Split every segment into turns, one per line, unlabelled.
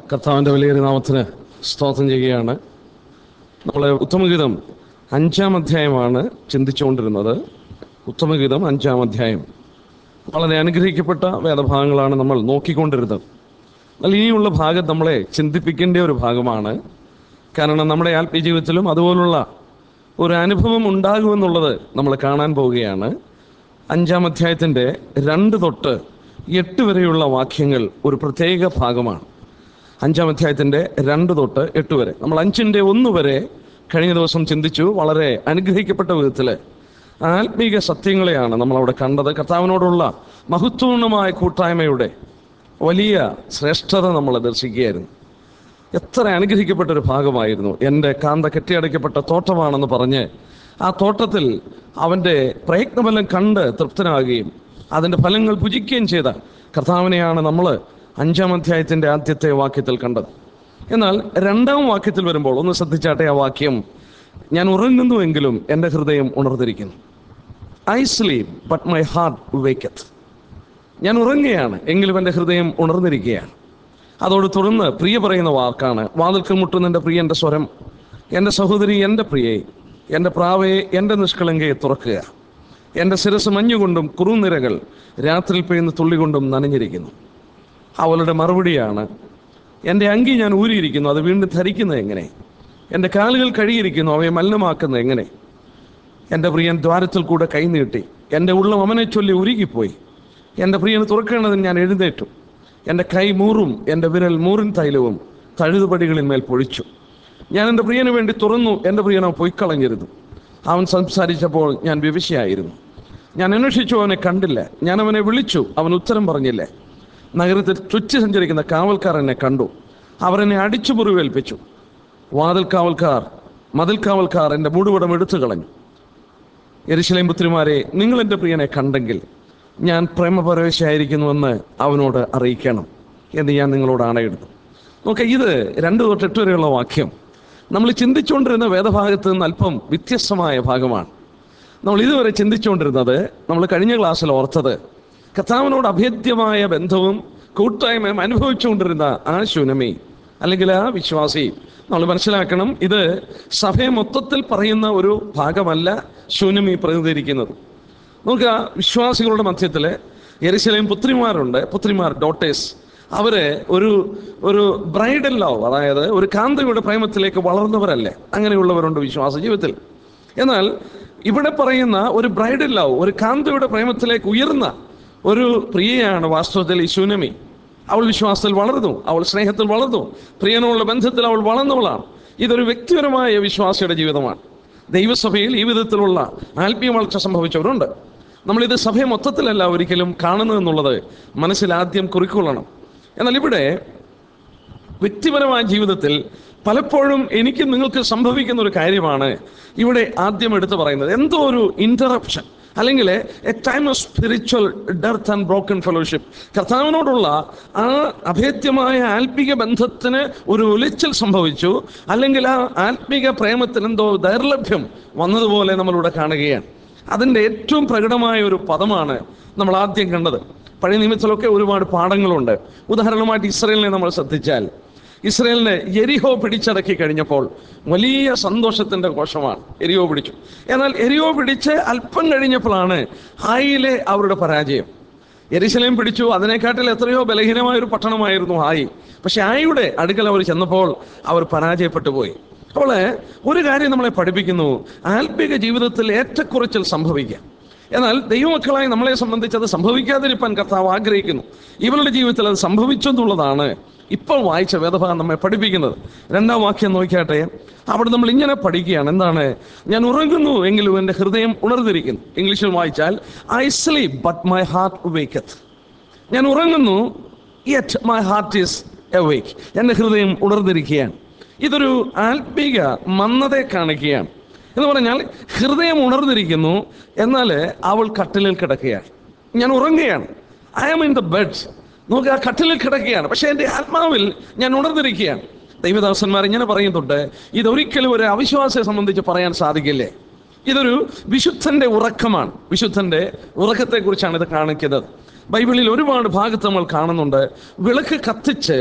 കർത്താവിൻ്റെ വലിയൊരു നാമത്തിന് സ്തോത്രം ചെയ്യുകയാണ് നമ്മൾ ഉത്തമഗീതം അഞ്ചാം അധ്യായമാണ് ചിന്തിച്ചുകൊണ്ടിരുന്നത് ഉത്തമഗീതം അഞ്ചാം അധ്യായം വളരെ അനുഗ്രഹിക്കപ്പെട്ട വേദഭാഗങ്ങളാണ് നമ്മൾ നോക്കിക്കൊണ്ടിരുന്നത് എന്നാൽ ഇനിയുള്ള ഭാഗം നമ്മളെ ചിന്തിപ്പിക്കേണ്ട ഒരു ഭാഗമാണ് കാരണം നമ്മുടെ ആത്മീയ ജീവിതത്തിലും അതുപോലുള്ള ഒരു അനുഭവം ഉണ്ടാകുമെന്നുള്ളത് നമ്മൾ കാണാൻ പോവുകയാണ് അഞ്ചാം അധ്യായത്തിൻ്റെ രണ്ട് തൊട്ട് എട്ട് വരെയുള്ള വാക്യങ്ങൾ ഒരു പ്രത്യേക ഭാഗമാണ് അഞ്ചാം അധ്യായത്തിൻ്റെ രണ്ട് തൊട്ട് എട്ട് വരെ നമ്മൾ അഞ്ചിൻ്റെ ഒന്ന് വരെ കഴിഞ്ഞ ദിവസം ചിന്തിച്ചു വളരെ അനുഗ്രഹിക്കപ്പെട്ട വിധത്തിൽ ആത്മീക സത്യങ്ങളെയാണ് നമ്മൾ അവിടെ കണ്ടത് കർത്താവിനോടുള്ള മഹത്വപൂർണമായ കൂട്ടായ്മയുടെ വലിയ ശ്രേഷ്ഠത നമ്മൾ ദർശിക്കുകയായിരുന്നു എത്ര അനുഗ്രഹിക്കപ്പെട്ട ഒരു ഭാഗമായിരുന്നു എൻ്റെ കാന്ത കെട്ടിയടയ്ക്കപ്പെട്ട തോട്ടമാണെന്ന് പറഞ്ഞ് ആ തോട്ടത്തിൽ അവൻ്റെ പ്രയത്നഫലം കണ്ട് തൃപ്തനാകുകയും അതിൻ്റെ ഫലങ്ങൾ ഭുജിക്കുകയും ചെയ്ത കർത്താവിനെയാണ് നമ്മൾ അഞ്ചാം അധ്യായത്തിൻ്റെ ആദ്യത്തെ വാക്യത്തിൽ കണ്ടത് എന്നാൽ രണ്ടാം വാക്യത്തിൽ വരുമ്പോൾ ഒന്ന് ശ്രദ്ധിച്ചാട്ടെ ആ വാക്യം ഞാൻ ഉറങ്ങുന്നുവെങ്കിലും എൻ്റെ ഹൃദയം ഉണർന്നിരിക്കുന്നു I sleep but my heart waketh ഞാൻ ഉറങ്ങുകയാണ് എങ്കിലും എൻ്റെ ഹൃദയം ഉണർന്നിരിക്കുകയാണ് അതോട് തുടർന്ന് പ്രിയ പറയുന്ന വാക്കാണ് വാതിൽക്കൽ മുട്ടുന്ന പ്രിയ എൻ്റെ സ്വരം എൻ്റെ സഹോദരി എൻ്റെ പ്രിയെ എൻ്റെ പ്രാവയെ എൻ്റെ നിഷ്കളങ്കയെ തുറക്കുക എൻ്റെ ശിരസ് മഞ്ഞുകൊണ്ടും കുറുനിരകൾ രാത്രിയിൽ പെയ്യുന്ന തുള്ളി കൊണ്ടും നനഞ്ഞിരിക്കുന്നു അവളുടെ മറുപടിയാണ് എൻ്റെ അങ്കി ഞാൻ ഊരിയിരിക്കുന്നു അത് വീണ്ടും ധരിക്കുന്നത് എങ്ങനെ എൻ്റെ കാലുകൾ കഴുകിയിരിക്കുന്നു അവയെ മലിനമാക്കുന്നത് എങ്ങനെ എൻ്റെ പ്രിയൻ ദ്വാരത്തിൽ കൂടെ കൈനീട്ടി എൻ്റെ ഉള്ളം അവനെ ചൊല്ലി ഉരുകിപ്പോയി എൻ്റെ പ്രിയന് തുറക്കേണ്ടതിന് ഞാൻ എഴുന്നേറ്റു എൻ്റെ കൈ മൂറും എൻ്റെ വിരൽ മൂറിൻ തൈലവും തഴുതുപടികളിന്മേൽ പൊഴിച്ചു ഞാൻ എൻ്റെ പ്രിയന് വേണ്ടി തുറന്നു എൻ്റെ പ്രിയനോ പൊയ്ക്കളഞ്ഞിരുന്നു അവൻ സംസാരിച്ചപ്പോൾ ഞാൻ വിവശയായിരുന്നു ഞാൻ അന്വേഷിച്ചു അവനെ കണ്ടില്ല ഞാൻ അവനെ വിളിച്ചു അവൻ ഉത്തരം പറഞ്ഞില്ല നഗരത്തിൽ ചുറ്റി സഞ്ചരിക്കുന്ന കാവൽക്കാർ എന്നെ കണ്ടു അവർ എന്നെ അടിച്ചു മുറിവേൽപ്പിച്ചു വാതിൽ കാവൽക്കാർ മതിൽ കാവൽക്കാർ എൻ്റെ മൂടുപടം എടുത്തു കളഞ്ഞു എരിശിലേം പുത്രിമാരെ നിങ്ങൾ എൻ്റെ പ്രിയനെ കണ്ടെങ്കിൽ ഞാൻ പ്രേമപരവശായിരിക്കുന്നുവെന്ന് അവനോട് അറിയിക്കണം എന്ന് ഞാൻ നിങ്ങളോട് ആണയിടുന്നു നോക്കെ ഇത് രണ്ട് തൊട്ട് എട്ട് വരെയുള്ള വാക്യം നമ്മൾ ചിന്തിച്ചുകൊണ്ടിരുന്ന വേദഭാഗത്ത് നിന്ന് അല്പം വ്യത്യസ്തമായ ഭാഗമാണ് നമ്മൾ ഇതുവരെ ചിന്തിച്ചുകൊണ്ടിരുന്നത് നമ്മൾ കഴിഞ്ഞ ക്ലാസ്സിൽ ഓർത്തത് കർത്താവിനോട് അഭേദ്യമായ ബന്ധവും കൂട്ടായ്മയും അനുഭവിച്ചുകൊണ്ടിരുന്ന ആ ശൂനമി അല്ലെങ്കിൽ ആ വിശ്വാസി നമ്മൾ മനസ്സിലാക്കണം ഇത് സഭയെ മൊത്തത്തിൽ പറയുന്ന ഒരു ഭാഗമല്ല ശൂന്യമി പ്രതിനിധീകരിക്കുന്നത് നമുക്ക് ആ വിശ്വാസികളുടെ മധ്യത്തിൽ എരിശിലെയും പുത്രിമാരുണ്ട് പുത്രിമാർ ഡോട്ടേഴ്സ് അവര് ഒരു ഒരു ബ്രൈഡൽ ലവ് അതായത് ഒരു കാന്തയുടെ പ്രേമത്തിലേക്ക് വളർന്നവരല്ലേ അങ്ങനെയുള്ളവരുണ്ട് വിശ്വാസ ജീവിതത്തിൽ എന്നാൽ ഇവിടെ പറയുന്ന ഒരു ബ്രൈഡൽ ലവ് ഒരു കാന്തയുടെ പ്രേമത്തിലേക്ക് ഉയർന്ന ഒരു പ്രിയയാണ് വാസ്തവത്തിൽ ഈ ശൂനമി അവൾ വിശ്വാസത്തിൽ വളർന്നു അവൾ സ്നേഹത്തിൽ വളർന്നു പ്രിയനോടുള്ള ബന്ധത്തിൽ അവൾ വളർന്നവളാണ് ഇതൊരു വ്യക്തിപരമായ വിശ്വാസിയുടെ ജീവിതമാണ് ദൈവസഭയിൽ ഈ വിധത്തിലുള്ള ആത്മീയ വളർച്ച സംഭവിച്ചവരുണ്ട് നമ്മളിത് സഭയെ മൊത്തത്തിലല്ല ഒരിക്കലും കാണുന്നതെന്നുള്ളത് മനസ്സിൽ ആദ്യം കുറിക്കൊള്ളണം എന്നാൽ ഇവിടെ വ്യക്തിപരമായ ജീവിതത്തിൽ പലപ്പോഴും എനിക്ക് നിങ്ങൾക്ക് സംഭവിക്കുന്ന ഒരു കാര്യമാണ് ഇവിടെ ആദ്യം എടുത്തു പറയുന്നത് എന്തോ ഒരു ഇന്ററപ്ഷൻ അല്ലെങ്കിൽ a time of spiritual dearth and broken fellowship കർത്താവിനോടുള്ള ആ അഭേദ്യമായ ആത്മീക ബന്ധത്തിന് ഒരു ഉലച്ചിൽ സംഭവിച്ചു അല്ലെങ്കിൽ ആ ആത്മീക പ്രേമത്തിന് എന്തോ ദൈർലഭ്യം വന്നതുപോലെ നമ്മളിവിടെ കാണുകയാണ് അതിൻ്റെ ഏറ്റവും പ്രകടമായ ഒരു പദമാണ് നമ്മൾ ആദ്യം കണ്ടത് പഴയ നിയമത്തിലൊക്കെ ഒരുപാട് പാഠങ്ങളുണ്ട് ഉദാഹരണമായിട്ട് ഇസ്രയേലിനെ നമ്മൾ ശ്രദ്ധിച്ചാൽ ഇസ്രയേലിനെ എരിഹോ പിടിച്ചടക്കി കഴിഞ്ഞപ്പോൾ വലിയ സന്തോഷത്തിന്റെ കോശമാണ് എരിഹോ പിടിച്ചു എന്നാൽ എരിഹോ പിടിച്ച് അല്പം കഴിഞ്ഞപ്പോഴാണ് ഹായിയിലെ അവരുടെ പരാജയം എരിശലയും പിടിച്ചു അതിനെക്കാട്ടിൽ എത്രയോ ബലഹീനമായ ഒരു പട്ടണമായിരുന്നു ഹായി പക്ഷെ ആയിയുടെ അടുക്കൽ അവർ ചെന്നപ്പോൾ അവർ പരാജയപ്പെട്ടു പോയി അപ്പോൾ ഒരു കാര്യം നമ്മളെ പഠിപ്പിക്കുന്നു ആത്മിക ജീവിതത്തിൽ ഏറ്റക്കുറച്ചിൽ സംഭവിക്കാം എന്നാൽ ദൈവമക്കളായി നമ്മളെ സംബന്ധിച്ച് അത് സംഭവിക്കാതിരിക്കാൻ കർത്താവ് ആഗ്രഹിക്കുന്നു ഇവരുടെ ജീവിതത്തിൽ അത് സംഭവിച്ചു എന്നുള്ളതാണ് ഇപ്പോൾ വായിച്ച വേദഭാഗം നമ്മെ പഠിപ്പിക്കുന്നത് രണ്ടാം വാക്യം നോക്കിയാട്ടെ അവിടെ നമ്മൾ ഇങ്ങനെ പഠിക്കുകയാണ് എന്താണ് ഞാൻ ഉറങ്ങുന്നു എങ്കിലും എൻ്റെ ഹൃദയം ഉണർന്നിരിക്കുന്നു ഇംഗ്ലീഷിൽ വായിച്ചാൽ I sleep but my heart waketh ഞാൻ ഉറങ്ങുന്നു yet my heart is awake എൻ്റെ ഹൃദയം ഉണർന്നിരിക്കുകയാണ് ഇതൊരു ആത്മീക മന്ദതയെ കാണിക്കുകയാണ് എന്ന് പറഞ്ഞാൽ ഹൃദയം ഉണർന്നിരിക്കുന്നു എന്നാൽ അവൾ കട്ടിലിൽ കിടക്കുകയാണ് ഞാൻ ഉറങ്ങുകയാണ് I am in the bed നോക്കുക ആ കട്ടിലിൽ കിടക്കുകയാണ് പക്ഷേ എൻ്റെ ആത്മാവിൽ ഞാൻ ഉണർന്നിരിക്കുകയാണ് ദൈവദാസന്മാർ ഇങ്ങനെ പറയുന്നുണ്ട് ഇതൊരിക്കലും ഒരു അവിശ്വാസിയെ സംബന്ധിച്ച് പറയാൻ സാധിക്കില്ലേ ഇതൊരു വിശുദ്ധന്റെ ഉറക്കമാണ് വിശുദ്ധന്റെ ഉറക്കത്തെക്കുറിച്ചാണ് ഇത് കാണിക്കുന്നത് ബൈബിളിൽ ഒരുപാട് ഭാഗത്ത് നമ്മൾ കാണുന്നുണ്ട് വിളക്ക് കത്തിച്ച്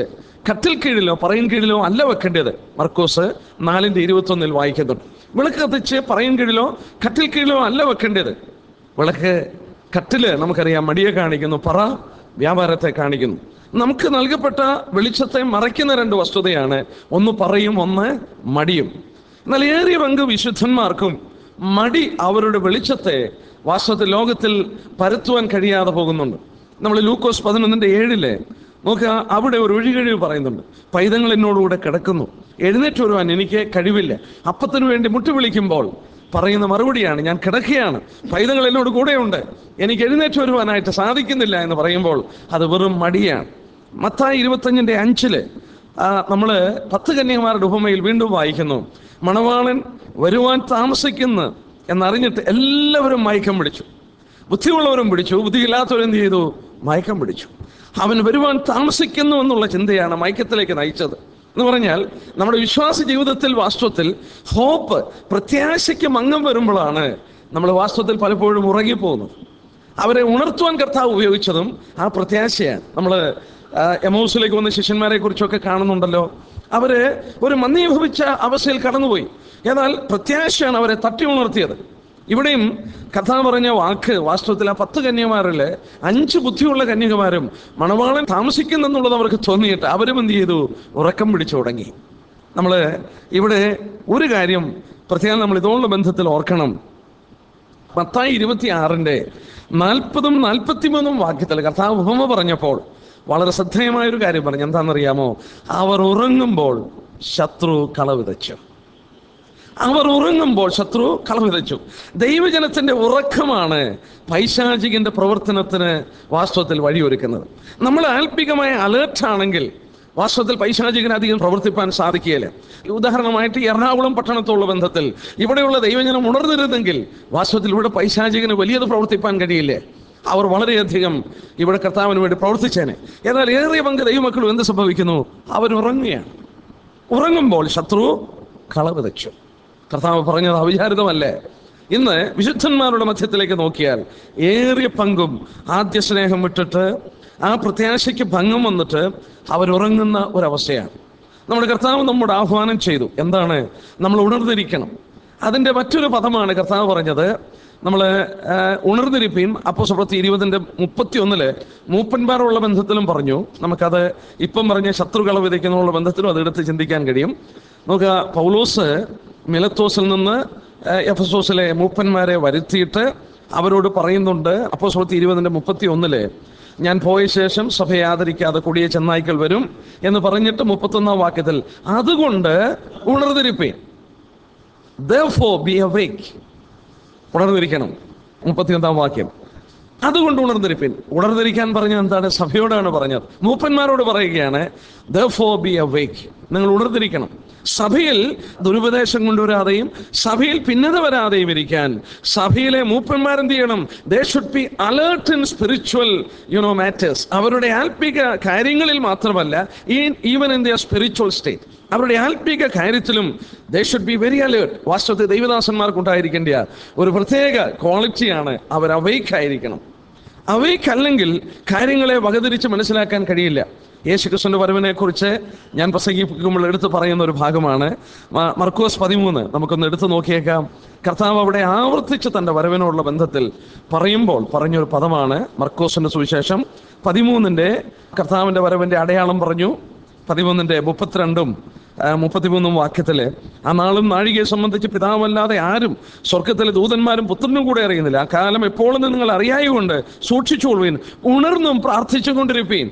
കട്ടിൽ കീഴിലോ പറയും കീഴിലോ അല്ല വെക്കേണ്ടത് മർക്കോസ് നാലിന്റെ ഇരുപത്തൊന്നിൽ വായിക്കുന്നുണ്ട് വിളക്ക് കത്തിച്ച് പറയും കീഴിലോ കട്ടിൽ കീഴിലോ അല്ല വെക്കേണ്ടത് വിളക്ക് കട്ടില് നമുക്കറിയാം മടിയെ കാണിക്കുന്നു പറ വ്യാപാരത്തെ കാണിക്കുന്നു നമുക്ക് നൽകപ്പെട്ട വെളിച്ചത്തെ മറയ്ക്കുന്ന രണ്ട് വസ്തുതയാണ് ഒന്ന് പറയും ഒന്ന് മടിയും എന്നാൽ ഏറിയ പങ്ക് വിശുദ്ധന്മാർക്കും മടി അവരുടെ വെളിച്ചത്തെ വാസ്തവത്തിൽ ലോകത്തിൽ പരത്തുവാൻ കഴിയാതെ പോകുന്നുണ്ട് നമ്മൾ ലൂക്കോസ് പതിനൊന്നിന്റെ ഏഴില് നോക്കുക അവിടെ ഒരു ഒഴികഴിവ് പറയുന്നുണ്ട് പൈതങ്ങൾ എന്നോടുകൂടെ കിടക്കുന്നു എഴുന്നേറ്റ് വരുവാൻ എനിക്ക് കഴിവില്ല അപ്പത്തിന് വേണ്ടി മുട്ടി വിളിക്കുമ്പോൾ പറയുന്ന മറുപടിയാണ് ഞാൻ കിടക്കുകയാണ് പൈതങ്ങൾ എന്നോട് കൂടെയുണ്ട് എനിക്ക് എഴുന്നേറ്റ് വരുവാനായിട്ട് സാധിക്കുന്നില്ല എന്ന് പറയുമ്പോൾ അത് വെറും മടിയാണ് മത്തായി ഇരുപത്തഞ്ചിന്റെ അഞ്ചില് ആ, നമ്മള് പത്ത് കന്യകുമാരുടെ ഉപമയിൽ വീണ്ടും വായിക്കുന്നു മണവാളൻ വരുവാൻ താമസിക്കുന്നു എന്നറിഞ്ഞിട്ട് എല്ലാവരും മയക്കം പിടിച്ചു ബുദ്ധിയുള്ളവരും പിടിച്ചു ബുദ്ധിയില്ലാത്തവരും എന്ത് ചെയ്തു മയക്കം പിടിച്ചു അവൻ വരുവാൻ താമസിക്കുന്നു എന്നുള്ള ചിന്തയാണ് മയക്കത്തിലേക്ക് നയിച്ചത് എന്ന് പറഞ്ഞാൽ നമ്മുടെ വിശ്വാസ ജീവിതത്തിൽ വാസ്തവത്തിൽ ഹോപ്പ് പ്രത്യാശയ്ക്ക് മങ്ങം വരുമ്പോഴാണ് നമ്മൾ വാസ്തവത്തിൽ പലപ്പോഴും ഉറങ്ങിപ്പോകുന്നത് അവരെ ഉണർത്തുവാൻ കർത്താവ് ഉപയോഗിച്ചതും ആ പ്രത്യാശയാണ് നമ്മൾ എമൗസിലേക്ക് വന്ന ശിഷ്യന്മാരെ കുറിച്ചൊക്കെ കാണുന്നുണ്ടല്ലോ അവര് ഒരു മന്ദീഭവിച്ച അവസ്ഥയിൽ കടന്നുപോയി എന്നാൽ പ്രത്യാശയാണ് അവരെ തട്ടി ഉണർത്തിയത് ഇവിടെയും കഥ പറഞ്ഞ വാക്ക് വാസ്തവത്തിൽ ആ പത്ത് കന്യമാരില് അഞ്ച് ബുദ്ധിയുള്ള കന്യകമാരും മണവാളൻ താമസിക്കുന്നെന്നുള്ളത് അവർക്ക് തോന്നിയിട്ട് അവരും എന്ത് ചെയ്തു ഉറക്കം പിടിച്ചു തുടങ്ങി നമ്മൾ ഇവിടെ ഒരു കാര്യം പ്രത്യേകം നമ്മൾ ഇതോടുള്ള ബന്ധത്തിൽ ഓർക്കണം പത്തായി ഇരുപത്തി ആറിന്റെ നാൽപ്പതും നാൽപ്പത്തിമൂന്നും വാക്യത്തിൽ കർത്താവ് ഉപമ പറഞ്ഞപ്പോൾ വളരെ ശ്രദ്ധേയമായ ഒരു കാര്യം പറഞ്ഞു എന്താണെന്നറിയാമോ അവർ ഉറങ്ങുമ്പോൾ ശത്രു കളവിതച്ചു അവർ ഉറങ്ങുമ്പോൾ ശത്രു കളവിതച്ചു ദൈവജനത്തിന്റെ ഉറക്കമാണ് പൈശാചികന്റെ പ്രവർത്തനത്തിന് വാസ്തവത്തിൽ വഴിയൊരുക്കുന്നത് നമ്മൾ ആൽപ്പികമായ അലേർട്ട് ആണെങ്കിൽ വാസ്തവത്തിൽ പൈശാചികന് അധികം പ്രവർത്തിപ്പാൻ സാധിക്കുകയില്ല ഉദാഹരണമായിട്ട് ഈ എറണാകുളം പട്ടണത്തോടുള്ള ബന്ധത്തിൽ ഇവിടെയുള്ള ദൈവജനം ഉണർന്നിരുന്നെങ്കിൽ വാസ്തവത്തിൽ ഇവിടെ പൈശാചികന് വലിയത് പ്രവർത്തിപ്പാൻ കഴിയില്ലേ അവർ വളരെയധികം ഇവിടെ കർത്താവിന് വേണ്ടി പ്രവർത്തിച്ചേനെ എന്നാൽ ഏറിയ പങ്ക് ദൈവമക്കളും എന്ത് സംഭവിക്കുന്നു അവരുറങ്ങുകയാണ് ഉറങ്ങുമ്പോൾ ശത്രു കളവിതച്ചു കർത്താവ് പറഞ്ഞത് അവിചാരിതമല്ലേ ഇന്ന് വിശുദ്ധന്മാരുടെ മധ്യത്തിലേക്ക് നോക്കിയാൽ ഏറിയ പങ്കും ആദ്യ സ്നേഹം വിട്ടിട്ട് ആ പ്രത്യാശയ്ക്ക് ഭംഗം വന്നിട്ട് അവരുറങ്ങുന്ന ഒരവസ്ഥയാണ് നമ്മുടെ കർത്താവ് നമ്മോട് ആഹ്വാനം ചെയ്തു എന്താണ് നമ്മൾ ഉണർന്നിരിക്കണം അതിൻ്റെ മറ്റൊരു പദമാണ് കർത്താവ് പറഞ്ഞത് നമ്മൾ ഉണർന്നിരിപ്പീൻ അപ്പോ സുപ്രത്തി ഇരുപതിൻ്റെ മുപ്പത്തി ഒന്നില് മൂപ്പന്മാരുള്ള ബന്ധത്തിലും പറഞ്ഞു നമുക്കത് ഇപ്പം പറഞ്ഞ ശത്രുക്കള വിതയ്ക്കുന്നുള്ള ബന്ധത്തിലും അതെടുത്ത് ചിന്തിക്കാൻ കഴിയും നമുക്ക് പൗലോസ് മിലത്തോസിൽ നിന്ന് ഏഹ്, എഫസോസിലെ മൂപ്പന്മാരെ വരുത്തിയിട്ട് അവരോട് പറയുന്നുണ്ട് അപ്പോ സുഹൃത്ത് ഇരുപതിൻ്റെ മുപ്പത്തി ഒന്നില് ഞാൻ പോയ ശേഷം സഭയെ ആദരിക്കാതെ കൊടിയ ചെന്നായ്ക്കൾ വരും എന്ന് പറഞ്ഞിട്ട് മുപ്പത്തൊന്നാം വാക്യത്തിൽ അതുകൊണ്ട് ഉണർന്നിരിപ്പീൻ therefore be awake ഉണർന്നിരിക്കണം മുപ്പത്തിയൊന്നാം വാക്യം അതുകൊണ്ട് ഉണർന്നിരിപ്പിൻ ഉണർന്നിരിക്കാൻ പറഞ്ഞത് എന്താണ് സഭയോടാണ് പറഞ്ഞത് മൂപ്പന്മാരോട് പറയുകയാണ് therefore be awake നിങ്ങൾ ഉണർന്നിരിക്കണം സഭയിൽ ദുരുപദേശം കൊണ്ടുവരാതെയും സഭയിൽ ഭിന്നത വരാതെയും ഇരിക്കാൻ സഭയിലെ മൂപ്പന്മാരെന്ത് ചെയ്യണം they should be alert in spiritual you know matters അവരുടെ ആത്മിക കാര്യങ്ങളിൽ മാത്രമല്ല ഈ even in their spiritual state അവരുടെ ആത്മീക കാര്യത്തിലും they should be very alert വാസ്തവത്തിൽ ദൈവദാസന്മാർക്ക് ഉണ്ടായിരിക്കേണ്ട ഒരു പ്രത്യേക ക്വാളിറ്റിയാണ് അവർ അവൈക്ക് ആയിരിക്കണം അവൈക്ക് അല്ലെങ്കിൽ കാര്യങ്ങളെ വകതിരിച്ച് മനസ്സിലാക്കാൻ കഴിയില്ല യേശുക്രിസ്തുവിന്റെ വരവിനെ കുറിച്ച് ഞാൻ പ്രസംഗിക്കുമ്പോൾ എടുത്തു പറയുന്ന ഒരു ഭാഗമാണ് മ- മർക്കോസ് പതിമൂന്ന് നമുക്കൊന്ന് എടുത്തു നോക്കിയേക്കാം കർത്താവ് അവിടെ ആവർത്തിച്ച് തന്റെ വരവിനോടുള്ള ബന്ധത്തിൽ പറയുമ്പോൾ പറഞ്ഞൊരു പദമാണ് മർക്കോസിന്റെ സുവിശേഷം പതിമൂന്നിന്റെ കർത്താവിന്റെ വരവിന്റെ അടയാളം പറഞ്ഞു പതിമൂന്നിന്റെ മുപ്പത്തിരണ്ടും ആ, മുപ്പത്തിമൂന്നും വാക്യത്തില് ആ നാളും നാഴികയെ സംബന്ധിച്ച് പിതാവല്ലാതെ ആരും സ്വർഗത്തിലെ ദൂതന്മാരും പുത്രനും കൂടെ അറിയുന്നില്ല ആ കാലം എപ്പോഴെന്ന് നിങ്ങൾ അറിയായുകൊണ്ട് സൂക്ഷിച്ചുകൊള്ളുവീൻ ഉണർന്നും പ്രാർത്ഥിച്ചുകൊണ്ടിരിപ്പീൻ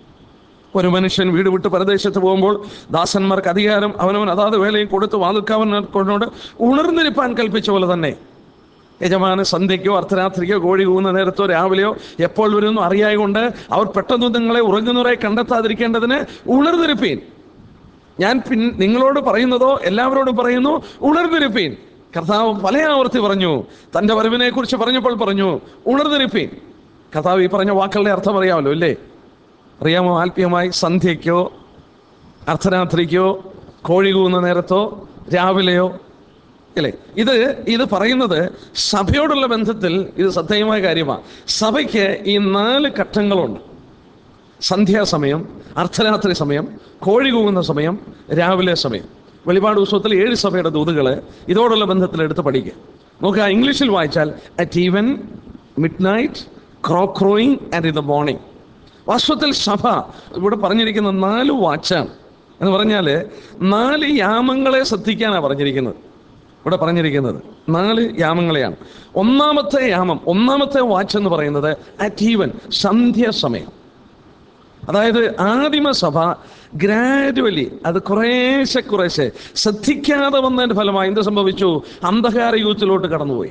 ഒരു മനുഷ്യൻ വീട് വിട്ട് പരദേശത്ത് പോകുമ്പോൾ ദാസന്മാർക്ക് അധികാരം അവനവൻ അതാത് വേലയും കൊടുത്ത് വാതിൽക്കാവനോട് ഉണർന്നിരിപ്പാൻ കൽപ്പിച്ച പോലെ തന്നെ യജമാന സന്ധ്യയ്ക്കോ അർദ്ധരാത്രിക്കോ കോഴി കൂന്ന നേരത്തോ രാവിലെയോ എപ്പോൾ വരുമെന്നും അറിയായകൊണ്ട് അവർ പെട്ടെന്ന് നിങ്ങളെ ഉറങ്ങുന്നവരായി കണ്ടെത്താതിരിക്കേണ്ടതിന് ഉണർന്നിരിപ്പീൻ ഞാൻ പിൻ നിങ്ങളോട് പറയുന്നതോ എല്ലാവരോടും പറയുന്നു ഉണർന്നിരിപ്പീൻ കർത്താവ് പല ആവർത്തി പറഞ്ഞു തന്റെ വരവിനെ കുറിച്ച് പറഞ്ഞപ്പോൾ പറഞ്ഞു ഉണർന്നിരിപ്പീൻ കർത്താവ് ഈ പറഞ്ഞ വാക്കുകളുടെ അർത്ഥം അറിയാമല്ലോ അല്ലേ അറിയാമോ ആത്മീയമായി സന്ധ്യയ്ക്കോ അർദ്ധരാത്രിക്കോ കോഴി കൂന്ന നേരത്തോ രാവിലെയോ അല്ലേ ഇത് ഇത് പറയുന്നത് സഭയോടുള്ള ബന്ധത്തിൽ ഇത് ശ്രദ്ധേയമായ കാര്യമാണ് സഭയ്ക്ക് ഈ നാല് ഘട്ടങ്ങളുണ്ട് സന്ധ്യാസമയം അർദ്ധരാത്രി സമയം കോഴി കൂകുന്ന സമയം രാവിലെ സമയം വെളിപാട് പുസ്തകത്തിൽ ഏഴ് സഭയുടെ ദൂതുകൾ ഇതോടുള്ള ബന്ധത്തിൽ എടുത്ത് പഠിക്കുക നോക്കുക ഇംഗ്ലീഷിൽ വായിച്ചാൽ at even midnight crow crowing and in the morning വാസ്തവത്തിൽ സഭ ഇവിടെ പറഞ്ഞിരിക്കുന്ന നാല് വാച്ചാണ് എന്ന് പറഞ്ഞാൽ നാല് യാമങ്ങളെ ശ്രദ്ധിക്കാനാണ് പറഞ്ഞിരിക്കുന്നത് ഇവിടെ പറഞ്ഞിരിക്കുന്നത് നാല് യാമങ്ങളെയാണ് ഒന്നാമത്തെ യാമം ഒന്നാമത്തെ വാച്ച് എന്ന് പറയുന്നത് അറ്റ് ഈവൻ സന്ധ്യാസമയം അതായത് ആദിമ സഭ ഗ്രാജുവലി അത് കുറേശ്ശെ കുറേശ്ശെ ശ്രദ്ധിക്കാതെ വന്നതിന്റെ ഫലമായി എന്ത് സംഭവിച്ചു അന്ധകാര യൂത്തിലോട്ട് കടന്നുപോയി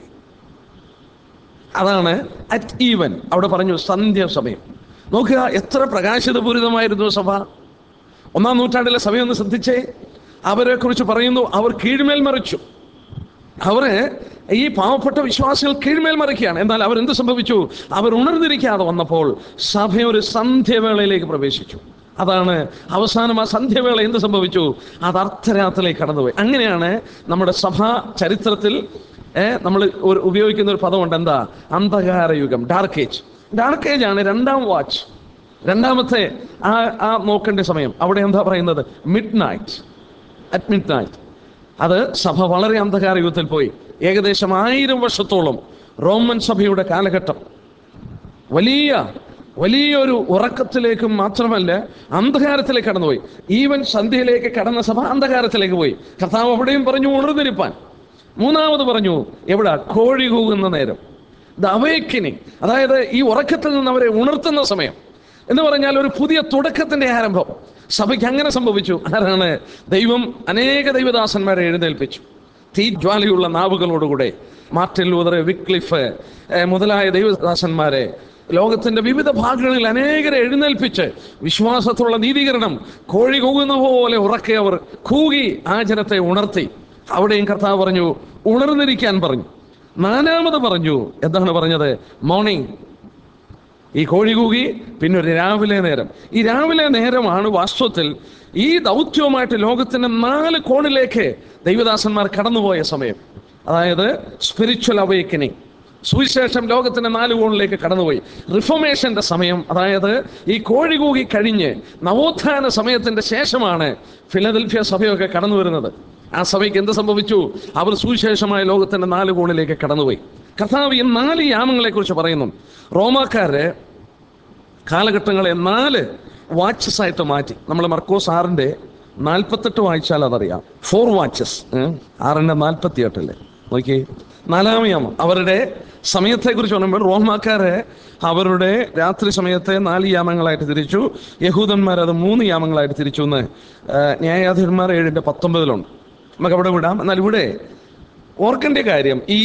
അതാണ് അറ്റ് ഈവൻ അവിടെ പറഞ്ഞു സന്ധ്യാസമയം നോക്കുക എത്ര പ്രകാശിതപൂരിതമായിരുന്നു സഭ ഒന്നാം നൂറ്റാണ്ടിലെ സഭയൊന്ന് ശ്രദ്ധിച്ചേ അവരെ കുറിച്ച് പറയുന്നു അവർ കീഴ്മേൽ മറിച്ചു അവര് ഈ പാവപ്പെട്ട വിശ്വാസികൾ കീഴ്മേൽ മറിക്കുകയാണ് എന്നാൽ അവരെന്ത് സംഭവിച്ചു അവർ ഉണർന്നിരിക്കാതെ വന്നപ്പോൾ സഭ ഒരു സന്ധ്യവേളയിലേക്ക് പ്രവേശിച്ചു അതാണ് അവസാനം ആ സന്ധ്യവേള എന്ത് സംഭവിച്ചു അത് അർദ്ധരാത്രിയിലേക്ക് കടന്നുപോയി അങ്ങനെയാണ് നമ്മുടെ സഭാ ചരിത്രത്തിൽ നമ്മൾ ഒരു ഉപയോഗിക്കുന്ന ഒരു പദമുണ്ട് എന്താ അന്ധകാര യുഗം ഡാർക്ക് ഏജ് ഡാർക്ക് ഏജ് ആണ് രണ്ടാം വാച്ച് രണ്ടാമത്തെ ആ ആ നോക്കേണ്ട സമയം അവിടെ എന്താ പറയുന്നത് midnight at midnight അത് സഭ വളരെ അന്ധകാര യുഗത്തിൽ പോയി ഏകദേശം ആയിരം വർഷത്തോളം റോമൻ സഭയുടെ കാലഘട്ടം വലിയ വലിയൊരു ഉറക്കത്തിലേക്കും മാത്രമല്ല അന്ധകാരത്തിലേക്ക് കടന്നുപോയി ഈവൻ സന്ധ്യയിലേക്ക് കടന്ന സഭ അന്ധകാരത്തിലേക്ക് പോയി കർത്താവ് അവിടെയും പറഞ്ഞു ഉണർന്നിരിപ്പാൻ മൂന്നാമത് പറഞ്ഞു എവിടെ കോഴി കൂകുന്ന നേരം ദ അവേക്കിനിങ് അതായത് ഈ ഉറക്കത്തിൽ നിന്ന് അവരെ ഉണർത്തുന്ന സമയം എന്ന് പറഞ്ഞാൽ ഒരു പുതിയ തുടക്കത്തിന്റെ ആരംഭം സഭയ്ക്ക് അങ്ങനെ സംഭവിച്ചു ആരാണ് ദൈവം അനേക ദൈവദാസന്മാരെ എഴുന്നേൽപ്പിച്ചു തീജ്വാലയുള്ള നാവുകളോടുകൂടെ മാർട്ടിൻ ലൂതർ വിക്ലിഫ് ഏഹ്, മുതലായ ദൈവദാസന്മാരെ ലോകത്തിന്റെ വിവിധ ഭാഗങ്ങളിൽ അനേകരെ എഴുന്നേൽപ്പിച്ച് വിശ്വാസത്തിലുള്ള നീതീകരണം കോഴി കൂകുന്ന പോലെ ഉറക്കെ അവർ കൂകി ആ ജനത്തെ ഉണർത്തി അവിടെയും കർത്താവ് പറഞ്ഞു ഉണർന്നിരിക്കാൻ പറഞ്ഞു നാലാമത് പറഞ്ഞു എന്താണ് പറഞ്ഞത് മോർണിംഗ് ഈ കോഴി കൂകി പിന്നെ ഒരു രാവിലെ നേരം ഈ രാവിലെ നേരമാണ് വാസ്തവത്തിൽ ഈ ദൗത്യവുമായിട്ട് ലോകത്തിന്റെ നാല് കോണിലേക്ക് ദൈവദാസന്മാർ കടന്നുപോയ സമയം അതായത് സ്പിരിച്വൽ അവേക്കനിങ് സുവിശേഷം ലോകത്തിന്റെ നാല് കോണിലേക്ക് കടന്നുപോയി റിഫോമേഷന്റെ സമയം അതായത് ഈ കോഴി കൂകി കഴിഞ്ഞ് നവോത്ഥാന സമയത്തിന്റെ ശേഷമാണ് ഫിലദൽഫിയ സഭയൊക്കെ കടന്നു വരുന്നത് ആ സഭയ്ക്ക് എന്ത് സംഭവിച്ചു അവർ സുവിശേഷമായ ലോകത്തിന്റെ നാല് കോണിലേക്ക് കടന്നുപോയി കർത്താവ് ഈ നാല് യാമങ്ങളെ കുറിച്ച് പറയുന്നു റോമാക്കാര് കാലഘട്ടങ്ങളെ നാല് വാച്ചസ് ആയിട്ട് മാറ്റി നമ്മൾ മർക്കോസ് ആറിന്റെ നാൽപ്പത്തെട്ട് വായിച്ചാൽ അതറിയാം ഫോർ വാച്ചസ് ആറിന്റെ നാൽപ്പത്തി എട്ടല്ലേ നോക്കി നാലാം യാമം അവരുടെ സമയത്തെക്കുറിച്ച് പറയുമ്പോൾ റോമാക്കാരെ അവരുടെ രാത്രി സമയത്തെ നാല് യാമങ്ങളായിട്ട് തിരിച്ചു യഹൂദന്മാർ അത് മൂന്ന് യാമങ്ങളായിട്ട് തിരിച്ചു എന്ന് ആ, ന്യായാധിപന്മാർ ഏഴിന്റെ പത്തൊമ്പതിലുണ്ട് നമുക്ക് അവിടെ വിടാം എന്നാൽ ഇവിടെ ഓർക്കേണ്ട കാര്യം ഈ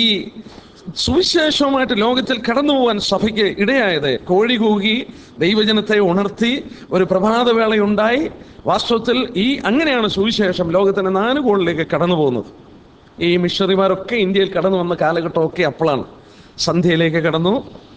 സുവിശേഷവുമായിട്ട് ലോകത്തിൽ കടന്നു പോകാൻ സഭയ്ക്ക് ഇടയായത് കോഴി കൂകി ദൈവജനത്തെ ഉണർത്തി ഒരു പ്രഭാതവേളയുണ്ടായി വാസ്തവത്തിൽ ഈ അങ്ങനെയാണ് സുവിശേഷം ലോകത്തിന്റെ നാല് കോണിലേക്ക് കടന്നു പോകുന്നത് ഈ മിഷണറിമാരൊക്കെ ഇന്ത്യയിൽ കടന്നു വന്ന കാലഘട്ടമൊക്കെ അപ്പോഴാണ് സന്ധ്യയിലേക്ക് കടന്നു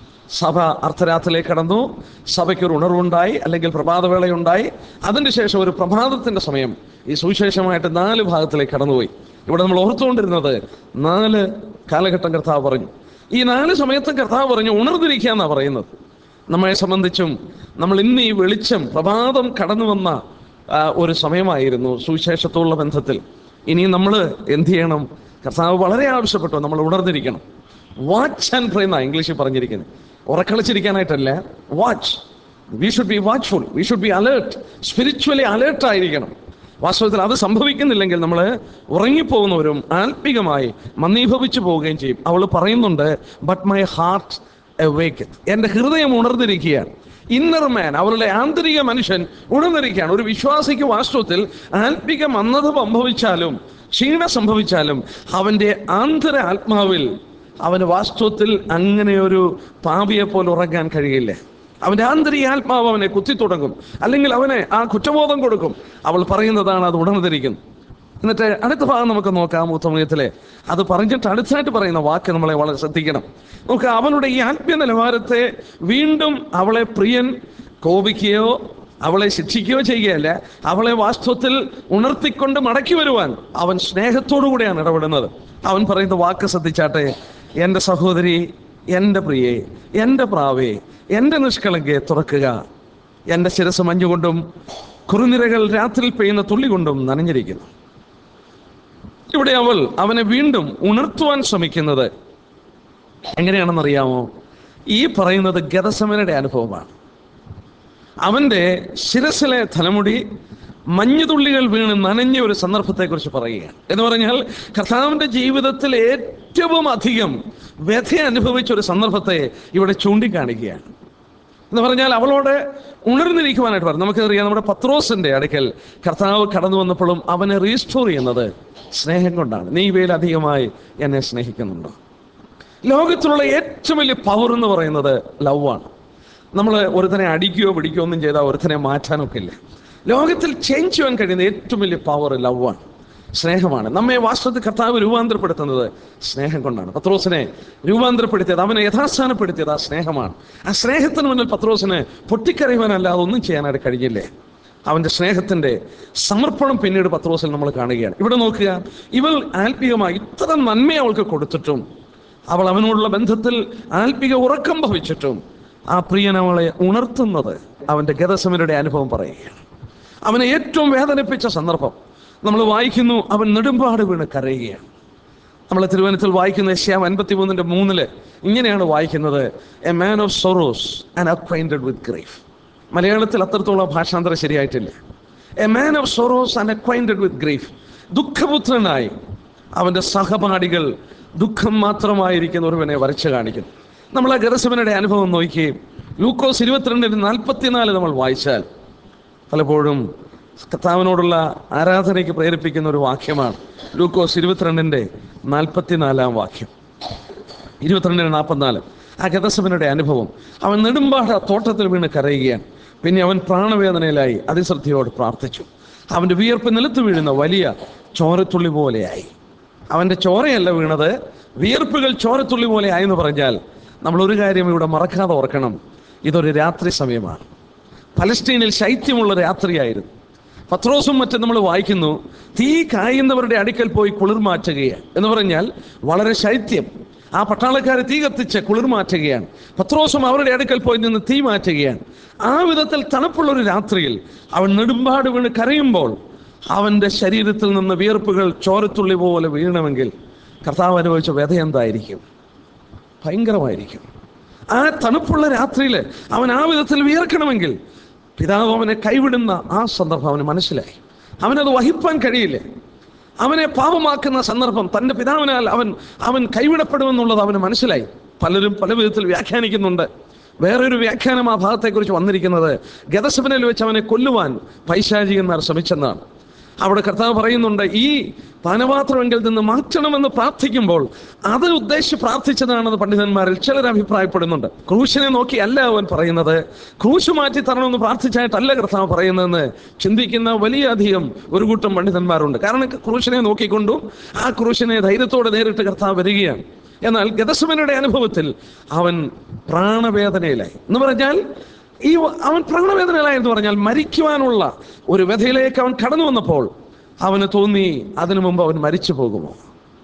സഭ അർദ്ധരാത്രിയിലേക്ക് കടന്നു സഭയ്ക്ക് ഒരു ഉണർവുണ്ടായി അല്ലെങ്കിൽ പ്രഭാതവേളയുണ്ടായി അതിന് ശേഷം ഒരു പ്രഭാതത്തിന്റെ സമയം ഈ സുവിശേഷമായിട്ട് നാല് ഭാഗത്തിലേക്ക് കടന്നുപോയി ഇവിടെ നമ്മൾ ഓർത്തുകൊണ്ടിരുന്നത് നാല് കാലഘട്ടം കർത്താവ് പറഞ്ഞു ഈ നാല് സമയത്തും കർത്താവ് പറഞ്ഞു ഉണർന്നിരിക്കുക എന്നാണ് പറയുന്നത് നമ്മെ സംബന്ധിച്ചും നമ്മൾ ഇന്ന് ഈ വെളിച്ചം പ്രഭാതം കടന്നു വന്ന ആ, ഒരു സമയമായിരുന്നു സുവിശേഷത്തോടുള്ള ബന്ധത്തിൽ ഇനി നമ്മൾ എന്ത് ചെയ്യണം കർത്താവ് വളരെ ആവശ്യപ്പെട്ടു നമ്മൾ ഉണർന്നിരിക്കണം വാച്ച് ആൻഡ് പ്രേ എന്നാണ് ഇംഗ്ലീഷിൽ പറഞ്ഞിരിക്കുന്നത് ഉറക്കളിച്ചിരിക്കാനായിട്ടല്ല watch we should be watchful we should be alert spiritually alert ആയിരിക്കണം വാസ്തവത്തിൽ അത് സംഭവിക്കുന്നില്ലെങ്കിൽ നമ്മൾ ഉറങ്ങിപ്പോകുന്നവരും ആത്മികമായി മന്ദീഭവിച്ചു പോവുകയും ചെയ്യും അവൾ പറയുന്നുണ്ട് ബട്ട് മൈ ഹാർട്ട് awaketh എൻ്റെ ഹൃദയം ഉണർന്നിരിക്കുകയാണ് ഇന്നർ മാൻ അവരുടെ ആന്തരിക മനുഷ്യൻ ഉണർന്നിരിക്കുകയാണ് ഒരു വിശ്വാസിക്ക് വാസ്തവത്തിൽ ആത്മിക മന്ദത സംഭവിച്ചാലും ക്ഷീണ സംഭവിച്ചാലും അവൻ്റെ ആന്തര ആത്മാവിൽ അവന് വാസ്തവത്തിൽ അങ്ങനെ ഒരു പാപിയെ പോലെ ഉറങ്ങാൻ കഴിയില്ല അവന്റെ ആന്തരിക ആത്മാവ് അവനെ കുത്തി തുടങ്ങും അല്ലെങ്കിൽ അവനെ ആ കുറ്റബോധം കൊടുക്കും അവൾ പറയുന്നതാണ് അത് ഉണർന്നിരിക്കുന്നു എന്നിട്ട് അടുത്ത ഭാഗം നമുക്ക് നോക്കാം ഉത്തമയത്തിലെ അത് പറഞ്ഞിട്ട് അടുത്തായിട്ട് പറയുന്ന വാക്ക് നമ്മളെ വളരെ ശ്രദ്ധിക്കണം നമുക്ക് അവളുടെ ഈ ആത്മീയ നിലവാരത്തെ വീണ്ടും അവളെ പ്രിയൻ കോപിക്കുകയോ അവളെ ശിക്ഷിക്കുകയോ ചെയ്യുകയല്ല അവളെ വാസ്തവത്തിൽ ഉണർത്തിക്കൊണ്ട് മടക്കി വരുവാൻ അവൻ സ്നേഹത്തോടു കൂടെയാണ് ഇടപെടുന്നത് അവൻ പറയുന്ന വാക്ക് ശ്രദ്ധിച്ചാട്ടെ എൻ്റെ സഹോദരി എൻ്റെ പ്രിയേ എൻ്റെ പ്രാവേ എൻ്റെ നിഷ്കളങ്കയെ തുറക്കുക എൻ്റെ ശിരസ് മഞ്ഞുകൊണ്ടും കുറുനിരകൾ രാത്രിയിൽ പെയ്യുന്ന തുള്ളി കൊണ്ടും നനഞ്ഞിരിക്കുന്നു ഇവിടെ അവൾ അവനെ വീണ്ടും ഉണർത്തുവാൻ ശ്രമിക്കുന്നത് എങ്ങനെയാണെന്നറിയാമോ ഈ പറയുന്നത് ഗതസമനയുടെ അനുഭവമാണ് അവൻ്റെ ശിരസിലെ തലമുടി മഞ്ഞുതുള്ളികൾ വീണ് നനഞ്ഞ ഒരു സന്ദർഭത്തെക്കുറിച്ച് പറയുകയാണ് എന്ന് പറഞ്ഞാൽ കർത്താവിൻ്റെ ജീവിതത്തിൽ ഏറ്റവും അധികം വ്യഥ അനുഭവിച്ച ഒരു സന്ദർഭത്തെ ഇവിടെ ചൂണ്ടിക്കാണിക്കുകയാണ് എന്ന് പറഞ്ഞാൽ അവളോട് ഉണർന്നിരിക്കുവാനായിട്ട് പറഞ്ഞു നമുക്കറിയാം നമ്മുടെ പത്രോസിന്റെ അടുക്കൽ കർത്താവ് കടന്നു വന്നപ്പോഴും അവനെ റീസ്റ്റോർ ചെയ്യുന്നത് സ്നേഹം കൊണ്ടാണ് നീ ഇവയിൽ അധികമായി എന്നെ സ്നേഹിക്കുന്നുണ്ടോ ലോകത്തിലുള്ള ഏറ്റവും വലിയ പവർ എന്ന് പറയുന്നത് ലവാണ് നമ്മൾ ഒരുത്തനെ അടിക്കുകയോ പിടിക്കുകയോ ഒന്നും ചെയ്താൽ ഒരുത്തനെ മാറ്റാനൊക്കെ ഇല്ല ലോകത്തിൽ ചേഞ്ച് ചെയ്യാൻ കഴിയുന്ന ഏറ്റവും വലിയ പവർ ലവാണ് സ്നേഹമാണ് നമ്മെ വാസ്തവത്തിൽ കർത്താവ് രൂപാന്തരപ്പെടുത്തുന്നത് സ്നേഹം കൊണ്ടാണ് പത്രോസിനെ രൂപാന്തരപ്പെടുത്തിയത് അവനെ യഥാസ്ഥാനപ്പെടുത്തിയത് ആ സ്നേഹമാണ് ആ സ്നേഹത്തിന് മുന്നിൽ പത്രോസിന് പൊട്ടിക്കറിയുവാനല്ലാതെ ഒന്നും ചെയ്യാനായിട്ട് കഴിഞ്ഞില്ലേ അവന്റെ സ്നേഹത്തിന്റെ സമർപ്പണം പിന്നീട് പത്രോസിൽ നമ്മൾ കാണുകയാണ് ഇവിടെ നോക്കുക ഇവൾ ആത്മീയമായി ഇത്ര നന്മ അവൾക്ക് കൊടുത്തിട്ടും അവൾ അവനോടുള്ള ബന്ധത്തിൽ ആത്മിക ഉറക്കം ഭവിച്ചിട്ടും ആ പ്രിയൻ അവളെ ഉണർത്തുന്നത് അവന്റെ ഗതസമരുടെ അനുഭവം പറയുകയാണ് അവനെ ഏറ്റവും വേദനിപ്പിച്ച സന്ദർഭം നമ്മൾ വായിക്കുന്നു അവൻ നെടുമ്പാട് വീണ് കരയുകയാണ് നമ്മൾ തിരുവനന്തപുരത്തിൽ വായിക്കുന്ന ഏഷ്യാം അൻപത്തി മൂന്നിന്റെ മൂന്നില് ഇങ്ങനെയാണ് വായിക്കുന്നത് a man of sorrows and acquainted with grief മലയാളത്തിൽ അത്രത്തോളം ഭാഷാന്തരം ശരിയായിട്ടില്ല a man of sorrows and acquainted with grief ദുഃഖപുത്രനായി അവന്റെ സഹപാഠികൾ ദുഃഖം മാത്രമായിരിക്കുന്ന ഒരുവനെ വരച്ചു കാണിക്കുന്നു നമ്മൾ ആ ഗരസമനയുടെ അനുഭവം നോക്കുകയും ലൂക്കോസ് ഇരുപത്തിരണ്ടിന് നാൽപ്പത്തിനാല് നമ്മൾ വായിച്ചാൽ പലപ്പോഴും കർത്താവിനോടുള്ള ആരാധനയ്ക്ക് പ്രേരിപ്പിക്കുന്ന ഒരു വാക്യമാണ് ലൂക്കോസ് ഇരുപത്തിരണ്ടിൻ്റെ നാൽപ്പത്തിനാലാം വാക്യം ഇരുപത്തിരണ്ടിന് നാൽപ്പത്തിനാല് ആ ഗതസഭനയുടെ അനുഭവം അവൻ നെടുമ്പാട തോട്ടത്തിൽ വീണ് കരയുകയാണ് പിന്നെ അവൻ പ്രാണവേദനയിലായി അതിശ്രദ്ധയോട് പ്രാർത്ഥിച്ചു അവൻ്റെ വിയർപ്പ് നിലത്ത് വീഴുന്ന വലിയ ചോരത്തുള്ളി പോലെയായി അവൻ്റെ ചോരയല്ല വീണത് വിയർപ്പുകൾ ചോരത്തുള്ളി പോലെ ആയെന്ന് പറഞ്ഞാൽ നമ്മൾ ഒരു കാര്യം ഇവിടെ മറക്കാതെ ഓർക്കണം ഇതൊരു രാത്രി സമയമാണ് പലസ്തീനിൽ ശൈത്യമുള്ള രാത്രിയായിരുന്നു പത്രോസും മറ്റും നമ്മൾ വായിക്കുന്നു തീ കായുന്നവരുടെ അടുക്കൽ പോയി കുളിർ മാറ്റുകയാണ് എന്ന് പറഞ്ഞാൽ വളരെ ശൈത്യം ആ പട്ടാളക്കാരെ തീ കത്തിച്ച് കുളിർ മാറ്റുകയാണ് പത്രോസും അവരുടെ അടുക്കൽ പോയി നിന്ന് തീ മാറ്റുകയാണ് ആ വിധത്തിൽ തണുപ്പുള്ള ഒരു രാത്രിയിൽ അവൻ നെടുമ്പാട് വീണ് കരയുമ്പോൾ അവൻ്റെ ശരീരത്തിൽ നിന്ന് വിയർപ്പുകൾ ചോരത്തുള്ളി പോലെ വീഴണമെങ്കിൽ കർത്താവ് അനുഭവിച്ച വ്യഥ എന്തായിരിക്കും ഭയങ്കരമായിരിക്കും ആ തണുപ്പുള്ള രാത്രിയിൽ അവൻ ആ വിധത്തിൽ വിയർക്കണമെങ്കിൽ പിതാവ് അവനെ കൈവിടുന്ന ആ സന്ദർഭം അവന് മനസ്സിലായി അവനത് വഹിപ്പാൻ കഴിയില്ല അവനെ പാപമാക്കുന്ന സന്ദർഭം തൻ്റെ പിതാവിനാൽ അവൻ അവൻ കൈവിടപ്പെടുമെന്നുള്ളത് അവന് മനസ്സിലായി പലരും പല വിധത്തിൽ വ്യാഖ്യാനിക്കുന്നുണ്ട് വേറൊരു വ്യാഖ്യാനം ആ ഭാഗത്തെക്കുറിച്ച് വന്നിരിക്കുന്നത് ഗതസഭനയിൽ വെച്ച് അവനെ കൊല്ലുവാൻ പൈശാചികന്മാർ ശ്രമിച്ചെന്നാണ് അവിടെ കർത്താവ് പറയുന്നുണ്ട് ഈ പാനപാത്രമെങ്കിൽ നിന്ന് മാറ്റണമെന്ന് പ്രാർത്ഥിക്കുമ്പോൾ അത് ഉദ്ദേശിച്ച് പ്രാർത്ഥിച്ചതാണെന്ന് പണ്ഡിതന്മാരിൽ ചിലർ അഭിപ്രായപ്പെടുന്നുണ്ട് ക്രൂശിനെ നോക്കി അല്ല അവൻ പറയുന്നത് ക്രൂശ് മാറ്റി തരണമെന്ന് പ്രാർത്ഥിച്ചായിട്ടല്ല കർത്താവ് പറയുന്നതെന്ന് ചിന്തിക്കുന്ന വലിയ അധികം ഒരു കൂട്ടം പണ്ഡിതന്മാരുണ്ട് കാരണം ക്രൂശിനെ നോക്കിക്കൊണ്ടും ആ ക്രൂശിനെ ധൈര്യത്തോടെ നേരിട്ട് കർത്താവ് വരികയാണ് എന്നാൽ ഗതസുമനയുടെ അനുഭവത്തിൽ അവൻ പ്രാണവേദനയിലായി എന്ന് പറഞ്ഞാൽ ഈ അവൻ പ്രാണവേദനയിലായെന്ന് പറഞ്ഞാൽ മരിക്കുവാനുള്ള ഒരു വ്യഥയിലേക്ക് അവൻ കടന്നു വന്നപ്പോൾ അവന് തോന്നി അതിനു മുമ്പ് അവൻ മരിച്ചു പോകുമോ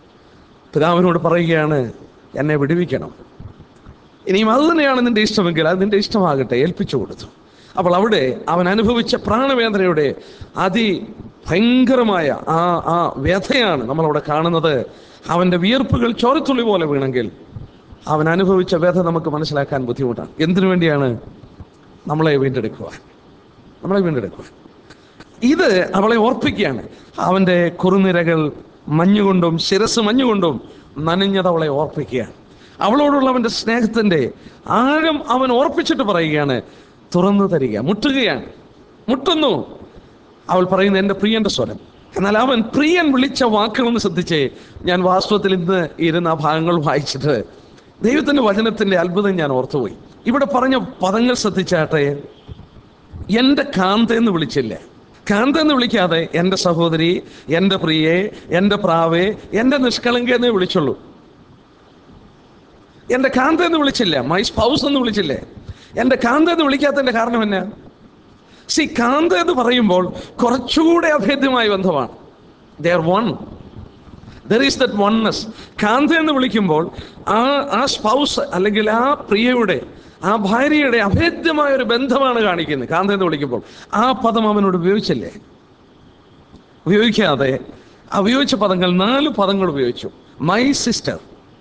പിതാവിനോട് പറയുകയാണ് എന്നെ വിടുവിക്കണം ഇനിയും അത് തന്നെയാണ് നിന്റെ ഇഷ്ടമെങ്കിൽ അത് നിന്റെ ഇഷ്ടമാകട്ടെ ഏൽപ്പിച്ചു കൊടുത്തു അപ്പോൾ അവിടെ അവൻ അനുഭവിച്ച പ്രാണവേദനയുടെ അതി ഭയങ്കരമായ ആ ആ വ്യഥയാണ് നമ്മളവിടെ കാണുന്നത് അവൻ്റെ വിയർപ്പുകൾ ചോരത്തുള്ളി പോലെ വീണെങ്കിൽ അവൻ അനുഭവിച്ച വ്യഥ നമുക്ക് മനസ്സിലാക്കാൻ ബുദ്ധിമുട്ടാണ് എന്തിനു വേണ്ടിയാണ് നമ്മളെ വീണ്ടെടുക്കുവാൻ നമ്മളെ വീണ്ടെടുക്കുവാൻ ഇത് അവളെ ഓർപ്പിക്കുകയാണ് അവൻ്റെ കുറുനിരകൾ മഞ്ഞുകൊണ്ടും ശിരസ് മഞ്ഞുകൊണ്ടും നനഞ്ഞത് അവളെ ഓർപ്പിക്കുകയാണ് അവളോടുള്ള അവൻ്റെ സ്നേഹത്തിൻ്റെ ആഴം അവൻ ഓർപ്പിച്ചിട്ട് പറയുകയാണ് തുറന്നു തരിക മുട്ടുകയാണ് മുട്ടുന്നു അവൾ പറയുന്ന എൻ്റെ പ്രിയന്റെ സ്വരം എന്നാൽ അവൻ പ്രിയൻ വിളിച്ച വാക്കുകളൊന്ന് ശ്രദ്ധിച്ചേ ഞാൻ വാസ്തവത്തിൽ ഇന്ന് ഇരുന്ന ആ ഭാഗങ്ങൾ വായിച്ചിട്ട് ദൈവത്തിൻ്റെ വചനത്തിൻ്റെ അത്ഭുതം ഞാൻ ഓർത്തുപോയി ഇവിടെ പറഞ്ഞ പദങ്ങൾ ശ്രദ്ധിച്ചാട്ടെ എൻ്റെ കാന്ത എന്ന് വിളിച്ചില്ല കാന്ത എന്ന് വിളിക്കാതെ എൻ്റെ സഹോദരി എൻ്റെ പ്രിയെ എൻ്റെ പ്രാവേ എൻ്റെ നിഷ്കളങ്ക എന്നേ വിളിച്ചുള്ളൂ എൻ്റെ കാന്ത എന്ന് വിളിച്ചില്ല മൈ സ്പൗസ് എന്ന് വിളിച്ചില്ലേ എൻ്റെ കാന്ത എന്ന് വിളിക്കാത്തതിൻ്റെ കാരണം എന്നാ സി കാന്ത എന്ന് പറയുമ്പോൾ കുറച്ചുകൂടെ അഭേദ്യമായ ബന്ധമാണ് there one there is that oneness കാന്ത എന്ന് വിളിക്കുമ്പോൾ ആ ആ സ്പൗസ് അല്ലെങ്കിൽ ആ പ്രിയയുടെ ആ ഭാര്യയുടെ അഭേദ്യമായ ഒരു ബന്ധമാണ് കാണിക്കുന്നത് കാന്ത എന്ന് വിളിക്കുമ്പോൾ ആ പദം അവനോട് ഉപയോഗിച്ചില്ലേ ഉപയോഗിക്കാതെ ആ ഉപയോഗിച്ച പദങ്ങൾ നാല് പദങ്ങൾ ഉപയോഗിച്ചു മൈ സിസ്റ്റർ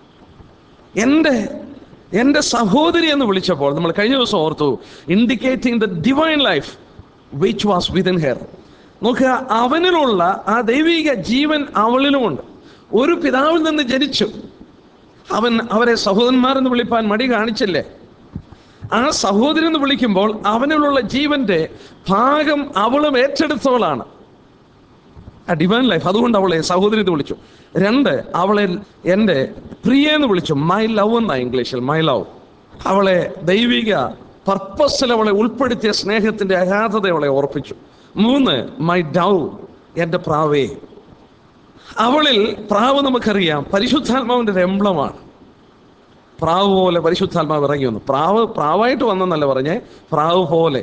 എൻ്റെ എൻ്റെ സഹോദരി എന്ന് വിളിച്ചപ്പോൾ നമ്മൾ കഴിഞ്ഞ ദിവസം ഓർത്തു indicating the divine life which was within here നോക്കുക അവനിലുള്ള ആ ദൈവിക ജീവൻ അവളിലുമുണ്ട് ഒരു പിതാവിൽ നിന്ന് ജനിച്ചു അവൻ അവരെ സഹോദരന്മാരെന്ന് വിളിപ്പാൻ മടി കാണിച്ചില്ലേ ആ സഹോദരി എന്ന് വിളിക്കുമ്പോൾ അവനിലുള്ള ജീവന്റെ ഭാഗം അവളും ഏറ്റെടുത്തവളാണ് ആ ഡിവൈൻ ലൈഫ് അതുകൊണ്ട് അവളെ സഹോദരി എന്ന് വിളിച്ചു രണ്ട് അവളെ എൻ്റെ പ്രിയ എന്ന് വിളിച്ചു മൈ ലവ് എന്നാ ഇംഗ്ലീഷിൽ മൈ ലവ് അവളെ ദൈവിക പർപ്പസിൽ അവളെ ഉൾപ്പെടുത്തിയ സ്നേഹത്തിന്റെ അഗാധത അവളെ ഓർപ്പിച്ചു മൂന്ന് മൈ ഡൗ എൻ്റെ പ്രാവേ അവളിൽ പ്രാവ് നമുക്കറിയാം പരിശുദ്ധാത്മാവിന്റെ ഒരു എംബ്ലമാണ് പ്രാവ് പോലെ പരിശുദ്ധാത്മാവ് ഇറങ്ങി വന്നു പ്രാവ് പ്രാവായിട്ട് വന്നെന്നല്ല പറഞ്ഞേ പ്രാവ് പോലെ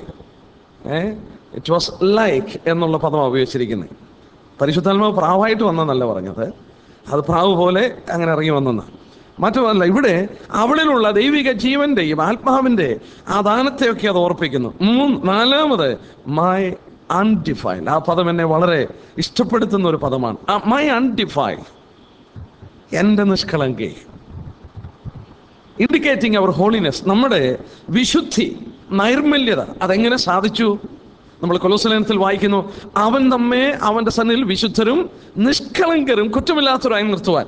ഇറ്റ് വാസ് ലൈക്ക് എന്നുള്ള പദമാണ് ഉപയോഗിച്ചിരിക്കുന്നത് പരിശുദ്ധാത്മാവ് പ്രാവായിട്ട് വന്നെന്നല്ല പറഞ്ഞത് അത് പ്രാവ് പോലെ അങ്ങനെ ഇറങ്ങി വന്നെന്ന് മറ്റൊന്നല്ല ഇവിടെ അവളിലുള്ള ദൈവിക ജീവന്റെയും ആത്മാവിന്റെ ആ ദാനത്തെയൊക്കെ അത് ഓർപ്പിക്കുന്നു മൂന്ന് നാലാമത് മൈ അൺഡിഫൈൻഡ് ആ പദം എന്നെ വളരെ ഇഷ്ടപ്പെടുത്തുന്ന ഒരു പദമാണ് മൈ അൺഡിഫൈൻഡ് എൻ്റെ നിഷ്കളങ്കേ ഇൻഡിക്കേറ്റിംഗ് അവർ ഹോളിനെസ് നമ്മുടെ വിശുദ്ധി നൈർമല്യത അതെങ്ങനെ സാധിച്ചു നമ്മൾ കൊലോസലേനത്തിൽ വായിക്കുന്നു അവൻ നമ്മെ അവന്റെ സന്നിധിയിൽ വിശുദ്ധരും നിഷ്കളങ്കരും കുറ്റമില്ലാത്തവരായി നിർത്തുവാൻ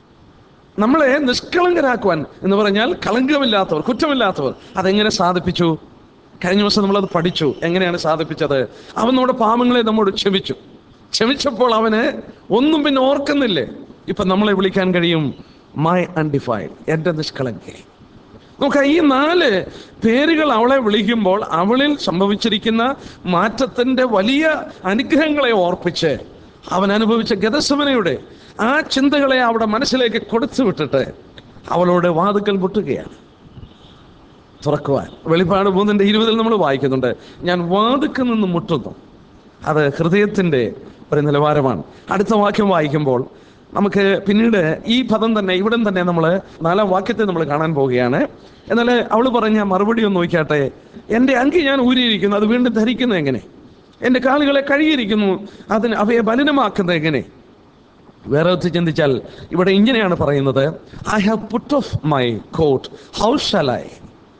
നമ്മളെ നിഷ്കളങ്കരാക്കുവാൻ എന്ന് പറഞ്ഞാൽ കളങ്കമില്ലാത്തവർ കുറ്റമില്ലാത്തവർ അതെങ്ങനെ സാധിപ്പിച്ചു കഴിഞ്ഞ ദിവസം നമ്മളത് പഠിച്ചു എങ്ങനെയാണ് സാധിപ്പിച്ചത് അവൻ നമ്മുടെ പാപങ്ങളെ നമ്മോട് ക്ഷമിച്ചു ക്ഷമിച്ചപ്പോൾ അവന് ഒന്നും പിന്നെ ഓർക്കുന്നില്ലേ ഇപ്പൊ നമ്മളെ വിളിക്കാൻ കഴിയും മൈ അൺഡിഫൈഡ് എൻ്റെ നിഷ്കളങ്കേ നോക്കാം ഈ നാല് പേരുകൾ അവളെ വിളിക്കുമ്പോൾ അവളിൽ സംഭവിച്ചിരിക്കുന്ന മാറ്റത്തിന്റെ വലിയ അനുഗ്രഹങ്ങളെ ഓർപ്പിച്ച് അവൻ അനുഭവിച്ച ഗതസമനയുടെ ആ ചിന്തകളെ അവിടെ മനസ്സിലേക്ക് കൊടുത്തു വിട്ടിട്ട് അവളോട് വാതുക്കൽ മുട്ടുകയാണ് തുറക്കുവാൻ വെളിപ്പാട് മൂന്നിന്റെ ഇരുപതിൽ നമ്മൾ വായിക്കുന്നുണ്ട് ഞാൻ വാതുക്കൽ നിന്ന് മുട്ടുന്നു അത് ഹൃദയത്തിന്റെ ഒരു നിലവാരമാണ് അടുത്ത വാക്യം വായിക്കുമ്പോൾ നമുക്ക് പിന്നീട് ഈ പദം തന്നെ ഇവിടം തന്നെ നമ്മൾ നാലാം വാക്യത്തെ നമ്മൾ കാണാൻ പോവുകയാണ് എന്നാൽ അവൾ പറഞ്ഞ മറുപടി ഒന്ന് നോക്കിയാട്ടെ എൻ്റെ അങ്കി ഞാൻ ഊരിയിരിക്കുന്നു അത് വീണ്ടും ധരിക്കുന്നത് എങ്ങനെ എൻ്റെ കാലുകളെ കഴുകിയിരിക്കുന്നു അതിന് അവയെ ബലിനമാക്കുന്നത് എങ്ങനെ വേറെ ഒത്തിരി ചിന്തിച്ചാൽ ഇവിടെ ഇങ്ങനെയാണ് പറയുന്നത് I have put off my coat how shall I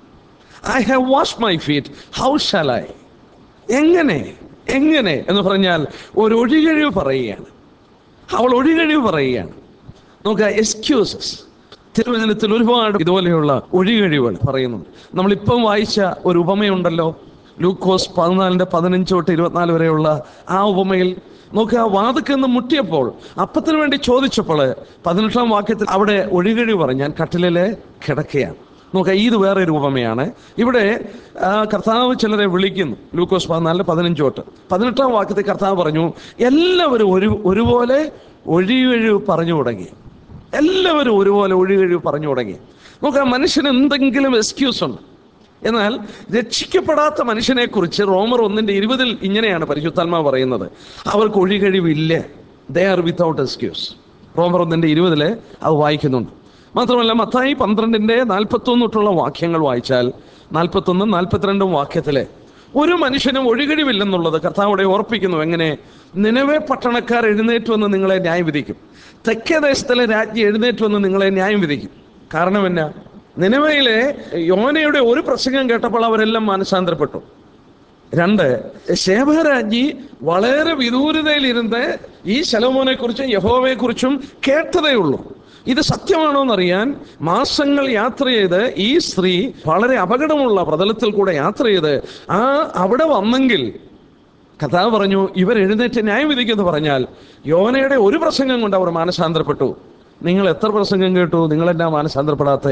I have wash my feet how shall I എങ്ങനെ എങ്ങനെ എന്ന് പറഞ്ഞാൽ ഒരു ഒഴികഴിവ് പറയുകയാണ് അവൾ ഒഴികഴിവ് പറയുകയാണ് നോക്കുക എക്സ്ക്യൂസസ് തിരുവചനത്തിൽ ഒരുപാട് ഇതുപോലെയുള്ള ഒഴികഴിവുകൾ പറയുന്നുണ്ട് നമ്മളിപ്പം വായിച്ച ഒരു ഉപമയുണ്ടല്ലോ ലൂക്കോസ് പതിനാലിന്റെ പതിനഞ്ച് തൊട്ട് ഇരുപത്തിനാല് വരെയുള്ള ആ ഉപമയിൽ നോക്കുക വാതുക്കെന്ന് മുട്ടിയപ്പോൾ അപ്പത്തിന് വേണ്ടി ചോദിച്ചപ്പോൾ പതിനെട്ടാം വാക്യത്തിൽ അവിടെ ഒഴികഴിവ് പറഞ്ഞു ഞാൻ കട്ടിലില് കിടക്കുകയാണ് നോക്കുക ഇത് വേറെ ഒരു ഉപമയാണ് ഇവിടെ ആ, കർത്താവ് ചിലരെ വിളിക്കുന്നു ലൂക്കോസ് പതിനാലിന് പതിനഞ്ച് തൊട്ട് പതിനെട്ടാം വാക്യത്തിൽ കർത്താവ് പറഞ്ഞു എല്ലാവരും ഒരു ഒരുപോലെ ഒഴികഴിവ് പറഞ്ഞു തുടങ്ങി എല്ലാവരും ഒരുപോലെ ഒഴികഴിവ് പറഞ്ഞു തുടങ്ങി നോക്കുക മനുഷ്യന് എന്തെങ്കിലും എക്സ്ക്യൂസ് ഉണ്ട് എന്നാൽ രക്ഷിക്കപ്പെടാത്ത മനുഷ്യനെ കുറിച്ച് റോമർ ഒന്നിന്റെ ഇരുപതിൽ ഇങ്ങനെയാണ് പരിശുദ്ധാത്മാ പറയുന്നത് അവർക്ക് ഒഴികഴിവില്ല ദേ ആർ വിത്തൗട്ട് എക്സ്ക്യൂസ് റോമർ ഒന്നിന്റെ ഇരുപതില് അത് വായിക്കുന്നുണ്ട് മാത്രമല്ല മത്തായി പന്ത്രണ്ടിന്റെ നാൽപ്പത്തൊന്ന് തൊട്ടുള്ള വാക്യങ്ങൾ വായിച്ചാൽ നാൽപ്പത്തൊന്നും നാൽപ്പത്തിരണ്ടും വാക്യത്തിലെ ഒരു മനുഷ്യനും ഒഴികഴിവില്ലെന്നുള്ളത് കർത്താവിടെ ഓർപ്പിക്കുന്നു എങ്ങനെ നിലവെ പട്ടണക്കാർ എഴുന്നേറ്റ് വന്ന് നിങ്ങളെ ന്യായം വിധിക്കും തെക്കേ ദേശത്തിലെ രാജ്ഞി എഴുന്നേറ്റ് വന്ന് നിങ്ങളെ ന്യായം വിധിക്കും കാരണം എന്നാ നിലവയിലെ യോനയുടെ ഒരു പ്രസംഗം കേട്ടപ്പോൾ അവരെല്ലാം മാനസാന്തരപ്പെട്ടു രണ്ട് ശേഭരാജി വളരെ വിദൂരതയിലിരുന്ന് ഈ ശലോമോനെ കുറിച്ചും യഹോവയെ കുറിച്ചും കേട്ടതേ ഉള്ളൂ ഇത് സത്യമാണോ എന്നറിയാൻ മാസങ്ങൾ യാത്ര ചെയ്ത് ഈ സ്ത്രീ വളരെ അപകടമുള്ള പ്രതലത്തിൽ കൂടെ യാത്ര ചെയ്ത് ആ അവിടെ വന്നെങ്കിൽ കഥാവ് പറഞ്ഞു ഇവർ എഴുന്നേറ്റ് ന്യായം വിധിക്കുമെന്ന് പറഞ്ഞാൽ യോനയുടെ ഒരു പ്രസംഗം കൊണ്ട് അവർ മാനസാന്തരപ്പെട്ടു നിങ്ങൾ എത്ര പ്രസംഗം കേട്ടു നിങ്ങളെന്നാ മാനസാന്തരപ്പെടാത്തേ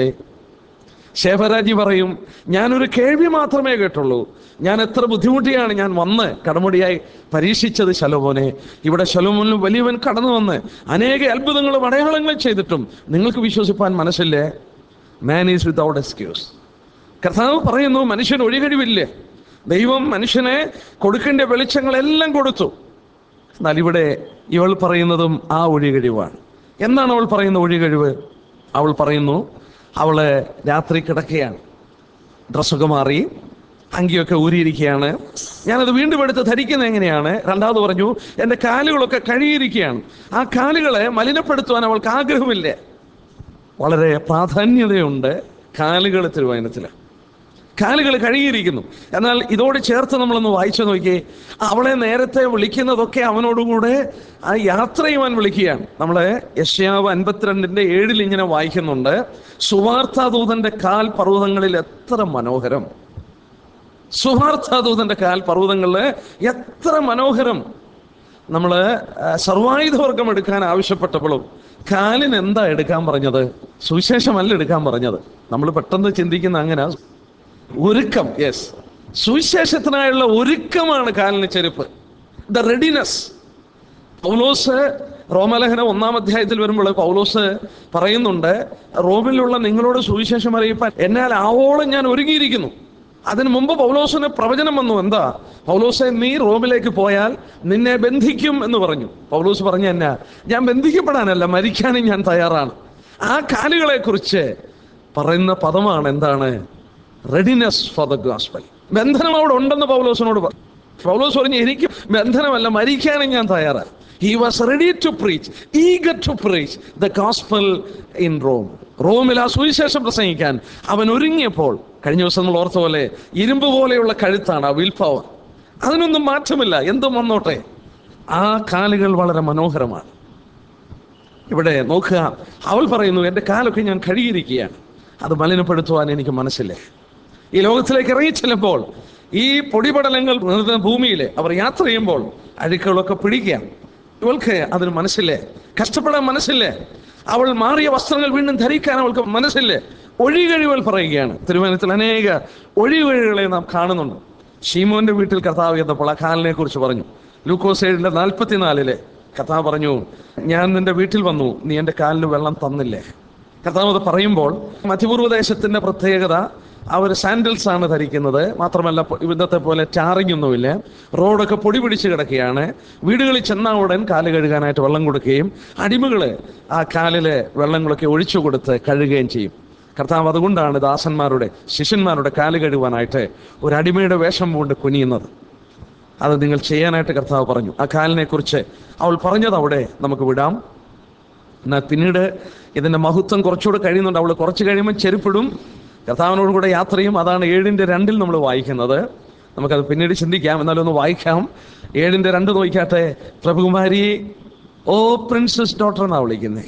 ശേഖരാജി പറയും ഞാനൊരു കേൾവി മാത്രമേ കേട്ടുള്ളൂ ഞാൻ എത്ര ബുദ്ധിമുട്ടിയാണ് ഞാൻ വന്ന് കടമുടിയായി പരീക്ഷിച്ചത് ശലോമോനെ ഇവിടെ ശലോമോനിലും വലിയവൻ കടന്നു വന്ന് അനേക അത്ഭുതങ്ങളും അടയാളങ്ങളും ചെയ്തിട്ടും നിങ്ങൾക്ക് വിശ്വസിപ്പാൻ മനസ്സില്ലേ മാൻ ഈസ് വിതൗട്ട് എക്സ്ക്യൂസ് കർത്താവ് പറയുന്നു മനുഷ്യൻ ഒഴികഴിവില്ലേ ദൈവം മനുഷ്യനെ കൊടുക്കേണ്ട വെളിച്ചങ്ങളെല്ലാം കൊടുത്തു എന്നാൽ ഇവിടെ ഇവൾ പറയുന്നതും ആ ഒഴികഴിവാണ് എന്താണ് അവൾ പറയുന്ന ഒഴികഴിവ് അവൾ പറയുന്നു അവള് രാത്രി കിടക്കുകയാണ് ഡ്രസ്സൊക്കെ മാറി അങ്കിയൊക്കെ ഊരിയിരിക്കുകയാണ് ഞാനത് വീണ്ടും എടുത്ത് ധരിക്കുന്നത് എങ്ങനെയാണ് രണ്ടാമത് പറഞ്ഞു എൻ്റെ കാലുകളൊക്കെ കഴുകിയിരിക്കുകയാണ് ആ കാലുകളെ മലിനപ്പെടുത്തുവാൻ അവൾക്ക് ആഗ്രഹമില്ല വളരെ പ്രാധാന്യതയുണ്ട് കാലുകൾ തിരുവചനത്തിൽ കാലുകൾ കഴുകിയിരിക്കുന്നു എന്നാൽ ഇതോട് ചേർത്ത് നമ്മളൊന്ന് വായിച്ചു നോക്കിയേ അവളെ നേരത്തെ വിളിക്കുന്നതൊക്കെ അവനോടുകൂടെ ആ യാത്ര ചെയ്യുവാൻ വിളിക്കുകയാണ് നമ്മള് യശ്യാവ് അൻപത്തിരണ്ടിന്റെ ഏഴിൽ ഇങ്ങനെ വായിക്കുന്നുണ്ട് സുവാർത്ഥാദൂതന്റെ കാൽ പർവ്വതങ്ങളിൽ എത്ര മനോഹരം സുഹാർത്ഥാദൂതന്റെ കാൽ പർവ്വതങ്ങളിൽ എത്ര മനോഹരം നമ്മൾ സർവായുധവർഗം എടുക്കാൻ ആവശ്യപ്പെട്ടപ്പോഴും കാലിന് എന്താ എടുക്കാൻ പറഞ്ഞത് സുവിശേഷമല്ല എടുക്കാൻ പറഞ്ഞത് നമ്മൾ പെട്ടെന്ന് ചിന്തിക്കുന്ന അങ്ങനെ ഒരുക്കം യെസ് സുവിശേഷത്തിനായുള്ള ഒരുക്കമാണ് കാലിന് ചെരുപ്പ് ദ റെഡിനെസ് പൗലോസ് റോമലേഖനം ഒന്നാം അധ്യായത്തിൽ വരുമ്പോൾ പൗലോസ് പറയുന്നുണ്ട് റോമിലുള്ള നിങ്ങളോട് സുവിശേഷം അറിയിപ്പാൻ എന്നാൽ ആവോളം ഞാൻ ഒരുങ്ങിയിരിക്കുന്നു അതിനു മുമ്പ് പൗലോസിന് പ്രവചനം വന്നു എന്താ പൗലോസെ നീ റോമിലേക്ക് പോയാൽ നിന്നെ ബന്ധിക്കും എന്ന് പറഞ്ഞു പൗലോസ് പറഞ്ഞു എന്നാ ഞാൻ ബന്ധിക്കപ്പെടാനല്ല മരിക്കാനും ഞാൻ തയ്യാറാണ് ആ കാലുകളെ കുറിച്ച് പറയുന്ന പദമാണ് എന്താണ് റെഡിനെസ് ഫോർ ദ ഗോസ്പൽ ബന്ധനം അവിടെ ഉണ്ടെന്ന് പൗലോസിനോട് പറഞ്ഞു പൗലോസ് പറഞ്ഞു എനിക്ക് ബന്ധനമല്ല മരിക്കാനും ഞാൻ തയ്യാറാണ് he was ready to preach eager to preach the gospel in Rome റോമിൽ ആ സുവിശേഷം പ്രസംഗിക്കാൻ അവൻ ഒരുങ്ങിയപ്പോൾ കഴിഞ്ഞ ദിവസം നമ്മൾ ഓർത്ത പോലെ ഇരുമ്പ് പോലെയുള്ള കഴുത്താണ് ആ വിൽ പവർ അതിനൊന്നും മാറ്റമില്ല എന്തും വന്നോട്ടെ ആ കാലുകൾ വളരെ മനോഹരമാണ് ഇവിടെ നോക്കുക അവൾ പറയുന്നു എൻ്റെ കാലൊക്കെ ഞാൻ കഴുകിയിരിക്കുകയാണ് അത് മലിനപ്പെടുത്തുവാൻ എനിക്ക് മനസ്സില്ല ഈ ലോകത്തിലേക്ക് ഇറങ്ങി ചെല്ലുമ്പോൾ ഈ പൊടിപടലങ്ങൾ നിറഞ്ഞ ഭൂമിയിൽ അവർ യാത്ര ചെയ്യുമ്പോൾ അഴുക്കുകളൊക്കെ പിടിക്കുക ഇവൾക്ക് അതിന് മനസ്സില്ലേ കഷ്ടപ്പെടാൻ മനസ്സില്ലേ അവൾ മാറിയ വസ്ത്രങ്ങൾ വീണ്ടും ധരിക്കാൻ അവൾക്ക് മനസ്സില്ലേ ഒഴികഴിവുകൾ പറയുകയാണ് തിരുവനന്തപുരത്തിൽ അനേക ഒഴികഴിവുകളെ നാം കാണുന്നുണ്ട് ഷീമോന്റെ വീട്ടിൽ കർത്താവ് ചെന്നപ്പോൾ ആ കാലിനെ കുറിച്ച് പറഞ്ഞു ലൂക്കോസ് ഏഴിന്റെ നാൽപ്പത്തിനാലില് കർത്താവ് പറഞ്ഞു ഞാൻ നിന്റെ വീട്ടിൽ വന്നു നീ എൻ്റെ കാലിന് വെള്ളം തന്നില്ലേ കർത്താവ് അത് പറയുമ്പോൾ മധ്യപൂർവ്വദേശത്തിന്റെ പ്രത്യേകത അവർ സാൻഡൽസ് ആണ് ധരിക്കുന്നത് മാത്രമല്ല പൊ- ഇന്നത്തെ പോലെ ടാറിംഗ് ഒന്നുമില്ല റോഡൊക്കെ പൊടി പിടിച്ച് കിടക്കുകയാണ് വീടുകളിൽ ചെന്ന ഉടൻ കാല് കഴുകാനായിട്ട് വെള്ളം കൊടുക്കുകയും അടിമകള് ആ കാലില് വെള്ളങ്ങളൊക്കെ ഒഴിച്ചു കൊടുത്ത് കഴുകുകയും ചെയ്യും കർത്താവ് അതുകൊണ്ടാണ് ദാസന്മാരുടെ ശിഷ്യന്മാരുടെ കാല് കഴുകുവാനായിട്ട് ഒരു അടിമയുടെ വേഷം കൊണ്ട് കുനിയുന്നത് അത് നിങ്ങൾ ചെയ്യാനായിട്ട് കർത്താവ് പറഞ്ഞു ആ കാലിനെ കുറിച്ച് അവൾ പറഞ്ഞത് അവിടെ നമുക്ക് വിടാം എന്നാൽ പിന്നീട് ഇതിന്റെ മഹത്വം കുറച്ചുകൂടെ കഴിയുന്നുണ്ട് അവൾ കുറച്ച് കഴിയുമ്പോൾ ചെരുപ്പിടും കർത്താവിനോട് കൂടെ യാത്ര ചെയ്യും അതാണ് ഏഴിന്റെ രണ്ടിൽ നമ്മൾ വായിക്കുന്നത് നമുക്കത് പിന്നീട് ചിന്തിക്കാം എന്നാലും ഒന്ന് വായിക്കാം ഏഴിന്റെ രണ്ട് നോക്കിയാട്ടെ പ്രഭുകുമാരി ഓ പ്രിൻസസ് ഡോട്ടർ എന്നാ വിളിക്കുന്നേ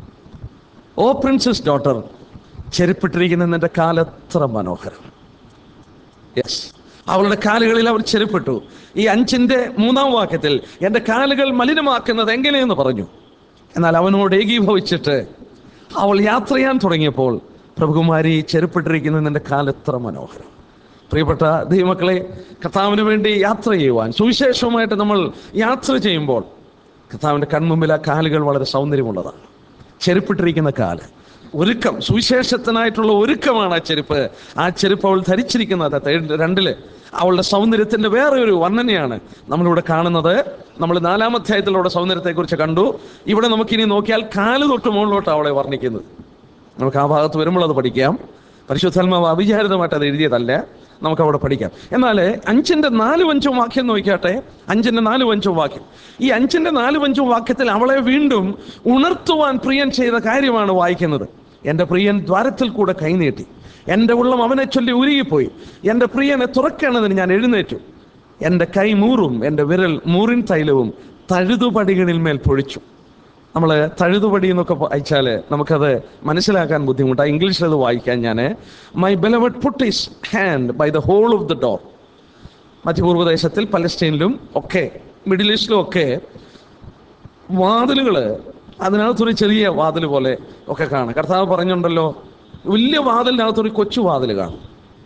ഓ പ്രിൻസസ് ഡോട്ടർ ചെരുപ്പിട്ടിരിക്കുന്ന നിന്റെ കാലെത്ര മനോഹരം യെസ് അവളുടെ കാലുകളിൽ അവർ ചെരുപ്പിട്ടു ഈ അഞ്ചിന്റെ മൂന്നാം വാക്യത്തിൽ എൻ്റെ കാലുകൾ മലിനമാക്കുന്നത് എങ്ങനെയെന്ന് പറഞ്ഞു എന്നാൽ അവനോട് ഏകീഭവിച്ചിട്ട് അവൾ യാത്ര ചെയ്യാൻ തുടങ്ങിയപ്പോൾ പ്രഭുകുമാരി ചെരുപ്പിട്ടിരിക്കുന്ന നിന്റെ കാലെത്ര മനോഹരം പ്രിയപ്പെട്ട ദൈവമക്കളെ കർത്താവിന് വേണ്ടി യാത്ര ചെയ്യുവാൻ സുവിശേഷവുമായിട്ട് നമ്മൾ യാത്ര ചെയ്യുമ്പോൾ കർത്താവിൻ്റെ കൺമുമ്പിൽ ആ കാലുകൾ വളരെ സൗന്ദര്യമുള്ളതാണ് ചെരുപ്പിട്ടിരിക്കുന്ന കാല് ഒരുക്കം സുവിശേഷത്തിനായിട്ടുള്ള ഒരുക്കമാണ് ആ ചെരുപ്പ് ആ ചെരുപ്പ് അവൾ ധരിച്ചിരിക്കുന്നത് തേ- രണ്ടില് അവളുടെ സൗന്ദര്യത്തിന്റെ വേറെ ഒരു വർണ്ണനയാണ് നമ്മളിവിടെ കാണുന്നത് നമ്മൾ നാലാം അധ്യായത്തിലൂടെ സൗന്ദര്യത്തെക്കുറിച്ച് കണ്ടു ഇവിടെ നമുക്കിനി നോക്കിയാൽ കാല് തൊട്ട് മുകളിലോട്ട് അവളെ വർണ്ണിക്കുന്നത് നമുക്ക് ആ ഭാഗത്ത് വരുമ്പോൾ അത് പഠിക്കാം പരിശുദ്ധാത്മാവ് അവിചാരിതമായിട്ട് അത് എഴുതിയതല്ല നമുക്ക് അവിടെ പഠിക്കാം എന്നാൽ അഞ്ചിന്റെ നാലും അഞ്ചും വാക്യം നോക്കിയാട്ടെ അഞ്ചിന്റെ നാലും അഞ്ചും വാക്യം ഈ അഞ്ചിന്റെ നാലും അഞ്ചും വാക്യത്തിൽ അവളെ വീണ്ടും ഉണർത്തുവാൻ പ്രിയൻ ചെയ്ത കാര്യമാണ് വായിക്കുന്നത് എൻ്റെ പ്രിയൻ ദ്വാരത്തിൽ കൂടെ കൈനീട്ടി എൻ്റെ ഉള്ളം അവനെ ചൊല്ലി ഉരുകിപ്പോയി എൻ്റെ പ്രിയനെ തുറക്കണതിന് ഞാൻ എഴുന്നേറ്റു എൻ്റെ കൈ മൂറും എൻ്റെ വിരൽ മൂറിൻ തൈലവും തഴുതുപടികളിൽ മേൽ പൊഴിച്ചു നമ്മൾ തഴുതുപടി എന്നൊക്കെ വായിച്ചാൽ നമുക്കത് മനസ്സിലാക്കാൻ ബുദ്ധിമുട്ടാണ് ഇംഗ്ലീഷിൽ അത് വായിക്കാൻ ഞാൻ my beloved put his hand by the hole of the door മധ്യപൂർവ്വദേശത്തിൽ പലസ്തീനിലും ഒക്കെ മിഡിൽ ഈസ്റ്റിലും ഒക്കെ വാതിലുകൾ അതിനകത്തൊരു ചെറിയ വാതിൽ പോലെ ഒക്കെ കാണും കർത്താവ് പറഞ്ഞുണ്ടല്ലോ വലിയ വാതിലിനകത്തൊരു കൊച്ചു വാതിൽ കാണും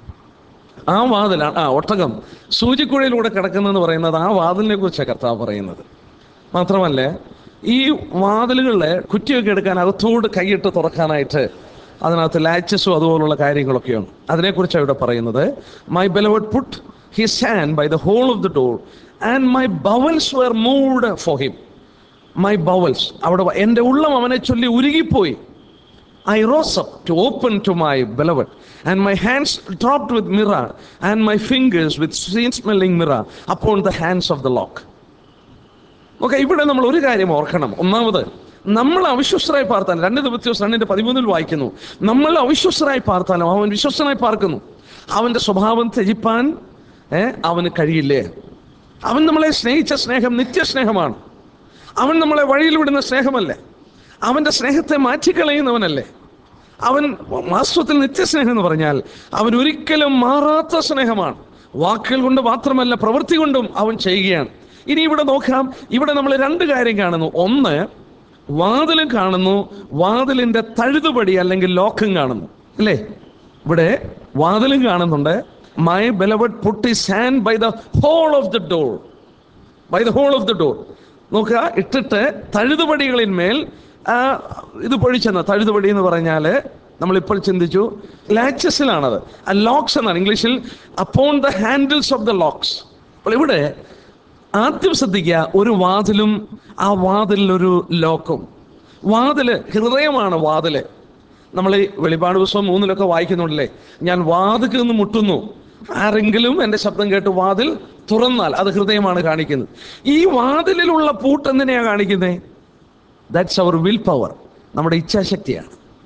ആ വാതിലാണ് ആ ഒട്ടകം സൂചിക്കുഴയിലൂടെ കിടക്കുന്നതെന്ന് പറയുന്നത് ആ വാതിലിനെ കുറിച്ചാണ് കർത്താവ് പറയുന്നത് മാത്രമല്ല ഈ വാതിലുകളിലെ കുറ്റിയൊക്കെ എടുക്കാൻ അകത്തോട് കൈയിട്ട് തുറക്കാനായിട്ട് അതിനകത്ത് ലാച്ചസും അതുപോലുള്ള കാര്യങ്ങളൊക്കെയാണ് അതിനെക്കുറിച്ചാണ് ഇവിടെ പറയുന്നത് my beloved put his hand by the hole of the door and my bowels were moved for him my bowels അവിടെ എൻ്റെ ഉള്ളം അവനെ ചൊല്ലി ഉരുകിപ്പോയി I rose up to open to my beloved and my hands dropped with mirror, and my fingers with sweet smelling mirror upon the hands of the lock. Okay ഇവിടെ നമ്മൾ ഒരു കാര്യം ഓർക്കണം ഒന്നാമത് നമ്മൾ അവിശ്വസ്തരായി പാർത്താൽ രണ്ട് ദിവസം രണ്ടിന്റെ പതിമൂന്നിൽ വായിക്കുന്നു നമ്മൾ അവിശ്വസ്തരായി പാർത്താലും അവൻ വിശ്വസ്തനായി പാർക്കുന്നു അവന്റെ സ്വഭാവം ത്യജിപ്പാൻ ഏ, അവന് കഴിയില്ലേ അവൻ നമ്മളെ സ്നേഹിച്ച സ്നേഹം നിത്യസ്നേഹമാണ് അവൻ നമ്മളെ വഴിയിൽ വിടുന്ന സ്നേഹമല്ലേ അവന്റെ സ്നേഹത്തെ മാറ്റിക്കളയുന്നവനല്ലേ അവൻ വാസ്തവത്തിൽ നിത്യസ്നേഹം എന്ന് പറഞ്ഞാൽ അവൻ ഒരിക്കലും മാറാത്ത സ്നേഹമാണ് വാക്കുകൾ കൊണ്ട് മാത്രമല്ല പ്രവൃത്തി കൊണ്ടും അവൻ ചെയ്യുകയാണ് ഇനി ഇവിടെ നോക്കാം ഇവിടെ നമ്മൾ രണ്ട് കാര്യം കാണുന്നു ഒന്ന് വാതിലും കാണുന്നു വാതിലിന്റെ തഴുതുപടി അല്ലെങ്കിൽ ലോക്കും കാണുന്നു അല്ലേ ഇവിടെ വാതിലും കാണുന്നുണ്ട് my beloved put his hand by the hole of the door by the hole of the door നോക്കുക ഇട്ടിട്ട് തഴുതുപടികളിന്മേൽ ആ, ഇത് പൊഴിച്ചെന്ന തഴുതുപടി എന്ന് പറഞ്ഞാൽ നമ്മളിപ്പോൾ ചിന്തിച്ചു ലാച്ചസിലാണത് ആ ലോക്സ് എന്നാണ് ഇംഗ്ലീഷിൽ upon the handles of the locks അപ്പോൾ ഇവിടെ ആദ്യം ശ്രദ്ധിക്കുക ഒരു വാതിലും ആ വാതിലൊരു ലോക്കും വാതില് ഹൃദയമാണ് വാതില് നമ്മൾ ഈ വെളിപാട് പുസ്തകം മൂന്നിലൊക്കെ വായിക്കുന്നുണ്ടല്ലേ ഞാൻ വാതിൽ നിന്ന് മുട്ടുന്നു ആരെങ്കിലും എൻ്റെ ശബ്ദം കേട്ട് വാതിൽ തുറന്നാൽ അത് ഹൃദയമാണ് കാണിക്കുന്നത് ഈ വാതിലിലുള്ള പൂട്ട് എന്തിനെയാണ് കാണിക്കുന്നത് ദാറ്റ്സ് അവർ വിൽ പവർ നമ്മുടെ ഇച്ഛാശക്തിയാണ്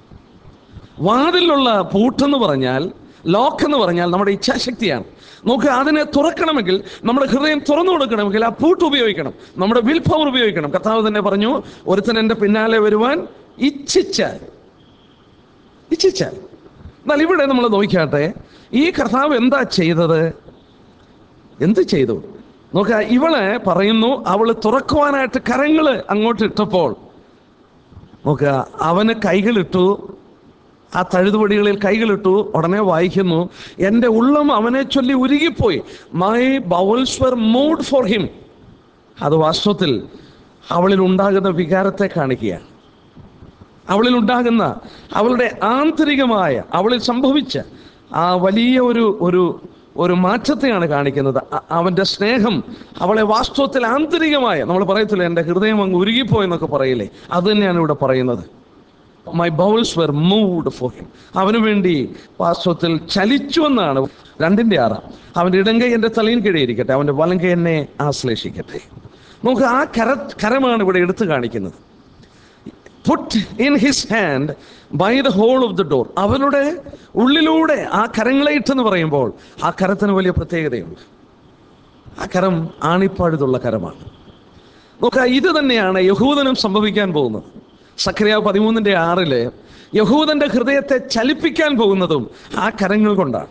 വാതിലുള്ള പൂട്ടെന്ന് പറഞ്ഞാൽ ലോക്ക് എന്ന് പറഞ്ഞാൽ നമ്മുടെ ഇച്ഛാശക്തിയാണ് നോക്ക് അതിനെ തുറക്കണമെങ്കിൽ നമ്മുടെ ഹൃദയം തുറന്നു കൊടുക്കണമെങ്കിൽ ആ പൂട്ട് ഉപയോഗിക്കണം നമ്മുടെ വിൽ പവർ ഉപയോഗിക്കണം കർത്താവ് തന്നെ പറഞ്ഞു ഒരുത്തൻ എൻ്റെ പിന്നാലെ വരുവാൻ ഇച്ഛിച്ചാൽ ഇച്ഛിച്ചാൽ എന്നാൽ ഇവിടെ നമ്മൾ നോക്കിയാട്ടെ ഈ കർത്താവ് എന്താ ചെയ്തത് എന്ത് ചെയ്തു നോക്ക ഇവളെ പറയുന്നു അവള് തുറക്കുവാനായിട്ട് കരങ്ങള് അങ്ങോട്ട് ഇട്ടപ്പോൾ നോക്കുക അവന് കൈകളിട്ടു ആ തഴുതുപടികളിൽ കൈകളിട്ടു ഉടനെ വായിക്കുന്നു എൻ്റെ ഉള്ളം അവനെ ചൊല്ലി ഉരുകിപ്പോയി my bowels were moved for him അത് വാസ്തവത്തിൽ അവളിൽ ഉണ്ടാകുന്ന വികാരത്തെ കാണിക്കുകയാണ് അവളിൽ ഉണ്ടാകുന്ന അവളുടെ ആന്തരികമായ അവളിൽ സംഭവിച്ച ആ വലിയ ഒരു ഒരു ഒരു മാറ്റത്തെയാണ് കാണിക്കുന്നത് അ- അവന്റെ സ്നേഹം അവളെ വാസ്തവത്തിൽ ആന്തരികമായ നമ്മൾ പറയത്തില്ല എൻ്റെ ഹൃദയം അങ്ങ് ഉരുകിപ്പോയെന്നൊക്കെ പറയില്ലേ അത് തന്നെയാണ് ഇവിടെ പറയുന്നത് my bowels were moved for him അവന് വേണ്ടി വാസ്തവത്തിൽ ചലിച്ചു എന്നാണ് രണ്ടിന്റെ ആറാം അവന്റെ ഇടങ്കൈ എൻ്റെ തലയിൽ കീഴിയിരിക്കട്ടെ അവന്റെ വലങ്കൈ എന്നെ ആശ്ലേഷിക്കട്ടെ നമുക്ക് ആ കര കരമാണ് ഇവിടെ എടുത്തു കാണിക്കുന്നത് put in his hand by the hole of the door അവരുടെ ഉള്ളിലൂടെ ആ കരങ്ങളെ ഇട്ടെന്ന് പറയുമ്പോൾ ആ കരത്തിന് വലിയ പ്രത്യേകതയുണ്ട് ആ കരം ആണിപ്പാഴുതുള്ള കരമാണ് നോക്ക ഇത് തന്നെയാണ് യഹൂദനും സംഭവിക്കാൻ പോകുന്നത് സക്രിയ പതിമൂന്നിന്റെ ആറില് യഹൂദന്റെ ഹൃദയത്തെ ചലിപ്പിക്കാൻ പോകുന്നതും ആ കരങ്ങൾ കൊണ്ടാണ്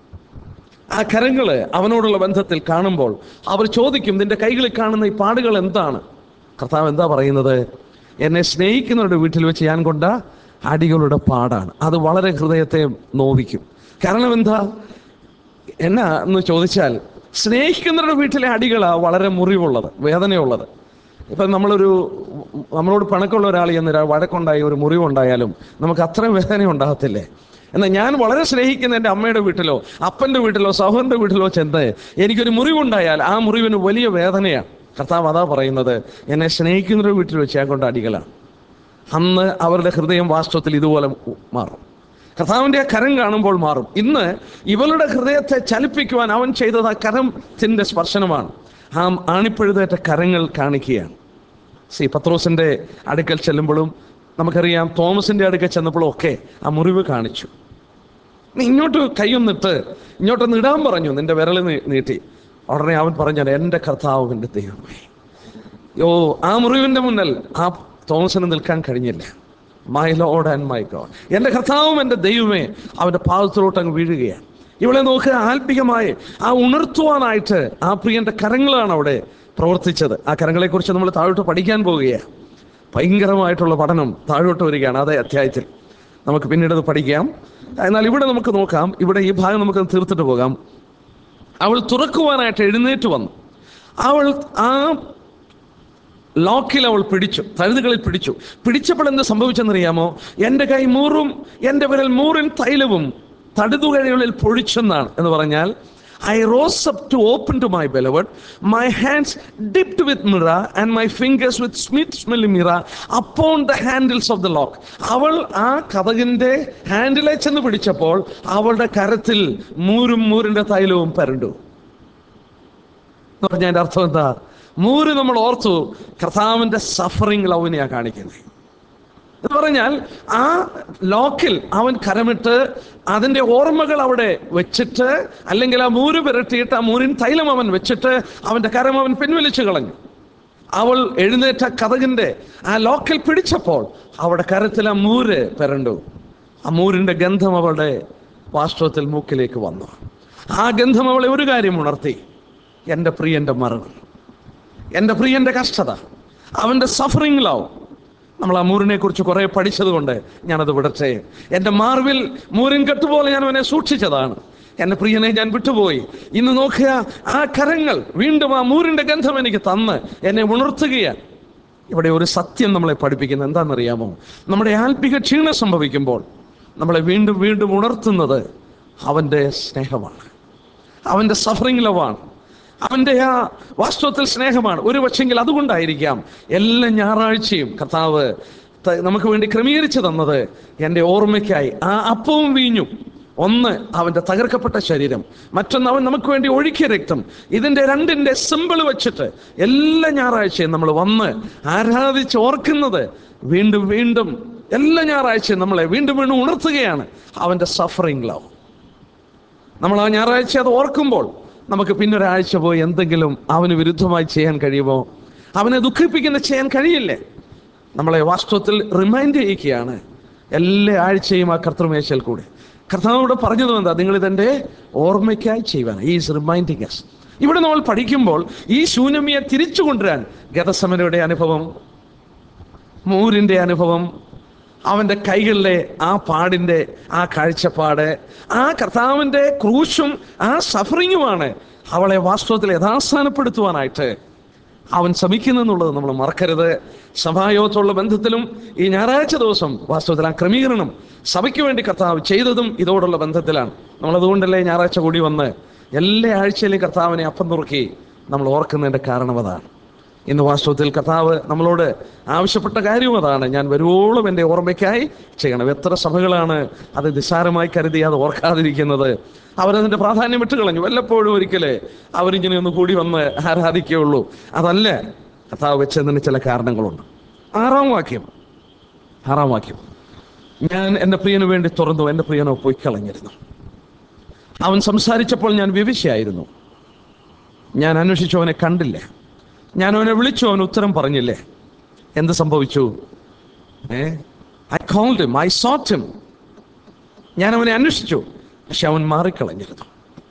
ആ കരങ്ങള് അവനോടുള്ള ബന്ധത്തിൽ കാണുമ്പോൾ അവർ ചോദിക്കും നിന്റെ കൈകളിൽ കാണുന്ന ഈ പാടുകൾ എന്താണ് കർത്താവ് എന്താ പറയുന്നത് എന്നെ സ്നേഹിക്കുന്നവരുടെ വീട്ടിൽ വെച്ച് ഞാൻ കൊണ്ട അടികളുടെ പാടാണ് അത് വളരെ ഹൃദയത്തെ നോവിക്കും കാരണം എന്താ എന്നാ എന്ന് ചോദിച്ചാൽ സ്നേഹിക്കുന്നവരുടെ വീട്ടിലെ അടികളാ വളരെ മുറിവുള്ളത് വേദനയുള്ളത് ഇപ്പം നമ്മളൊരു നമ്മളോട് പണക്കമുള്ള ഒരാൾ ചെന്ന് വഴക്കുണ്ടായി ഒരു മുറിവുണ്ടായാലും നമുക്ക് അത്രയും വേദന ഉണ്ടാകത്തില്ലേ എന്നാൽ ഞാൻ വളരെ സ്നേഹിക്കുന്ന എൻ്റെ അമ്മയുടെ വീട്ടിലോ അപ്പൻ്റെ വീട്ടിലോ സഹോദരൻ്റെ വീട്ടിലോ ചെന്ന് എനിക്കൊരു മുറിവുണ്ടായാൽ ആ മുറിവിന് വലിയ വേദനയാണ് കർത്താവ് അതാ പറയുന്നത് എന്നെ സ്നേഹിക്കുന്നവരുടെ വീട്ടിൽ വെച്ച് ഞാൻ കൊണ്ട് അടികളാണ് അന്ന് അവരുടെ ഹൃദയം വാസ്തവത്തിൽ ഇതുപോലെ മാറും കർത്താവിൻ്റെ ആ കരം കാണുമ്പോൾ മാറും ഇന്ന് ഇവളുടെ ഹൃദയത്തെ ചലിപ്പിക്കുവാൻ അവൻ ചെയ്തത് ആ കരത്തിൻ്റെ സ്പർശനമാണ് ആ ആണിപ്പഴുതേറ്റ കരങ്ങൾ കാണിക്കുകയാണ് സി പത്രോസിന്റെ അടുക്കൽ ചെല്ലുമ്പോഴും നമുക്കറിയാം തോമസിന്റെ അടുക്കൽ ചെന്നപ്പോഴും ഒക്കെ ആ മുറിവ് കാണിച്ചു നീ ഇങ്ങോട്ട് കൈയൊന്നിട്ട് ഇങ്ങോട്ടൊന്ന് ഇടാൻ പറഞ്ഞു നിന്റെ വിരൽ നീ- നീട്ടി ഉടനെ അവൻ പറഞ്ഞാൽ എൻ്റെ കർത്താവിൻ്റെ ദൈവമേ യോ ആ മുറിവിന്റെ മുന്നിൽ ആ തോമസിന് നിൽക്കാൻ കഴിഞ്ഞില്ല my Lord and my God എൻ്റെ കർത്താവും എൻ്റെ ദൈവമേ അവൻ്റെ പാദത്തിലോട്ട് അങ്ങ് വീഴുകയാണ് ഇവളെ നോക്കുക ആത്മികമായി ആ ഉണർത്തുവാനായിട്ട് ആ പ്രിയന്റെ കരങ്ങളാണ് അവിടെ പ്രവർത്തിച്ചത് ആ കരങ്ങളെക്കുറിച്ച് നമ്മൾ താഴോട്ട് പഠിക്കാൻ പോവുകയാണ് ഭയങ്കരമായിട്ടുള്ള പഠനം താഴോട്ട് വരികയാണ് അതേ അധ്യായത്തിൽ നമുക്ക് പിന്നീട് അത് പഠിക്കാം എന്നാൽ ഇവിടെ നമുക്ക് നോക്കാം ഇവിടെ ഈ ഭാഗം നമുക്ക് തീർത്തിട്ട് പോകാം അവൾ തുറക്കുവാനായിട്ട് എഴുന്നേറ്റ് വന്നു അവൾ ആ ലോക്കിൽ അവൾ പിടിച്ചു തഴുതുകളിൽ പിടിച്ചു പിടിച്ചപ്പോൾ എന്ത് സംഭവിച്ചെന്നറിയാമോ എൻ്റെ കൈ മൂറും എൻ്റെ വിരൽ മൂറിൻ തൈലവും തടുതുകഴികളിൽ പൊഴിച്ചെന്നാണ് എന്ന് പറഞ്ഞാൽ I rose up to open to my beloved, my hands dipped with myrrh and my fingers with sweet smelling myrrh upon the handles of the lock. അവൾ ആ കഥകിന്റെ ഹാൻഡിലെ ചെന്ന് പിടിച്ചപ്പോൾ അവളുടെ കരത്തിൽ മൂരും മൂരിന്റെ തൈലവും പരണ്ടു എന്ന് പറഞ്ഞ അതിന്റെ അർത്ഥം എന്താ മൂര് നമ്മൾ ഓർത്തു കർത്താവിന്റെ സഫറിങ് ലവിനെയാ കാണിക്കുന്നത് എന്ന് പറഞ്ഞാൽ ആ ലോക്കിൽ അവൻ കരമിട്ട് അതിന്റെ ഓർമ്മകൾ അവിടെ വെച്ചിട്ട് അല്ലെങ്കിൽ ആ മൂര് പുരട്ടിയിട്ട് ആ മൂരിൻ തൈലം അവൻ വെച്ചിട്ട് അവന്റെ കരം അവൻ പിൻവലിച്ചു കളഞ്ഞു അവൾ എഴുന്നേറ്റ കഥകിന്റെ ആ ലോക്കിൽ പിടിച്ചപ്പോൾ അവളുടെ കരത്തിൽ ആ മൂര് പെരണ്ടു ആ മൂരിന്റെ ഗന്ധം അവളുടെ വാസ്തവത്തിൽ മൂക്കിലേക്ക് വന്നു ആ ഗന്ധം അവളെ ഒരു കാര്യം ഉണർത്തി എൻ്റെ പ്രിയന്റെ മരണം എൻ്റെ പ്രിയന്റെ കഷ്ടത അവൻ്റെ സഫറിങ്ങിലാവും നമ്മൾ ആ മൂരിനെ കുറിച്ച് കുറെ പഠിച്ചത് കൊണ്ട് ഞാനത് വിടട്ടെ എൻ്റെ മാർവിൽ മൂരിൻ കെട്ടുപോലെ ഞാൻ അവനെ സൂക്ഷിച്ചതാണ് എൻ്റെ പ്രിയനെ ഞാൻ വിട്ടുപോയി ഇന്ന് നോക്കുക ആ കരങ്ങൾ വീണ്ടും ആ മൂരിന്റെ ഗന്ധം എനിക്ക് തന്ന് എന്നെ ഉണർത്തുകയാണ് ഇവിടെ ഒരു സത്യം നമ്മളെ പഠിപ്പിക്കുന്നത് എന്താണെന്നറിയാമോ നമ്മുടെ ആത്മിക ക്ഷീണം സംഭവിക്കുമ്പോൾ നമ്മളെ വീണ്ടും വീണ്ടും ഉണർത്തുന്നത് അവൻ്റെ സ്നേഹമാണ് അവൻ്റെ സഫറിങ് ലവാണ് അവൻ്റെ ആ വാസ്തവത്തിൽ സ്നേഹമാണ് ഒരു പക്ഷെങ്കിൽ അതുകൊണ്ടായിരിക്കാം എല്ലാ ഞായറാഴ്ചയും കർത്താവ് ത- നമുക്ക് വേണ്ടി ക്രമീകരിച്ചു തന്നത് എൻ്റെ ഓർമ്മയ്ക്കായി ആ അപ്പവും വീഞ്ഞും ഒന്ന് അവൻ്റെ തകർക്കപ്പെട്ട ശരീരം മറ്റൊന്ന് അവൻ നമുക്ക് വേണ്ടി ഒഴുക്കിയ രക്തം ഇതിൻ്റെ രണ്ടിൻ്റെ സിമ്പിൾ വെച്ചിട്ട് എല്ലാ ഞായറാഴ്ചയും നമ്മൾ വന്ന് ആരാധിച്ച് ഓർക്കുന്നത് വീണ്ടും വീണ്ടും എല്ലാ ഞായറാഴ്ചയും നമ്മളെ വീണ്ടും വീണ്ടും ഉണർത്തുകയാണ് അവൻ്റെ സഫറിങ് ലവ് നമ്മൾ ആ ഞായറാഴ്ച അത് ഓർക്കുമ്പോൾ നമുക്ക് പിന്നെ ഒരാഴ്ച പോയി എന്തെങ്കിലും അവന് വിരുദ്ധമായി ചെയ്യാൻ കഴിയുമോ അവനെ ദുഃഖിപ്പിക്കുന്ന ചെയ്യാൻ കഴിയില്ലേ നമ്മളെ വാസ്തവത്തിൽ റിമൈൻഡ് ചെയ്യിക്കുകയാണ് എല്ലാ ആഴ്ചയും ആ കർത്തൃമേശയിൽ കൂടി കർത്താവോട് പറഞ്ഞത് എന്താ നിങ്ങൾ ഇതെന്റെ ഓർമ്മയ്ക്കായി ചെയ്യുവാൻ ഈസ് റിമൈൻഡിങ് എസ് ഇവിടെ നമ്മൾ പഠിക്കുമ്പോൾ ഈ ശൂന്യമിയെ തിരിച്ചു കൊണ്ടുവരാൻ ഗതസമനയുടെ അനുഭവം മൂരിന്റെ അനുഭവം അവന്റെ കൈകളിലെ ആ പാടിന്റെ ആ കാഴ്ചപ്പാട് ആ കർത്താവിന്റെ ക്രൂശും ആ സഫറിങ്ങുമാണ് അവളെ വാസ്തവത്തിൽ യഥാസ്ഥാനപ്പെടുത്തുവാനായിട്ട് അവൻ ശ്രമിക്കുന്നെന്നുള്ളത് നമ്മൾ മറക്കരുത് സഭായോഗത്തുള്ള ബന്ധത്തിലും ഈ ഞായറാഴ്ച ദിവസം വാസ്തവത്തിൽ ആ ക്രമീകരണം സഭയ്ക്ക് വേണ്ടി കർത്താവ് ചെയ്തതും ഇതോടുള്ള ബന്ധത്തിലാണ് നമ്മൾ അതുകൊണ്ടല്ലേ ഞായറാഴ്ച കൂടി വന്ന് എല്ലാ ആഴ്ചയിലും കർത്താവിനെ അപ്പം തുറക്കി നമ്മൾ ഓർക്കുന്നതിന്റെ കാരണം അതാണ് ഇന്ന് വാസ്തവത്തിൽ കർത്താവ് നമ്മളോട് ആവശ്യപ്പെട്ട കാര്യവും അതാണ് ഞാൻ വരുവോളം എൻ്റെ ഓർമ്മയ്ക്കായി ചെയ്യണം എത്ര സഭകളാണ് അത് നിസ്സാരമായി കരുതി അത് ഓർക്കാതിരിക്കുന്നത് അവരതിൻ്റെ പ്രാധാന്യം വിട്ടുകളഞ്ഞു വല്ലപ്പോഴും ഒരിക്കലേ അവരിങ്ങനെ ഒന്ന് കൂടി വന്ന് ആരാധിക്കുകയുള്ളൂ അതല്ല കർത്താവ് വെച്ചതിന് ചില കാരണങ്ങളുണ്ട് ആറാം വാക്യം ആറാം വാക്യം ഞാൻ എൻ്റെ പ്രിയന് വേണ്ടി തുറന്നു എൻ്റെ പ്രിയനോ പോയി കളഞ്ഞിരുന്നു അവൻ സംസാരിച്ചപ്പോൾ ഞാൻ വിവിശയായിരുന്നു ഞാൻ അന്വേഷിച്ചു അവനെ കണ്ടില്ല ഞാൻ അവനെ വിളിച്ചു അവൻ ഉത്തരം പറഞ്ഞില്ലേ എന്ത് സംഭവിച്ചു ah I called him I sought him ഞാൻ അവനെ അന്വേഷിച്ചു പക്ഷെ അവൻ മാറിക്കളഞ്ഞിരുന്നു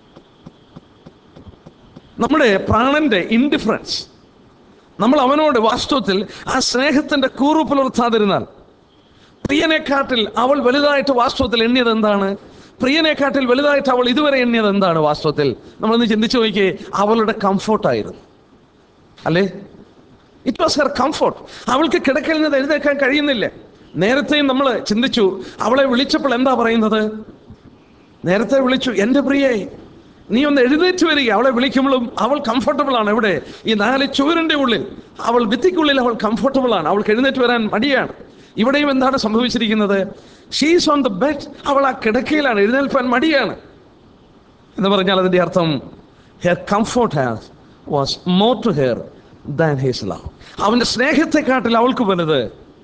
നമ്മുടെ പ്രാണന്റെ ഇൻഡിഫറൻസ് നമ്മൾ അവനോട് വാസ്തവത്തിൽ ആ സ്നേഹത്തിന്റെ കൂറു പുലർത്താതിരുന്നാൽ പ്രിയനെക്കാട്ടിൽ അവൾ വലുതായിട്ട് വാസ്തവത്തിൽ എണ്ണിയത് എന്താണ് പ്രിയനെക്കാട്ടിൽ വലുതായിട്ട് അവൾ ഇതുവരെ എണ്ണിയത് എന്താണ് വാസ്തവത്തിൽ നമ്മളൊന്ന് ചിന്തിച്ചു നോക്കിയേ അവളുടെ കംഫോർട്ടായിരുന്നു അല്ലേ ഇറ്റ് വാസ് ഹെർ കംഫോർട്ട് അവൾക്ക് കിടക്കയിൽ നിന്ന് എഴുന്നേക്കാൻ കഴിയുന്നില്ല നേരത്തെയും നമ്മൾ ചിന്തിച്ചു അവളെ വിളിച്ചപ്പോൾ എന്താ പറയുന്നത് നേരത്തെ വിളിച്ചു എൻ്റെ പ്രിയേ നീ ഒന്ന് എഴുന്നേറ്റ് വരിക അവളെ വിളിക്കുമ്പോഴും അവൾ കംഫർട്ടബിൾ ആണ് എവിടെ ഈ നാല് ചുവരിന്റെ ഉള്ളിൽ അവൾ ഭിത്തിക്കുള്ളിൽ അവൾ കംഫർട്ടബിൾ ആണ് അവൾക്ക് എഴുന്നേറ്റ് വരാൻ മടിയാണ് ഇവിടെയും എന്താണ് സംഭവിച്ചിരിക്കുന്നത് ഷീസ് ഓൺ ദ ബെഡ് അവൾ ആ കിടക്കയിലാണ് എഴുന്നേൽപ്പാൻ മടിയാണ് എന്ന് പറഞ്ഞാൽ അതിന്റെ അർത്ഥം her comfort has was more to her than his love അവന്റെ സ്നേഹത്തെക്കാട്ടിൽ അവൾക്ക് വലുത്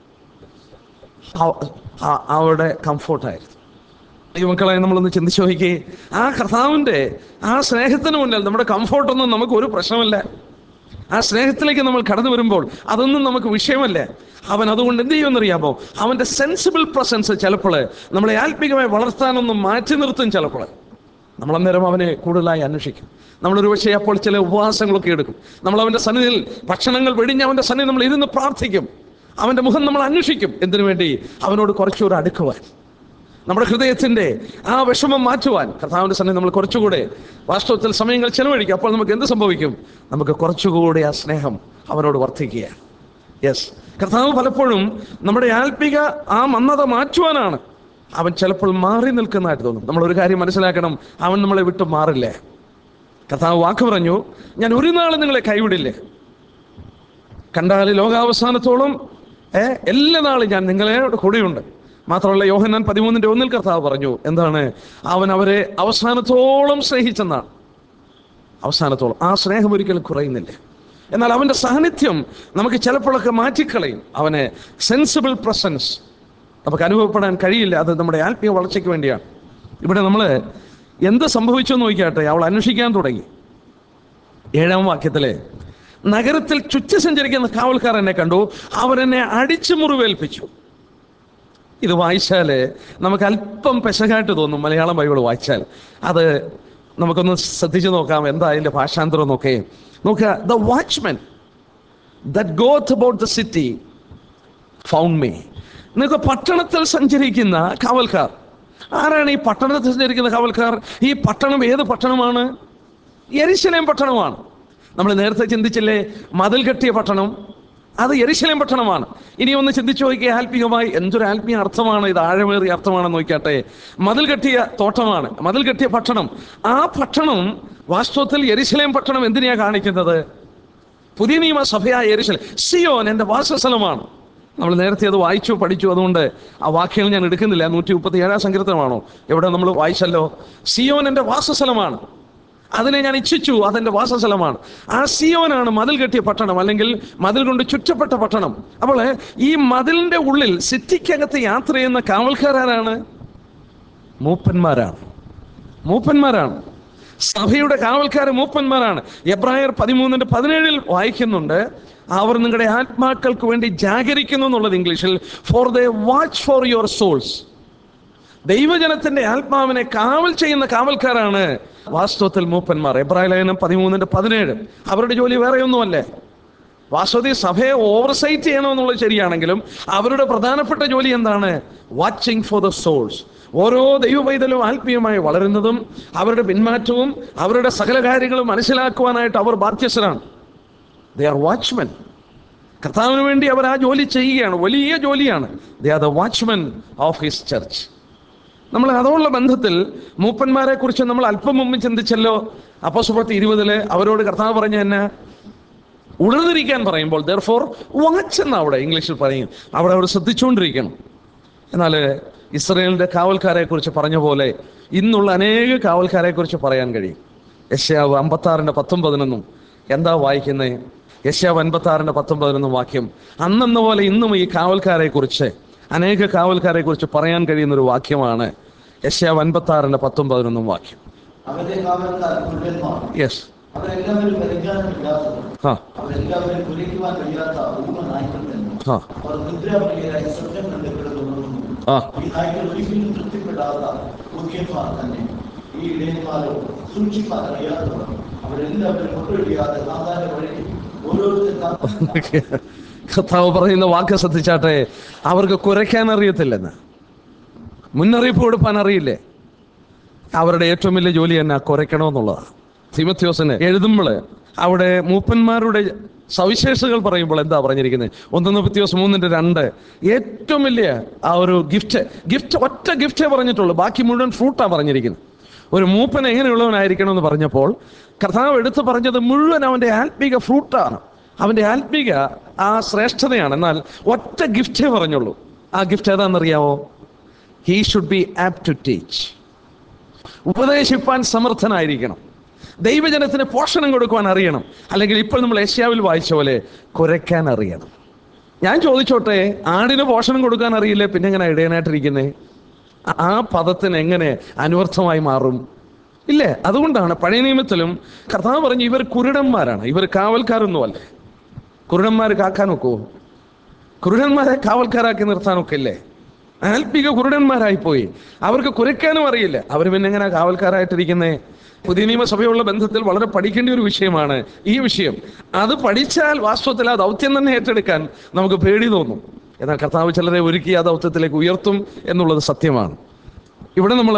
അവ- ആ- അവളുടെ കംഫോർട്ടായിരുന്നു ദൈവമക്കളെ നമ്മളൊന്ന് ചിന്തിച്ചു നോക്കിയേ ആ കർത്താവിന്റെ ആ സ്നേഹത്തിന് മുന്നിൽ നമ്മുടെ കംഫോർട്ടൊന്നും നമുക്ക് ഒരു പ്രശ്നമല്ല ആ സ്നേഹത്തിലേക്ക് നമ്മൾ കടന്നു വരുമ്പോൾ അതൊന്നും നമുക്ക് വിഷയമല്ല അവൻ അതുകൊണ്ട് എന്ത് ചെയ്യുമെന്നറിയാമോ അവന്റെ സെൻസിബിൾ പ്രസൻസ് ചിലപ്പോൾ നമ്മളെ ആത്മികമായി വളർത്താനൊന്നും മാറ്റി നിർത്തും ചിലപ്പോൾ നമ്മൾ അന്നേരം അവനെ കൂടുതലായി അന്വേഷിക്കും നമ്മളൊരു പക്ഷേ അപ്പോൾ ചില ഉപവാസങ്ങളൊക്കെ എടുക്കും നമ്മൾ അവന്റെ സന്നിധിയിൽ ഭക്ഷണങ്ങൾ വെടിഞ്ഞ് അവന്റെ സന്നിധി നമ്മൾ ഇരുന്ന് പ്രാർത്ഥിക്കും അവന്റെ മുഖം നമ്മൾ അന്വേഷിക്കും എന്തിനു വേണ്ടി അവനോട് കുറച്ചുകൂടെ അടുക്കുവാൻ നമ്മുടെ ഹൃദയത്തിന്റെ ആ വിഷമം മാറ്റുവാൻ കർത്താവിന്റെ സന്നിധി നമ്മൾ കുറച്ചുകൂടെ വാസ്തവത്തിൽ സമയങ്ങൾ ചെലവഴിക്കും അപ്പോൾ നമുക്ക് എന്ത് സംഭവിക്കും നമുക്ക് കുറച്ചുകൂടെ ആ സ്നേഹം അവനോട് വർദ്ധിക്കുക യെസ് കർത്താവ് പലപ്പോഴും നമ്മുടെ ആത്മിക ആ മന്ദത മാറ്റുവാനാണ് അവൻ ചിലപ്പോൾ മാറി നിൽക്കുന്നതായിട്ട് തോന്നും നമ്മൾ ഒരു കാര്യം മനസ്സിലാക്കണം അവൻ നമ്മളെ വിട്ട് മാറില്ലേ കർത്താവ് വാക്ക് പറഞ്ഞു ഞാൻ ഒരു നാളും നിങ്ങളെ കൈവിടില്ലേ കണ്ടാൽ ലോകാവസാനത്തോളം ഏ, എല്ലാ നാളും ഞാൻ നിങ്ങളെ കൂടെയുണ്ട് മാത്രമല്ല യോഹന്നാൻ പതിമൂന്നിന്റെ ഒന്നിൽ കർത്താവ് പറഞ്ഞു എന്താണ് അവൻ അവരെ അവസാനത്തോളം സ്നേഹിച്ചെന്നാണ് അവസാനത്തോളം ആ സ്നേഹം ഒരിക്കലും കുറയുന്നില്ല എന്നാൽ അവന്റെ സാന്നിധ്യം നമുക്ക് ചിലപ്പോഴൊക്കെ മാറ്റിക്കളയും അവന് സെൻസിബിൾ പ്രസൻസ് നമുക്ക് അനുഭവപ്പെടാൻ കഴിയില്ല അത് നമ്മുടെ ആത്മീയ വളർച്ചയ്ക്ക് വേണ്ടിയാണ് ഇവിടെ നമ്മൾ എന്ത് സംഭവിച്ചു എന്ന് നോക്കിയാട്ടെ അവൾ അന്വേഷിക്കാൻ തുടങ്ങി ഏഴാം വാക്യത്തിലെ നഗരത്തിൽ ചുറ്റി സഞ്ചരിക്കുന്ന കാവൽക്കാർ എന്നെ കണ്ടു അവരെന്നെ അടിച്ചു മുറിവേൽപ്പിച്ചു ഇത് വായിച്ചാൽ നമുക്ക് അല്പം പെശകായിട്ട് തോന്നും മലയാളം ബൈബിൾ വായിച്ചാൽ അത് നമുക്കൊന്ന് ശ്രദ്ധിച്ചു നോക്കാം എന്താ അതിൻ്റെ ഭാഷാന്തരം എന്നൊക്കെ നോക്കുക the watchmen that goeth about the city found me നിങ്ങൾക്ക് പട്ടണത്തിൽ സഞ്ചരിക്കുന്ന കാവൽക്കാർ ആരാണ് ഈ പട്ടണത്തിൽ സഞ്ചരിക്കുന്ന കാവൽക്കാർ ഈ പട്ടണം ഏത് പട്ടണമാണ് എരിശലേം പട്ടണമാണ് നമ്മൾ നേരത്തെ ചിന്തിച്ചില്ലേ മതിൽ കെട്ടിയ പട്ടണം അത് എരിശലേം പട്ടണമാണ് ഇനി ഒന്ന് ചിന്തിച്ചു നോക്കിയ ആത്മീയമായി എന്തൊരു ആത്മീയ അർത്ഥമാണ് ഇത് ആഴമേറിയ അർത്ഥമാണെന്ന് നോക്കിയാട്ടെ മതിൽ കെട്ടിയ തോട്ടമാണ് മതിൽ കെട്ടിയ പട്ടണം ആ പട്ടണം വാസ്തവത്തിൽ എരിശലേം പട്ടണം എന്തിനെയാ കാണിക്കുന്നത് പുതിയ നിയമ സഭയായ എരിശലേം സിയോൻ എൻ്റെ വാസസ്ഥലമാണ് നമ്മൾ നേരത്തെ അത് വായിച്ചു പഠിച്ചു അതുകൊണ്ട് ആ വാക്യങ്ങൾ ഞാൻ എടുക്കുന്നില്ല നൂറ്റി മുപ്പത്തി ഏഴാം സങ്കീർത്തനമാണോ എവിടെ നമ്മൾ വായിച്ചല്ലോ സിയോൻ എൻ്റെ വാസസ്ഥലമാണ് അതിനെ ഞാൻ ഇച്ഛിച്ചു അതെന്റെ വാസസ്ഥലമാണ് ആ സിയോനാണ് മതിൽ കെട്ടിയ പട്ടണം അല്ലെങ്കിൽ മതിൽ കൊണ്ട് ചുറ്റപ്പെട്ട പട്ടണം അപ്പോൾ ഈ മതിലിന്റെ ഉള്ളിൽ സിറ്റിക്കകത്ത് യാത്ര ചെയ്യുന്ന കാവൽക്കാരാണ് മൂപ്പന്മാരാണ് മൂപ്പന്മാരാണ് സഭയുടെ കാവൽക്കാർ മൂപ്പന്മാരാണ് എബ്രായർ പതിമൂന്നിന്റെ പതിനേഴിൽ വായിക്കുന്നുണ്ട് അവർ നിങ്ങളുടെ ആത്മാക്കൾക്ക് വേണ്ടി ജാഗരിക്കുന്നു എന്നുള്ളത് ഇംഗ്ലീഷിൽ for the watch for your souls ദൈവജനത്തിന്റെ ആത്മാവിനെ കാവൽ ചെയ്യുന്ന കാവൽക്കാരാണ് വാസ്തവത്തിൽ മൂപ്പന്മാർ എബ്രായ ലേഖനം പതിമൂന്നിന്റെ പതിനേഴ് അവരുടെ ജോലി വേറെ ഒന്നുമല്ലേ വാസ്തവത്തിൽ സഭയെ ഓവർസൈറ്റ് ചെയ്യണമെന്നുള്ളത് ശരിയാണെങ്കിലും അവരുടെ പ്രധാനപ്പെട്ട ജോലി എന്താണ് വാച്ചിങ് ഫോർ ദ സോൾസ് ഓരോ ദൈവവൈതലും ആത്മീയമായി വളരുന്നതും അവരുടെ പിന്മാറ്റവും അവരുടെ സകല കാര്യങ്ങളും മനസ്സിലാക്കുവാനായിട്ട് അവർ ബാധ്യസ്ഥരാണ് ദേ ആർ വാച്ച്മെൻ കർത്താവിന് വേണ്ടി അവർ ആ ജോലി ചെയ്യുകയാണ് വലിയ ജോലിയാണ് they are the watchmen of his church നമ്മൾ അതോടുള്ള ബന്ധത്തിൽ മൂപ്പന്മാരെ കുറിച്ച് നമ്മൾ അല്പം മുമ്പ് ചിന്തിച്ചല്ലോ അപ്പോസുപത്തി ഇരുപതില് അവരോട് കർത്താവ് പറഞ്ഞ തന്നെ ഉണർന്നിരിക്കാൻ പറയുമ്പോൾ ദർ ഫോർ വാച്ച് എന്ന് അവിടെ ഇംഗ്ലീഷിൽ പറയും അവിടെ അവർ ശ്രദ്ധിച്ചുകൊണ്ടിരിക്കണം എന്നാൽ ഇസ്രയേലിന്റെ കാവൽക്കാരെ കുറിച്ച് പറഞ്ഞ പോലെ ഇന്നുള്ള അനേക കാവൽക്കാരെ കുറിച്ച് പറയാൻ കഴിയും യശ്യാവ് അമ്പത്താറിന്റെ പത്തും പതിനൊന്നും എന്താ വായിക്കുന്നത് യശ്യാവ് അൻപത്താറിന്റെ പത്തും പതിനൊന്നും വാക്യം അന്നെന്ന പോലെ ഇന്നും ഈ കാവൽക്കാരെ കുറിച്ച് അനേക കാവൽക്കാരെ കുറിച്ച് പറയാൻ കഴിയുന്ന ഒരു വാക്യമാണ് യശ്യാവ് അൻപത്താറിന്റെ പത്തും പതിനൊന്നും വാക്യം
അവന്റെ കാവൽക്കാർ കുരുടന്മാർ
യെസ്
അവരെല്ലാവരും പരിജ്ഞാനമില്ലാത്തവർ
ആ
അവരെല്ലാവരും കുലിക്കുവാൻ കഴിയാത്ത ഊമ നായ്ക്കൾ തന്നെ
ആ
അവർ നിദ്രാപ്രിയരായി സ്വപ്നം കണ്ട് കിടന്നു
ആ
ഈ നായ്ക്കൾ ഒരിക്കലും തൃപ്തിപ്പെടാത്ത മുഖ്യന്മാർ തന്നെ ഈ ഇടയന്മാരോ സൂക്ഷിപ്പാൻ അറിയാത്തവർ അവരെല്ലാവരും മുട്ടൊഴിയാതെ സാധാരണ വഴി ഓരോരുത്തർ താ-
കർത്താവ് പറയുന്ന വാക്ക് ശ്രദ്ധിച്ചാട്ടെ അവർക്ക് കുരയ്ക്കാൻ അറിയത്തില്ലെന്ന് മുന്നറിയിപ്പ് കൊടുപ്പാൻ അറിയില്ലേ അവരുടെ ഏറ്റവും വലിയ ജോലി തന്നെ കുരയ്ക്കണമെന്നുള്ളതാണ് തിമത്യോസിന് എഴുതുമ്പോൾ അവിടെ മൂപ്പന്മാരുടെ സവിശേഷതകൾ പറയുമ്പോൾ എന്താ പറഞ്ഞിരിക്കുന്നത് ഒന്നൊന്ന് പിത്യോസ് മൂന്നിന്റെ രണ്ട് ഏറ്റവും വലിയ ആ ഒരു ഗിഫ്റ്റ് ഗിഫ്റ്റ് ഒറ്റ ഗിഫ്റ്റേ പറഞ്ഞിട്ടുള്ളൂ ബാക്കി മുഴുവൻ ഫ്രൂട്ടാണ് പറഞ്ഞിരിക്കുന്നത് ഒരു മൂപ്പൻ എങ്ങനെയുള്ളവനായിരിക്കണം എന്ന് പറഞ്ഞപ്പോൾ കർത്താവ് എടുത്തു പറഞ്ഞത് മുഴുവൻ അവന്റെ ആത്മീക ഫ്രൂട്ടാണ് അവന്റെ ആത്മീക ആ ശ്രേഷ്ഠതയാണ് എന്നാൽ ഒറ്റ ഗിഫ്റ്റേ പറഞ്ഞുള്ളൂ ആ ഗിഫ്റ്റ് ഏതാണെന്നറിയാമോ he should be apt to teach ഉപദേശിപ്പാൻ സമർത്ഥനായിരിക്കണം ദൈവജനത്തിന് പോഷണം കൊടുക്കുവാൻ അറിയണം അല്ലെങ്കിൽ ഇപ്പോൾ നമ്മൾ ഏഷ്യാവിൽ വായിച്ച പോലെ കുരയ്ക്കാൻ അറിയണം ഞാൻ ചോദിച്ചോട്ടെ ആടിന് പോഷണം കൊടുക്കാൻ അറിയില്ലേ പിന്നെ എങ്ങനെ ഇടയനായിട്ടിരിക്കുന്നേ ആ പദത്തിന് എങ്ങനെ അനുവർത്ഥമായി മാറും ഇല്ലേ അതുകൊണ്ടാണ് പഴയ നിയമത്തിലും കർത്താവ് പറഞ്ഞു ഇവർ കുരുടന്മാരാണ് ഇവർ കാവൽക്കാരൊന്നുമല്ല കുരുടന്മാർ കാക്കാൻ ഒക്കുവോ കുരുടന്മാരെ കാവൽക്കാരാക്കി നിർത്താനൊക്കെ ഇല്ലേ ആത്മിക കുരുടന്മാരായി പോയി അവർക്ക് കുരയ്ക്കാനും അറിയില്ല അവർ പിന്നെ എങ്ങനെ കാവൽക്കാരായിട്ടിരിക്കുന്നേ പുതിയ നിയമസഭയുള്ള ബന്ധത്തിൽ വളരെ പഠിക്കേണ്ട ഒരു വിഷയമാണ് ഈ വിഷയം അത് പഠിച്ചാൽ വാസ്തവത്തിൽ ആ ദൗത്യം തന്നെ ഏറ്റെടുക്കാൻ നമുക്ക് പേടി തോന്നും എന്നാൽ കർത്താവ് ചിലരെ ഒരുക്കി ആ ദൗത്യത്തിലേക്ക് ഉയർത്തും എന്നുള്ളത് സത്യമാണ് ഇവിടെ നമ്മൾ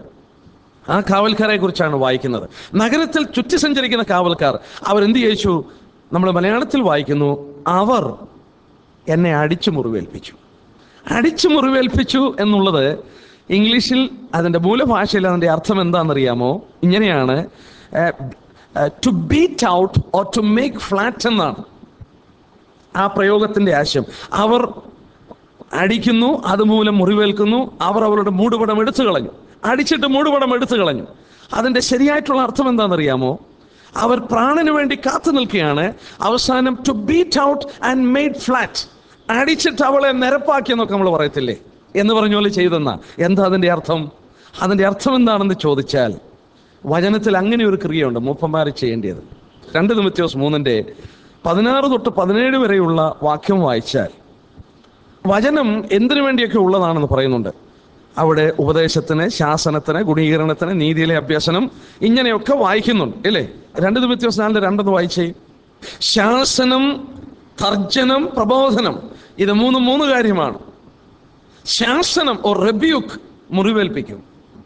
ആ കാവൽക്കാരെ കുറിച്ചാണ് വായിക്കുന്നത് നഗരത്തിൽ ചുറ്റി സഞ്ചരിക്കുന്ന കാവൽക്കാർ അവരെന്ത് ചോദിച്ചു നമ്മൾ മലയാളത്തിൽ വായിക്കുന്നു അവർ എന്നെ അടിച്ചു മുറിവേൽപ്പിച്ചു അടിച്ചു മുറിവേൽപ്പിച്ചു എന്നുള്ളത് ഇംഗ്ലീഷിൽ അതിൻ്റെ മൂലഭാഷയിൽ അതിൻ്റെ അർത്ഥം എന്താണെന്നറിയാമോ ഇങ്ങനെയാണ് to beat out or to make flat എന്നാണ് ആ പ്രയോഗത്തിന്റെ ആശയം അവർ അടിക്കുന്നു അതുമൂലം മുറിവേൽക്കുന്നു അവർ അവരുടെ മൂടുപടം എടുത്തു കളഞ്ഞു അടിച്ചിട്ട് മൂടുപടം എടുത്തു കളഞ്ഞു അതിന്റെ ശരിയായിട്ടുള്ള അർത്ഥം എന്താണെന്നറിയാമോ അവർ പ്രാണന് വേണ്ടി കാത്തു നിൽക്കുകയാണ് അവസാനം to beat out and made flat അടിച്ചിട്ട് അവളെ നിരപ്പാക്കി എന്നൊക്കെ നമ്മൾ പറയത്തില്ലേ എന്ന് പറഞ്ഞ പോലെ ചെയ്തെന്ന എന്താ അതിന്റെ അർത്ഥം അതിന്റെ അർത്ഥം എന്താണെന്ന് ചോദിച്ചാൽ വചനത്തിൽ അങ്ങനെ ഒരു ക്രിയയുണ്ട് മൂപ്പന്മാർ ചെയ്യേണ്ടത് രണ്ട് നിമിത്യോസ് മൂന്നിന്റെ പതിനാറ് തൊട്ട് പതിനേഴ് വരെയുള്ള വാക്യം വായിച്ചാൽ വചനം എന്തിനു വേണ്ടിയൊക്കെ ഉള്ളതാണെന്ന് പറയുന്നുണ്ട് അവിടെ ഉപദേശത്തിന് ശാസനത്തിന് ഗുണീകരണത്തിന് നീതിയിലെ അഭ്യസനം ഇങ്ങനെയൊക്കെ വായിക്കുന്നുണ്ട് ഇല്ലേ രണ്ട് നിമിത്യോസ് നാലിന്റെ രണ്ടെന്ന് വായിച്ചേ ശാസനം തർജനം പ്രബോധനം ഇത് മൂന്ന് മൂന്ന് കാര്യമാണ് ശാസനം ഓ റെബ്യൂക്ക് മുറിവേൽപ്പിക്കും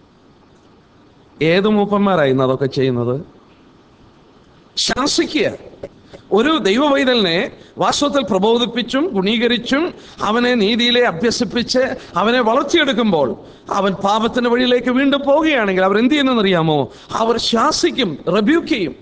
ഏത് മൂപ്പന്മാരായിരുന്നു അതൊക്കെ ചെയ്യുന്നത് ശാസിക്കുക ഒരു ദൈവവൈതലിനെ വാസ്തവത്തിൽ പ്രബോധിപ്പിച്ചും ഗുണീകരിച്ചും അവനെ നീതിയിലെ അഭ്യസിപ്പിച്ച് അവനെ വളർത്തിയെടുക്കുമ്പോൾ അവൻ പാപത്തിന്റെ വഴിയിലേക്ക് വീണ്ടും പോവുകയാണെങ്കിൽ അവർ എന്ത് ചെയ്യുന്നറിയാമോ അവർ ശാസിക്കും റബ്യൂക്ക് ചെയ്യും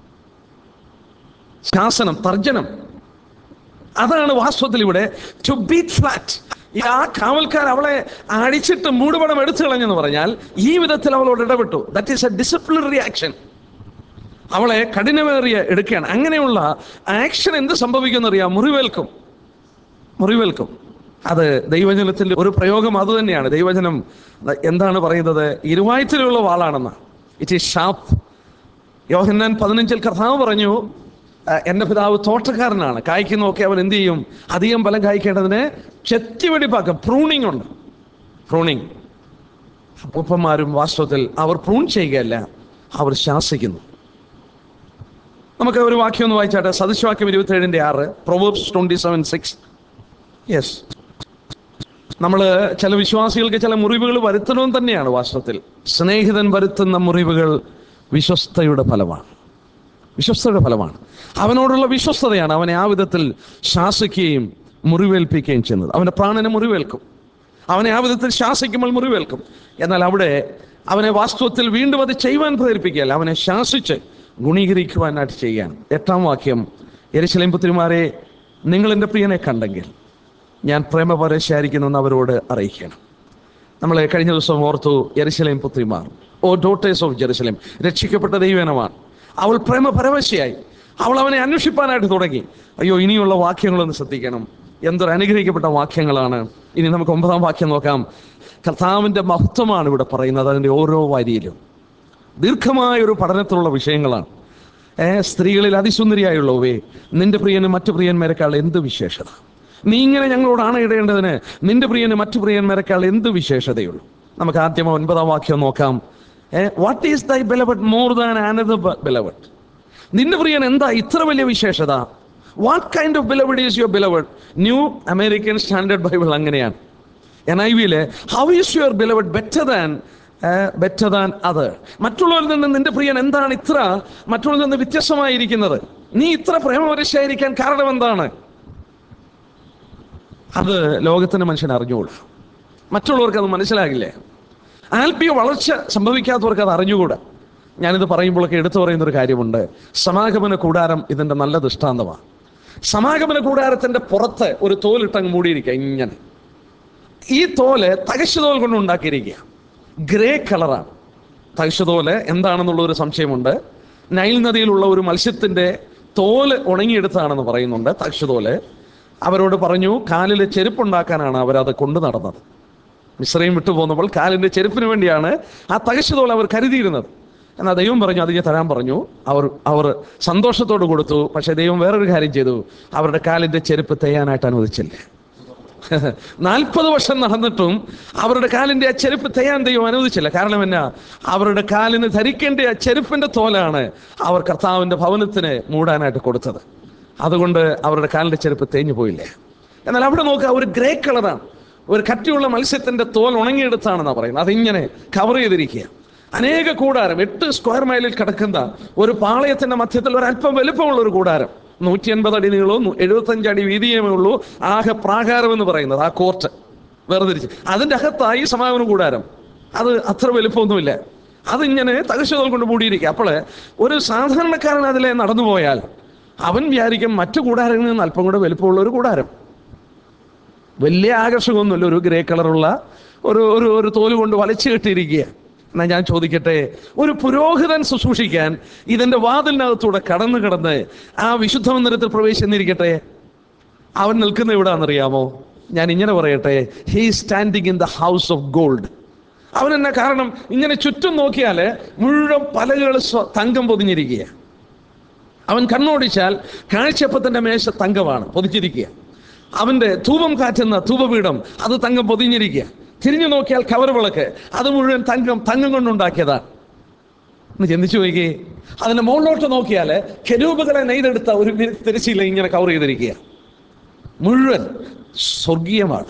ശാസനം തർജനം അതാണ് വാസ്തവത്തിൽ ഇവിടെ ടു ബീറ്റ് ഫ്ലാറ്റ് ആ കാവൽക്കാർ അവളെ അടിച്ചിട്ട് മൂടുപടം എടുത്തു കളഞ്ഞെന്ന് പറഞ്ഞാൽ ഈ വിധത്തിൽ അവളോട് ഇടപെട്ടു that is a disciplinary action അവളെ കഠിനമേറിയ എടുക്കുകയാണ് അങ്ങനെയുള്ള ആക്ഷൻ എന്ത് സംഭവിക്കുന്നറിയാം മുറിവേൽക്കും മുറിവേൽക്കും അത് ദൈവജനത്തിന്റെ ഒരു പ്രയോഗം അത് തന്നെയാണ് ദൈവജനം എന്താണ് പറയുന്നത് ഇരുവായത്തിലുള്ള വാളാണെന്ന് ഇറ്റ് ഈസ് ഷാപ്പ് യോഹന്നാൻ പതിനഞ്ചിൽ കർത്താവ് പറഞ്ഞു "ആ, എൻ്റെ പിതാവ് തോട്ടക്കാരനാണ് കായ്ക്കുന്നൊക്കെ അവൻ എന്ത് ചെയ്യും അധികം ഫലം കായ്ക്കേണ്ടതിന് ചെത്തിവെടിപ്പാക്കും പ്രൂണിംഗ് ഉണ്ട് പ്രൂണിംഗ് അപ്പൂപ്പന്മാരും വാസ്തവത്തിൽ അവർ പ്രൂൺ ചെയ്യുകയല്ല അവർ ശാസിക്കുന്നു നമുക്ക് ഒരു വാക്യം ഒന്ന് വായിച്ചാട്ടെ സദൃശവാക്യം ഇരുപത്തേഴിന്റെ ആറ് Proverbs twenty seven six yes നമ്മൾ ചില വിശ്വാസികൾക്ക് ചില മുറിവുകൾ വരുത്തണമെന്ന് തന്നെയാണ് വാസ്തവത്തിൽ സ്നേഹിതൻ വരുത്തുന്ന മുറിവുകൾ വിശ്വസ്തയുടെ ഫലമാണ് വിശ്വസ്തയുടെ ഫലമാണ് അവനോടുള്ള വിശ്വസ്തതയാണ് അവനെ ആ വിധത്തിൽ ശാസിക്കുകയും മുറിവേൽപ്പിക്കുകയും ചെയ്യുന്നത് അവന്റെ പ്രാണനെ മുറിവേൽക്കും അവനെ ആ വിധത്തിൽ ശാസിക്കുമ്പോൾ മുറിവേൽക്കും എന്നാൽ അവിടെ അവനെ വാസ്തവത്തിൽ വീണ്ടും അത് ചെയ്യുവാൻ പ്രേരിപ്പിക്കുകയല്ല അവനെ ശാസിച്ച് ഗുണീകരിക്കുവാനായിട്ട് ചെയ്യാൻ എട്ടാം വാക്യം എരിശലേം പുത്രിമാരെ നിങ്ങൾ എൻ്റെ പ്രിയനെ കണ്ടെങ്കിൽ ഞാൻ പ്രേമപരശായിരിക്കുന്നെന്ന് അവരോട് അറിയിക്കണം നമ്മൾ കഴിഞ്ഞ ദിവസം ഓർത്തു യെരുശലേം പുത്രിമാർ ഓ ഡോട്ടേഴ്സ് ഓഫ് ജെറുസലേം രക്ഷിക്കപ്പെട്ട ദൈവനമാണ് അവൾ പ്രേമപരവശയായി അവൾ അവനെ അന്വേഷിപ്പാനായിട്ട് തുടങ്ങി അയ്യോ ഇനിയുള്ള വാക്യങ്ങളൊന്ന് ശ്രദ്ധിക്കണം എന്തൊരു അനുഗ്രഹിക്കപ്പെട്ട വാക്യങ്ങളാണ് ഇനി നമുക്ക് ഒമ്പതാം വാക്യം നോക്കാം കർത്താവിൻ്റെ മഹത്വമാണ് ഇവിടെ പറയുന്നത് അതിൻ്റെ ഓരോ വരിയിലും ദീർഘമായ ഒരു പഠനത്തിലുള്ള വിഷയങ്ങളാണ് ഏ സ്ത്രീകളിൽ അതിസുന്ദരിയായുള്ളവേ നിന്റെ പ്രിയന് മറ്റു പ്രിയന്മാരെക്കാൾ എന്ത് വിശേഷത നീ ഇങ്ങനെ ഞങ്ങളോടാണ് ഇടേണ്ടതിന് നിന്റെ പ്രിയന് മറ്റു പ്രിയന്മാരെക്കാൾ എന്ത് വിശേഷതയുള്ളൂ നമുക്ക് ആദ്യം ഒൻപതാം വാക്യം നോക്കാം what is thy beloved more than another beloved നിന്റെ പ്രിയൻ എന്താ ഇത്ര വലിയ വിശേഷത what kind of beloved is your beloved New American Standard Bible അങ്ങനെയാണ് എൻ ഐ വിയിലെ how is your beloved better than better than other മറ്റുള്ളവരിൽ നിന്ന് നിന്റെ പ്രിയൻ എന്താണ് ഇത്ര മറ്റുള്ളവരിൽ നിന്ന് വ്യത്യസ്തമായിരിക്കുന്നത് നീ ഇത്ര പ്രേമപരിശായിരിക്കാൻ കാരണം എന്താണ് അത് ലോകത്തിന് മനുഷ്യൻ അറിഞ്ഞുകൂടാ മറ്റുള്ളവർക്ക് അത് മനസ്സിലാകില്ലേ ആൽപ്പിയ വളർച്ച സംഭവിക്കാത്തവർക്ക് അത് അറിഞ്ഞുകൂടാ ഞാനിത് പറയുമ്പോഴൊക്കെ എടുത്തു പറയുന്ന ഒരു കാര്യമുണ്ട് സമാഗമന കൂടാരം ഇതിന്റെ നല്ല ദൃഷ്ടാന്തമാണ് സമാഗമന കൂടാരത്തിന്റെ പുറത്ത് ഒരു തോലിട്ടങ്ങ് മൂടിയിരിക്കുക ഇങ്ങനെ ഈ തോല് തകശുതോൽ കൊണ്ട് ഉണ്ടാക്കിയിരിക്കുക ഗ്രേ കളറാണ് തകശുതോല് എന്താണെന്നുള്ള ഒരു സംശയമുണ്ട് നൈൽ നദിയിലുള്ള ഒരു മത്സ്യത്തിന്റെ തോല് ഉണങ്ങിയെടുത്താണെന്ന് പറയുന്നുണ്ട് തകശുതോല് അവരോട് പറഞ്ഞു കാലിൽ ചെരുപ്പുണ്ടാക്കാനാണ് അവരത് കൊണ്ടു നടന്നത് മിശ്രയും വിട്ടു പോകുന്നപ്പോൾ കാലിന്റെ ചെരുപ്പിന് വേണ്ടിയാണ് ആ തകശുതോൽ അവർ കരുതിയിരുന്നത് എന്നാൽ ദൈവം പറഞ്ഞു അത് ഞാൻ തരാൻ പറഞ്ഞു അവർ അവർ സന്തോഷത്തോട് കൊടുത്തു പക്ഷേ ദൈവം വേറൊരു കാര്യം ചെയ്തു അവരുടെ കാലിന്റെ ചെരുപ്പ് തെയ്യാനായിട്ട് അനുവദിച്ചില്ല നാൽപ്പത് വർഷം നടന്നിട്ടും അവരുടെ കാലിന്റെ ആ ചെരുപ്പ് തെയ്യാൻ ദൈവം അനുവദിച്ചില്ല കാരണം എന്നാ അവരുടെ കാലിന് ധരിക്കേണ്ട ആ ചെരുപ്പിന്റെ തോലാണ് അവർ കർത്താവിന്റെ ഭവനത്തിന് മൂടാനായിട്ട് കൊടുത്തത് അതുകൊണ്ട് അവരുടെ കാലിന്റെ ചെരുപ്പ് തേഞ്ഞു പോയില്ലേ എന്നാൽ അവിടെ നോക്കുക ഒരു ഗ്രേ കളറാണ് ഒരു കട്ടിയുള്ള മത്സ്യത്തിന്റെ തോൽ ഉണങ്ങിയെടുത്താണെന്നാണ് പറയുന്നത് അതിങ്ങനെ കവർ ചെയ്തിരിക്കുക അനേക കൂടാരം എട്ട് സ്ക്വയർ മൈലിൽ കിടക്കുന്ന ഒരു പാളയത്തിന്റെ മധ്യത്തിൽ ഒരു അല്പം വലുപ്പമുള്ള ഒരു കൂടാരം നൂറ്റി അൻപത് അടി നീളവും എഴുപത്തഞ്ച് അടി വീതിയമേ ഉള്ളൂ ആകെ പ്രാകാരം എന്ന് പറയുന്നത് ആ കോർട്ട് വേർതിരിച്ച് അതിന്റെ അകത്തായി സമാഗമന കൂടാരം അത് അത്ര വലുപ്പമൊന്നുമില്ല അതിങ്ങനെ തകശതൽ കൊണ്ട് മൂടിയിരിക്കുക അപ്പോൾ ഒരു സാധാരണക്കാരൻ അതിലെ നടന്നു പോയാൽ അവൻ വിചാരിക്കും മറ്റു കൂടാരങ്ങളിൽ നിന്ന് അല്പം കൂടെ വലുപ്പമുള്ള ഒരു കൂടാരം വലിയ ആകർഷകമൊന്നുമില്ല ഒരു ഗ്രേ കളറുള്ള ഒരു ഒരു ഒരു തോല് കൊണ്ട് വലിച്ചു കെട്ടിയിരിക്കുക എന്നാ ഞാൻ ചോദിക്കട്ടെ ഒരു പുരോഹിതൻ ശുശ്രൂഷിക്കാൻ ഇതിന്റെ വാതിലിനകത്തൂടെ കടന്നു കടന്ന് ആ വിശുദ്ധ മന്ദിരത്തിൽ പ്രവേശിച്ചിരിക്കട്ടെ അവൻ നിൽക്കുന്ന എവിടാന്നറിയാമോ ഞാൻ ഇങ്ങനെ പറയട്ടെ he standing in the house of gold അവൻ എന്നാ കാരണം ഇങ്ങനെ ചുറ്റും നോക്കിയാൽ മുഴുവൻ പലകൾ സ്വ- തങ്കം പൊതിഞ്ഞിരിക്കുക അവൻ കണ്ണോടിച്ചാൽ കാഴ്ചപ്പത്തിന്റെ മേശ തങ്കമാണ് പൊതിച്ചിരിക്കുക അവന്റെ ധൂപം കാറ്റുന്ന ധൂപപീഠം അത് തങ്കം പൊതിഞ്ഞിരിക്കുക തിരിഞ്ഞു നോക്കിയാൽ കവർ വിളക്ക് അത് മുഴുവൻ തങ്കം തങ്കം കൊണ്ടുണ്ടാക്കിയതാണ് ഒന്ന് ചിന്തിച്ചു നോക്കി അതിന്റെ മുകളിലോട്ട് നോക്കിയാൽ കെരൂപുകളെ നെയ്തെടുത്ത ഒരു തിരശ്ശീല ഇങ്ങനെ കവർ ചെയ്തിരിക്കുക മുഴുവൻ സ്വർഗീയമാണ്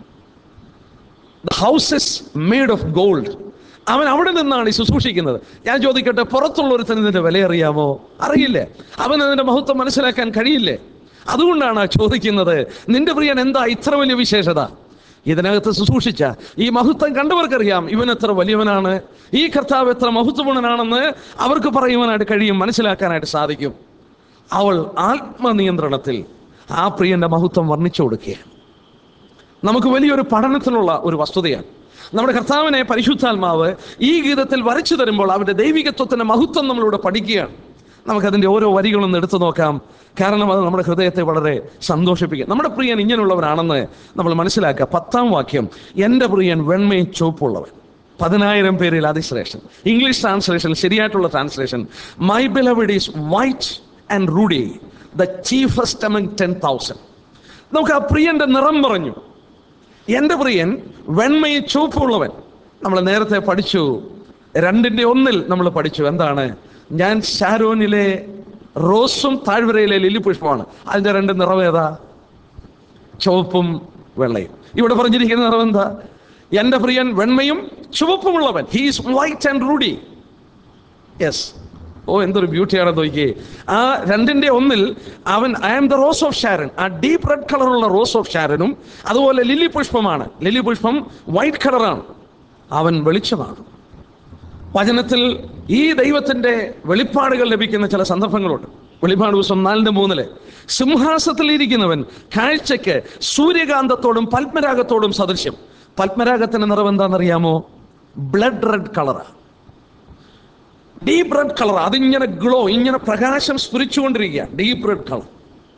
the house is made of gold അവൻ അവിടെ നിന്നാണ് ഈ ശുശ്രൂഷിക്കുന്നത് ഞാൻ ചോദിക്കട്ടെ പുറത്തുള്ള ഒരുത്തന് ഇതിന്റെ വില അറിയാമോ അറിയില്ലേ അവൻ അതിന്റെ മഹത്വം മനസ്സിലാക്കാൻ കഴിയില്ലേ അതുകൊണ്ടാണ് ആ ചോദിക്കുന്നത് നിന്റെ പ്രിയൻ എന്താ ഇത്ര വലിയ വിശേഷത ഇതിനകത്ത് ശുശ്രൂഷിച്ച ഈ മഹത്വം കണ്ടവർക്കറിയാം ഇവൻ എത്ര വലിയവനാണ് ഈ കർത്താവ് എത്ര മഹത്വപൂർണനാണെന്ന് അവർക്ക് പറയുവാനായിട്ട് കഴിയും മനസ്സിലാക്കാനായിട്ട് സാധിക്കും അവൾ ആത്മനിയന്ത്രണത്തിൽ ആ പ്രിയന്റെ മഹത്വം വർണ്ണിച്ചു കൊടുക്കുകയാണ് നമുക്ക് വലിയൊരു പഠനത്തിനുള്ള ഒരു വസ്തുതയാണ് നമ്മുടെ കർത്താവിനെ പരിശുദ്ധാത്മാവ് ഈ ഗീതത്തിൽ വരച്ചു തരുമ്പോൾ അവന്റെ ദൈവികത്വത്തിന്റെ മഹത്വം നമ്മളിവിടെ പഠിക്കുകയാണ് നമുക്കതിൻ്റെ ഓരോ വരികളൊന്ന് എടുത്തു നോക്കാം കാരണം അത് നമ്മുടെ ഹൃദയത്തെ വളരെ സന്തോഷിപ്പിക്കും നമ്മുടെ പ്രിയൻ ഇങ്ങനെയുള്ളവനാണെന്ന് നമ്മൾ മനസ്സിലാക്കുക പത്താം വാക്യം എൻ്റെ പ്രിയൻ വെണ്മയും ചുവപ്പുള്ളവൻ പതിനായിരം പേരിൽ അതിശ്രേഷ്ഠൻ ഇംഗ്ലീഷ് ട്രാൻസ്ലേഷൻ ശരിയായിട്ടുള്ള translation my beloved is white and ruddy the chiefest among ten thousand നമുക്ക് ആ പ്രിയന്റെ നിറം പറഞ്ഞു എൻ്റെ പ്രിയൻ വെണ്മയും ചുവപ്പുള്ളവൻ നമ്മൾ നേരത്തെ പഠിച്ചു രണ്ടിൻ്റെ ഒന്നിൽ നമ്മൾ പഠിച്ചു എന്താണ് ഞാൻ ഷാരോനിലെ റോസും താഴ്വരയിലെ ലില്ലി പുഷ്പമാണ് അതിൻ്റെ രണ്ട് നിറം ഏതാ ചുവപ്പും വെള്ളയും ഇവിടെ പറഞ്ഞിരിക്കുന്ന നിറം എന്താ എൻ്റെ പ്രിയൻ വെണ്മയും ചുവപ്പുമുള്ളവൻ he's white and ruddy yes oh എന്തൊരു ബ്യൂട്ടിയാണ് നോക്കിയേ ആ രണ്ടിന്റെ ഒന്നിൽ അവൻ I am the rose of Sharon ആ ഡീപ്പ് റെഡ് കളറുള്ള റോസ് ഓഫ് ഷാരനും അതുപോലെ ലില്ലി പുഷ്പമാണ് ലില്ലി പുഷ്പം വൈറ്റ് കളറാണ് അവൻ വെളിച്ചമാണ് വചനത്തിൽ ഈ ദൈവത്തിന്റെ വെളിപ്പാടുകൾ ലഭിക്കുന്ന ചില സന്ദർഭങ്ങളുണ്ട് വെളിപ്പാട് ദിവസം നാലിന്റെ മൂന്നില് സിംഹാസത്തിൽ ഇരിക്കുന്നവൻ കാഴ്ചയ്ക്ക് സൂര്യകാന്തത്തോടും പത്മരാഗത്തോടും സദൃശ്യം പത്മരാഗത്തിന്റെ നിറം എന്താണെന്നറിയാമോ ബ്ലഡ് റെഡ് കളറാണ് ഡീപ്പ് റെഡ് കളർ അതിങ്ങനെ ഗ്ലോ ഇങ്ങനെ പ്രകാശം സ്ഫുരിച്ചുകൊണ്ടിരിക്കുക ഡീപ്പ് റെഡ് കളർ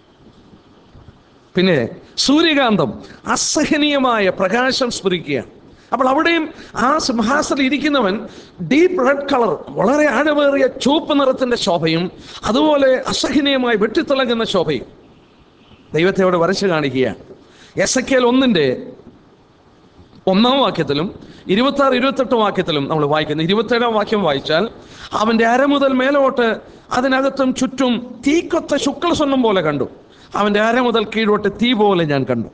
പിന്നെ സൂര്യകാന്തം അസഹനീയമായ പ്രകാശം സ്ഫുരിക്കുകയാണ് അപ്പോൾ അവിടെയും ആ സിംഹാസനത്തിൽ ഇരിക്കുന്നവൻ ഡീപ്പ് റെഡ് കളർ വളരെ ആഴമേറിയ ചുവപ്പ് നിറത്തിന്റെ ശോഭയും അതുപോലെ അസഹനീയമായി വെട്ടിത്തിളങ്ങുന്ന ശോഭയും ദൈവത്തെ അവിടെ വരച്ചു കാണിക്കുകയാണ് എസ് എ ഒന്നിന്റെ ഒന്നാം വാക്യത്തിലും ഇരുപത്തി ആറ് ഇരുപത്തെട്ട് വാക്യത്തിലും നമ്മൾ വായിക്കുന്നു ഇരുപത്തേഴാം വാക്യം വായിച്ചാൽ അവന്റെ അര മുതൽ മേലോട്ട് അതിനകത്തും ചുറ്റും തീക്കൊത്ത ശുക്ലസ്വർണ്ണം പോലെ കണ്ടു അവന്റെ അര മുതൽ കീഴോട്ട് തീ പോലെ ഞാൻ കണ്ടു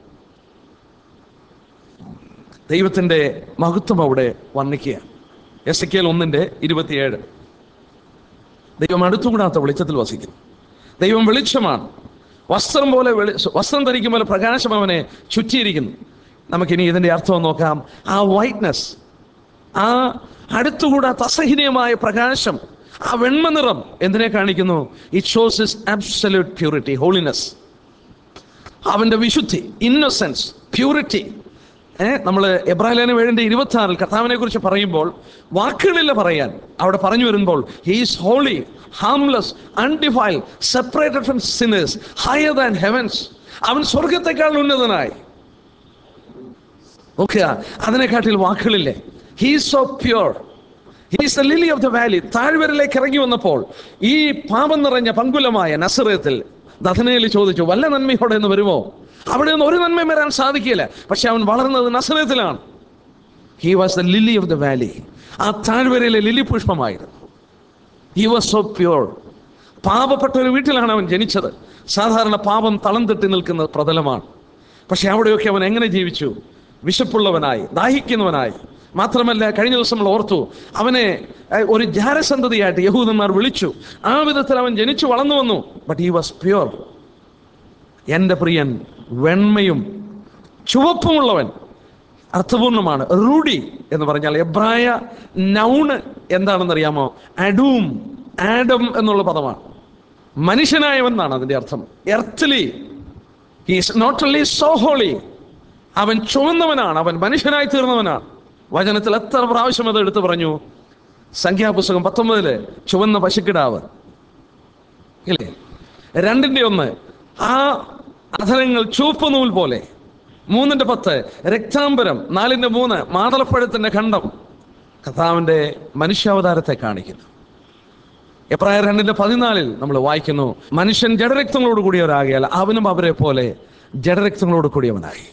ദൈവത്തിന്റെ മഹത്വം അവിടെ വർണ്ണിക്കുക എസ് കെ ഒന്നിന്റെ ഇരുപത്തിയേഴ് ദൈവം അടുത്തുകൂടാത്ത വെളിച്ചത്തിൽ വസിക്കുന്നു ദൈവം വെളിച്ചമാണ് വസ്ത്രം പോലെ വെളി വസ്ത്രം ധരിക്കും പോലെ പ്രകാശം അവനെ ചുറ്റിയിരിക്കുന്നു നമുക്കിനി ഇതിന്റെ അർത്ഥം നോക്കാം ആ വൈറ്റ്നസ് ആ അടുത്തുകൂടാത്ത അസഹനീയമായ പ്രകാശം ആ വെണ്മ നിറം എന്തിനെ കാണിക്കുന്നു it shows is absolute purity holiness അവന്റെ വിശുദ്ധി ഇന്നസെൻസ് പ്യൂരിറ്റി ഏഹ് നമ്മൾ എബ്രാഹിലേന വേഴിന്റെ ഇരുപത്തി ആറിൽ കർത്താവിനെ കുറിച്ച് പറയുമ്പോൾ വാക്കുകളില്ല പറയാൻ അവിടെ പറഞ്ഞു വരുമ്പോൾ he's holy harmless undefiled separated from sinners higher than heavens അവൻ സ്വർഗത്തെക്കാൾ ഉന്നതനായി നോക്കുക അതിനെക്കാട്ടിൽ വാക്കുകളില്ലേ he's so pure he's the lily of the valley താഴ്വരയിലേക്ക് ഇറങ്ങി വന്നപ്പോൾ ഈ പാപം നിറഞ്ഞ പങ്കുലമായ നസറത്തിൽ ദധനയിൽ ചോദിച്ചു വല്ല നന്മയോടെ എന്ന് വരുമോ അവിടെ നിന്ന് ഒരു നന്മയും വരാൻ സാധിക്കില്ല പക്ഷെ അവൻ വളർന്നത് നസറത്തിലാണ് he was the lily of the valley ആ താഴ്വരയിലെ ലിലി പുഷ്പമായിരുന്നു ഹി വാസ് സോ പ്യുവർ പാപപ്പെട്ട ഒരു വീട്ടിലാണ് അവൻ ജനിച്ചത് സാധാരണ പാപം തളം തെറ്റി നിൽക്കുന്ന പ്രതലമാണ് പക്ഷെ അവിടെയൊക്കെ അവൻ എങ്ങനെ ജീവിച്ചു വിശപ്പുള്ളവനായി ദാഹിക്കുന്നവനായി മാത്രമല്ല കഴിഞ്ഞ ദിവസം നമ്മൾ ഓർത്തു അവനെ ഏഹ്, ഒരു ജാരസന്തതിയായിട്ട് യഹൂദന്മാർ വിളിച്ചു ആ വിധത്തിൽ അവൻ ജനിച്ചു വളർന്നു വന്നു ബട്ട് ഹി വാസ് പ്യുവർ എൻ്റെ പ്രിയൻ വെണ്മയും ചുവപ്പുമുള്ളവൻ അർത്ഥപൂർണമാണ് റൂഡി എന്ന് പറഞ്ഞാൽ എബ്രായ നൗണ് എന്താണെന്ന് അറിയാമോ അഡൂം ആഡം എന്നുള്ള പദമാണ് മനുഷ്യനായവൻ എന്നാണ് അതിന്റെ അർത്ഥം earthly he's not only so holy അവൻ ചുവന്നവനാണ് അവൻ മനുഷ്യനായി തീർന്നവനാണ് വചനത്തിൽ എത്ര പ്രാവശ്യം അത് എടുത്തു പറഞ്ഞു സംഖ്യാപുസ്തകം പത്തൊമ്പതില് ചുവന്ന പശുക്കിടാവ് ഇല്ലേ രണ്ടിന്റെ ഒന്ന് ആ അധരങ്ങൾ ചുവപ്പ് നൂൽ പോലെ മൂന്നിന്റെ പത്ത് രക്താംബരം നാലിന്റെ മൂന്ന് മാതളപ്പഴത്തിന്റെ ഖണ്ഡം കഥാവിന്റെ മനുഷ്യാവതാരത്തെ കാണിക്കുന്നു എപ്രായ രണ്ടിന്റെ പതിനാലിൽ നമ്മൾ വായിക്കുന്നു മനുഷ്യൻ ജഡരക്തങ്ങളോട് കൂടിയവരാകിയാൽ അവനും അവരെ പോലെ ജഡരക്തങ്ങളോട് കൂടിയവനായി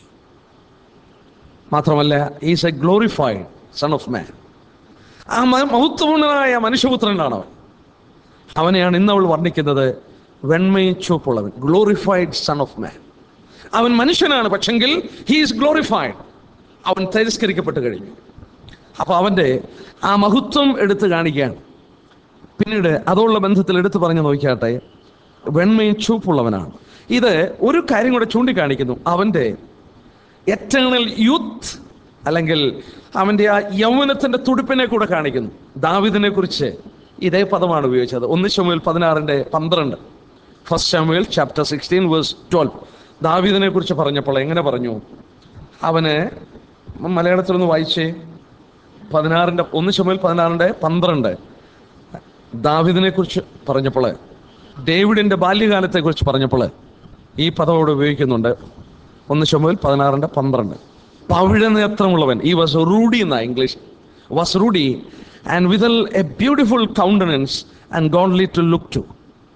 മാത്രമല്ല is a glorified son of man ആ മ- മഹത്വപൂർണനായ മനുഷ്യപുത്രനാണ് അവൻ അവനെയാണ് ഇന്ന് അവൾ വർണ്ണിക്കുന്നത് വെണ്മയും ചുവപ്പുള്ളവൻ ഗ്ലോറിഫൈഡ് സൺ ഓഫ് മാൻ അവൻ മനുഷ്യനാണ് പക്ഷെങ്കിൽ ഹീസ് ഗ്ലോറിഫൈഡ് അവൻ തിരസ്കരിക്കപ്പെട്ട് കഴിഞ്ഞു അപ്പൊ അവന്റെ ആ മഹത്വം എടുത്തു കാണിക്കുകയാണ് പിന്നീട് അതുള്ള ബന്ധത്തിൽ എടുത്തു പറഞ്ഞു നോക്കിയാട്ടെ വെണ്മയും ചുവപ്പുള്ളവനാണ് ഇത് ഒരു കാര്യം കൂടെ ചൂണ്ടിക്കാണിക്കുന്നു അവന്റെ എറ്റേണൽ യൂത്ത് അല്ലെങ്കിൽ അവന്റെ ആ യൗവനത്തിന്റെ തുടിപ്പിനെ കൂടെ കാണിക്കുന്നു ദാവിദിനെ കുറിച്ച് ഇതേ പദമാണ് ഉപയോഗിച്ചത് ഒന്ന് ശമുവേൽ പതിനാറിന്റെ പന്ത്രണ്ട് ഫസ്റ്റ് ശമുവേൽ ചാപ്റ്റർ സിക്സ്റ്റീൻ വേഴ്സ് ട്വൽവ് ദാവിദിനെ കുറിച്ച് പറഞ്ഞപ്പോൾ എങ്ങനെ പറഞ്ഞു അവന് മലയാളത്തിലൊന്ന് വായിച്ചേ പതിനാറിന്റെ ഒന്ന് ശമുവേൽ പതിനാറിന്റെ പന്ത്രണ്ട് ദാവിദിനെ കുറിച്ച് പറഞ്ഞപ്പോൾ ഡേവിഡിന്റെ ബാല്യകാലത്തെ കുറിച്ച് പറഞ്ഞപ്പോൾ ഈ പദം ഇവിടെ ഉപയോഗിക്കുന്നുണ്ട് ഒന്ന് ശമുവേൽ പതിനാറിന്റെ പന്ത്രണ്ട് പവിഴ നേത്രമുള്ളവൻ ഈ വാസ് റൂഡി എന്ന English was ruddy and withal a beautiful countenance and goodly to look to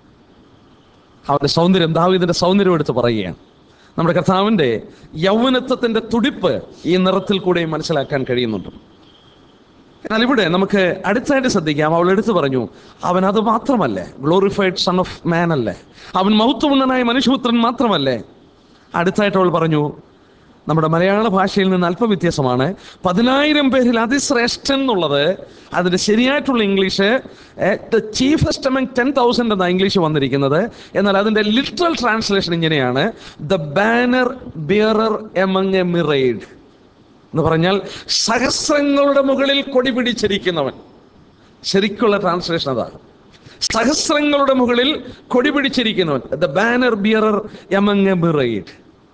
അവന്റെ സൗന്ദര്യം ദാവീദിന്റെ സൗന്ദര്യം എടുത്ത് പറയുകയാണ് നമ്മുടെ കർത്താവിന്റെ യൗവനത്വത്തിന്റെ തുടിപ്പ് ഈ നിറത്തിൽ കൂടെയും മനസ്സിലാക്കാൻ കഴിയുന്നുണ്ട് എന്നാൽ ഇവിടെ നമുക്ക് അടുത്തായിട്ട് ശ്രദ്ധിക്കാം അവൾ എടുത്തു പറഞ്ഞു അവൻ അത് മാത്രമല്ലേ ഗ്ലോറിഫൈഡ് സൺ ഓഫ് മാൻ അല്ലേ അവൻ മഹത്വപൂർണ്ണനായ മനുഷ്യപുത്രൻ മാത്രമല്ലേ അടുത്തായിട്ട് അവൾ പറഞ്ഞു നമ്മുടെ മലയാള ഭാഷയിൽ നിന്ന് അല്പം വ്യത്യാസമാണ് പതിനായിരം പേരിൽ അതിശ്രേഷ്ഠൻ എന്നുള്ളത് അതിന്റെ ശരിയായിട്ടുള്ള English the chiefest among ten thousand എന്ന ഇംഗ്ലീഷ് വന്നിരിക്കുന്നത് എന്നാൽ അതിന്റെ ലിറ്ററൽ ട്രാൻസ്ലേഷൻ ഇങ്ങനെയാണ് the banner bearer among a myriad എന്ന് പറഞ്ഞാൽ സഹസ്രങ്ങളുടെ മുകളിൽ കൊടി പിടിച്ചിരിക്കുന്നവൻ ശരിക്കുള്ള ട്രാൻസ്ലേഷൻ അതാണ് സഹസ്രങ്ങളുടെ മുകളിൽ കൊടി പിടിച്ചിരിക്കുന്നവൻ the banner bearer among a myriad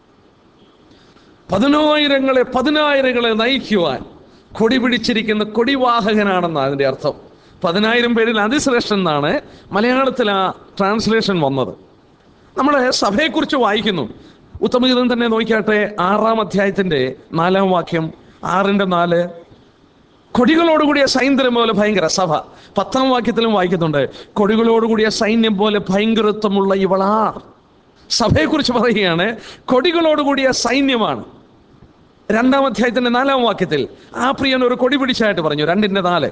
പതിനായിരങ്ങളെ പതിനായിരങ്ങളെ നയിക്കുവാൻ കൊടി പിടിച്ചിരിക്കുന്ന കൊടിവാഹകനാണെന്നാണ് അതിന്റെ അർത്ഥം പതിനായിരം പേരിൽ അതിശ്രേഷ്ഠൻ എന്നാണ് മലയാളത്തിൽ ആ ട്രാൻസ്ലേഷൻ വന്നത് നമ്മുടെ സഭയെക്കുറിച്ച് വായിക്കുന്നു ഉത്തമഗീതം തന്നെ നോക്കിയാട്ടെ ആറാം അധ്യായത്തിന്റെ നാലാം വാക്യം ആറിന്റെ നാല് കൊടികളോടുകൂടിയ സൈന്യം പോലെ ഭയങ്കര സഭ പത്താം വാക്യത്തിലും വായിക്കുന്നുണ്ട് കൊടികളോടുകൂടിയ സൈന്യം പോലെ ഭയങ്കരത്വമുള്ള ഇവളാർ സഭയെക്കുറിച്ച് പറയുകയാണ് കൊടികളോടുകൂടിയ സൈന്യമാണ് രണ്ടാം അധ്യായത്തിന്റെ നാലാം വാക്യത്തിൽ ആ പ്രിയൻ ഒരു കൊടി പിടിച്ചായിട്ട് പറഞ്ഞു രണ്ടിന്റെ നാല്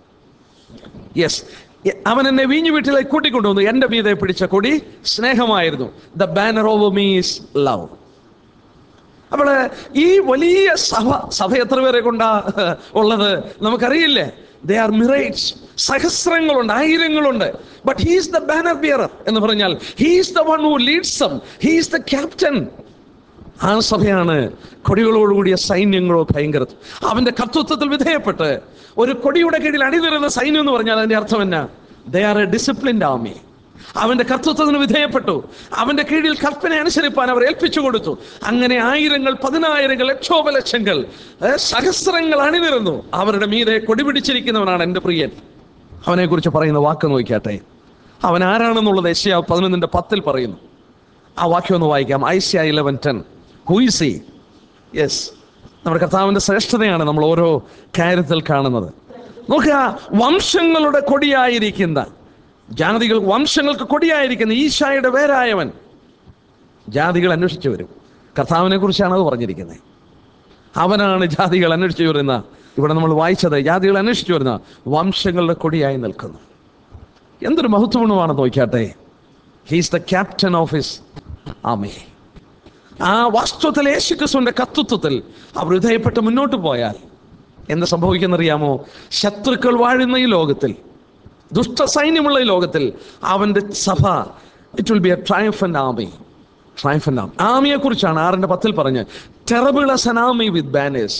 യെസ് അവൻ എന്നെ വീഞ്ഞു വീട്ടിലേക്ക് കൂട്ടിക്കൊണ്ടുവന്നു എന്റെ മീതെ പിടിച്ച കൊടി സ്നേഹമായിരുന്നു the banner over me's love അപ്പോൾ ഈ വലിയ സഭ സഭ എത്ര പേരെ കൊണ്ടാ ഉള്ളത് നമുക്കറിയില്ലേ ദേ ആർ മിറൈറ്റ്സ് സഹസ്രങ്ങളുണ്ട് ആയിരങ്ങളുണ്ട് but he's the banner bearer എന്ന് പറഞ്ഞാൽ he's the one who leads some he's the captain ആ സഭയാണ് കൊടികളോടുകൂടിയ സൈന്യങ്ങളോ ഭയങ്കര അവന്റെ കർത്തൃത്വത്തിൽ വിധേയപ്പെട്ട് ഒരു കൊടിയുടെ കീഴിൽ അണിനിരുന്ന സൈന്യം എന്ന് പറഞ്ഞാൽ അതിന്റെ അർത്ഥം എന്നാ they are a disciplined army അവന്റെ കർത്തൃത്വത്തിന് വിധേയപ്പെട്ടു അവന്റെ കീഴിൽ കൽപ്പന അനുസരിപ്പാൻ അവർ ഏൽപ്പിച്ചു കൊടുത്തു അങ്ങനെ ആയിരങ്ങൾ പതിനായിരങ്ങൾ ലക്ഷോപലക്ഷങ്ങൾ ഏ, സഹസ്രങ്ങൾ അണിനിരുന്നു അവരുടെ മീതെ കൊടി പിടിച്ചിരിക്കുന്നവനാണ് എൻ്റെ പ്രിയൻ അവനെ കുറിച്ച് പറയുന്ന വാക്ക് നോക്കിയാട്ടെ അവൻ ആരാണെന്നുള്ളത് ഏഷ്യ പതിനൊന്നിന്റെ പത്തിൽ പറയുന്നു ആ വാക്യം ഒന്ന് വായിക്കാം ഐസ്യ ഇലവൻ ടെൻ ഹുയിസി യെസ് നമ്മുടെ കർത്താവിന്റെ ശ്രേഷ്ഠതയാണ് നമ്മൾ ഓരോ കാര്യത്തിൽ കാണുന്നത് നോക്കുക വംശങ്ങളുടെ കൊടിയായിരിക്കുന്ന ജാതികൾ വംശങ്ങൾക്ക് കൊടിയായിരിക്കുന്ന ഈശായുടെ പേരായവൻ ജാതികൾ അന്വേഷിച്ചു വരും കർത്താവിനെ കുറിച്ചാണ് അത് പറഞ്ഞിരിക്കുന്നത് അവനാണ് ജാതികൾ അന്വേഷിച്ചു വരുന്ന ഇവിടെ നമ്മൾ വായിച്ചത് ജാതികൾ അന്വേഷിച്ചു വരുന്ന വംശങ്ങളുടെ കൊടിയായി നിൽക്കുന്നു എന്തൊരു മഹത്വഗുണമാണ് നോക്കിയാട്ടെ he's the captain of his army ആ വാസ്തവത്തിൽ യേശു ക്രിസ്തുവിന്റെ കത്തുത്വത്തിൽ അവർ ഹൃദയപ്പെട്ട് മുന്നോട്ട് പോയാൽ എന്ത് സംഭവിക്കുന്നറിയാമോ ശത്രുക്കൾ വാഴുന്ന ഈ ലോകത്തിൽ ദുഷ്ട സൈന്യമുള്ള ഈ ലോകത്തിൽ അവന്റെ സഭ it will be a triumphant army triumphant army ആമിയെ കുറിച്ചാണ് ആറിന്റെ പത്തിൽ പറഞ്ഞ് ടെറബിള സനാമി വിത്ത് ബാനേഴ്സ്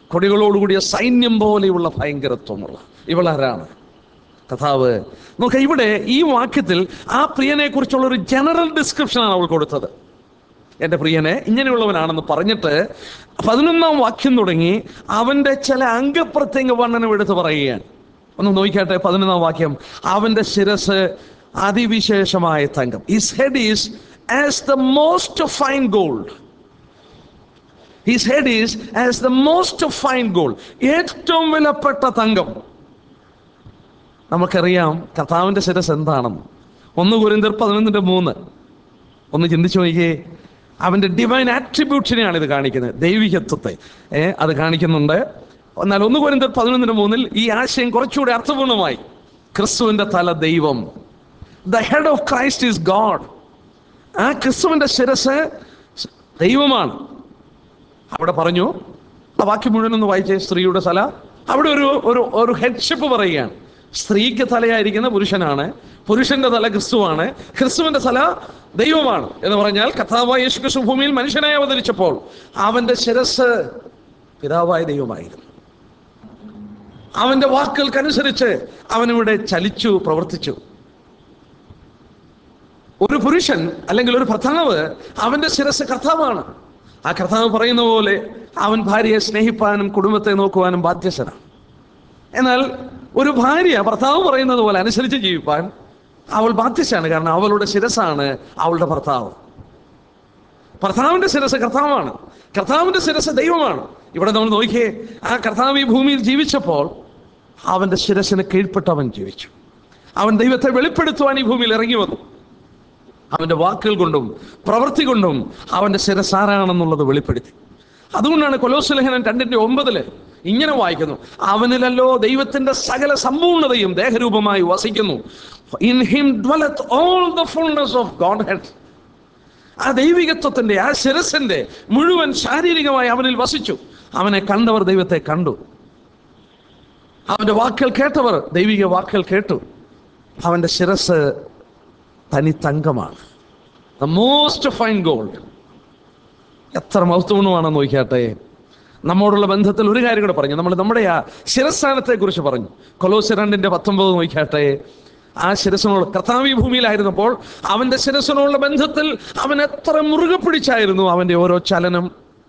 കൊടികളോടുകൂടിയ സൈന്യം പോലെയുള്ള ഭയങ്കരത്വമുള്ള ഇവളാരാണ് കഥാവ് നോക്ക ഇവിടെ ഈ വാക്യത്തിൽ ആ പ്രിയനെ കുറിച്ചുള്ള ഒരു ജനറൽ ഡിസ്ക്രിപ്ഷനാണ് അവൾ കൊടുത്തത് എൻ്റെ പ്രിയനെ ഇങ്ങനെയുള്ളവനാണെന്ന് പറഞ്ഞിട്ട് പതിനൊന്നാം വാക്യം തുടങ്ങി അവൻ്റെ ചില അംഗപ്രത്യംഗ വർണ്ണനം എടുത്ത് പറയുകയാണ് ഒന്ന് നോക്കിക്കാട്ടെ പതിനൊന്നാം വാക്യം അവൻ്റെ ശിരസ് അതിവിശേഷമായ തങ്കം his head is as the most fine gold his head is as the most fine gold ഏറ്റവും വിലപ്പെട്ട തങ്കം നമുക്കറിയാം കർത്താവിൻ്റെ ശിരസ് എന്താണെന്ന് ഒന്ന് കുരിന്തർ പതിനൊന്നിൻ്റെ മൂന്ന് ഒന്ന് ചിന്തിച്ചു നോക്കിയേ അവൻ്റെ ഡിവൈൻ ആട്രിബ്യൂട്ട്സിനെയാണ് ഇത് കാണിക്കുന്നത് ദൈവികത്വത്തെ ഏ അത് കാണിക്കുന്നുണ്ട് എന്നാൽ ഒന്ന് കുരിന്തർ പതിനൊന്നിൻ്റെ മൂന്നിൽ ഈ ആശയം കുറച്ചുകൂടി അർത്ഥപൂർണമായി ക്രിസ്തുവിൻ്റെ തല ദൈവം the head of Christ is God ആ ക്രിസ്തുവിൻ്റെ ശിരസ് ദൈവമാണ് അവിടെ പറഞ്ഞു ആ വാക്യം മുഴുവൻ ഒന്ന് വായിച്ചേ സ്ത്രീയുടെ തല അവിടെ ഒരു ഒരു ഒരു ഹെഡ്ഷിപ്പ് പറയുകയാണ് സ്ത്രീക്ക് തലയായിരിക്കുന്ന പുരുഷനാണ് പുരുഷന്റെ തല ക്രിസ്തുവാണ് ക്രിസ്തുവിന്റെ തല ദൈവമാണ് എന്ന് പറഞ്ഞാൽ കഥാവായ യേശു ക്രിസ്തു ഭൂമിയിൽ മനുഷ്യനായി അവതരിച്ചപ്പോൾ അവന്റെ ശിരസ് പിതാവായ ദൈവമായിരുന്നു അവന്റെ വാക്കുകൾക്കനുസരിച്ച് അവനിവിടെ ചലിച്ചു പ്രവർത്തിച്ചു ഒരു പുരുഷൻ അല്ലെങ്കിൽ ഒരു ഭർത്താവ് അവന്റെ ശിരസ് കർത്താവാണ് ആ കർത്താവ് പറയുന്ന പോലെ അവൻ ഭാര്യയെ സ്നേഹിപ്പാനും കുടുംബത്തെ നോക്കുവാനും ബാധ്യസ്ഥനാണ് എന്നാൽ ഒരു ഭാര്യ ഭർത്താവ് പറയുന്നത് പോലെ അനുസരിച്ച് ജീവിപ്പാൻ അവൾ ബാധ്യസ്ഥയാണ് കാരണം അവളുടെ ശിരസാണ് അവളുടെ ഭർത്താവ് ഭർത്താവിന്റെ ശിരസ് കർത്താവാണ് കർത്താവിന്റെ ശിരസ് ദൈവമാണ് ഇവിടെ നമ്മൾ നോക്കിയേ ആ കർത്താവ് ഈ ഭൂമിയിൽ ജീവിച്ചപ്പോൾ അവന്റെ ശിരസിന് കീഴ്പ്പെട്ട് അവൻ ജീവിച്ചു അവൻ ദൈവത്തെ വെളിപ്പെടുത്തുവാൻ ഈ ഭൂമിയിൽ ഇറങ്ങി വന്നു അവന്റെ വാക്കുകൾ കൊണ്ടും പ്രവൃത്തി കൊണ്ടും അവന്റെ ശിരസ് ആരാണെന്നുള്ളത് വെളിപ്പെടുത്തി അതുകൊണ്ടാണ് കൊലോസ്ലേഖനം രണ്ടിന്റെ ഒമ്പതില് ഇങ്ങനെ വായിക്കുന്നു അവനിലല്ലോ ദൈവത്തിന്റെ സകല സമ്പൂർണതയും ദേഹരൂപമായി വസിക്കുന്നു in him dwelleth all the fullness of Godhead ആ ദൈവികത്വത്തിന്റെ ആ ശിരസിന്റെ മുഴുവൻ ശാരീരികമായി അവനിൽ വസിച്ചു അവനെ കണ്ടവർ ദൈവത്തെ കണ്ടു അവന്റെ വാക്കുകൾ കേട്ടവർ ദൈവിക വാക്കുകൾ കേട്ടു അവന്റെ ശിരസ് തനി തങ്കമാണ് ദ മോസ്റ്റ് ഫൈൻ ഗോൾഡ് എത്ര മഹത്വമാണെന്ന് നോക്കിയാട്ടെ നമ്മോടുള്ള ബന്ധത്തിൽ ഒരു കാര്യം കൂടെ പറഞ്ഞു നമ്മൾ നമ്മുടെ ആ ശിരസ്ഥാനത്തെ കുറിച്ച് പറഞ്ഞു കൊലോസ് രണ്ടിന്റെ പത്തൊമ്പത് നോക്കിയാട്ടെ ആ ശിരസിനോട് കർത്താവി ഭൂമിയിലായിരുന്നപ്പോൾ അവന്റെ ശിരസിനോടുള്ള ബന്ധത്തിൽ അവൻ എത്ര മുറുകെ പിടിച്ചായിരുന്നു അവന്റെ ഓരോ ചലനം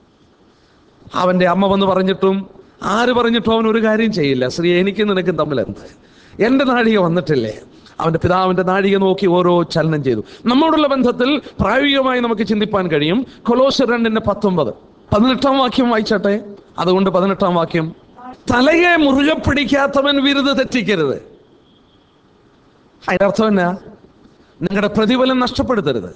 അവന്റെ അമ്മ വന്ന് പറഞ്ഞിട്ടും ആര് പറഞ്ഞിട്ടും അവൻ ഒരു കാര്യം ചെയ്യില്ല ശ്രീ എനിക്കും നിനക്കും തമ്മിൽ എന്ത് എൻ്റെ നാഴിക വന്നിട്ടില്ലേ അവന്റെ പിതാവിന്റെ നാഴിക നോക്കി ഓരോ ചലനം ചെയ്തു നമ്മോടുള്ള ബന്ധത്തിൽ പ്രായോഗികമായി നമുക്ക് ചിന്തിപ്പാൻ കഴിയും കൊലോസ് രണ്ടിന്റെ പത്തൊമ്പത് പതിനെട്ടാം വാക്യം വായിച്ചട്ടെ അതുകൊണ്ട് പതിനെട്ടാം വാക്യം തലയെ മുറുകെ പിടിക്കാത്തവൻ വിരുത് തെറ്റിക്കരുത് അതിന്റെ അർത്ഥം എന്നാ നിങ്ങളുടെ പ്രതിഫലം നഷ്ടപ്പെടുത്തരുത്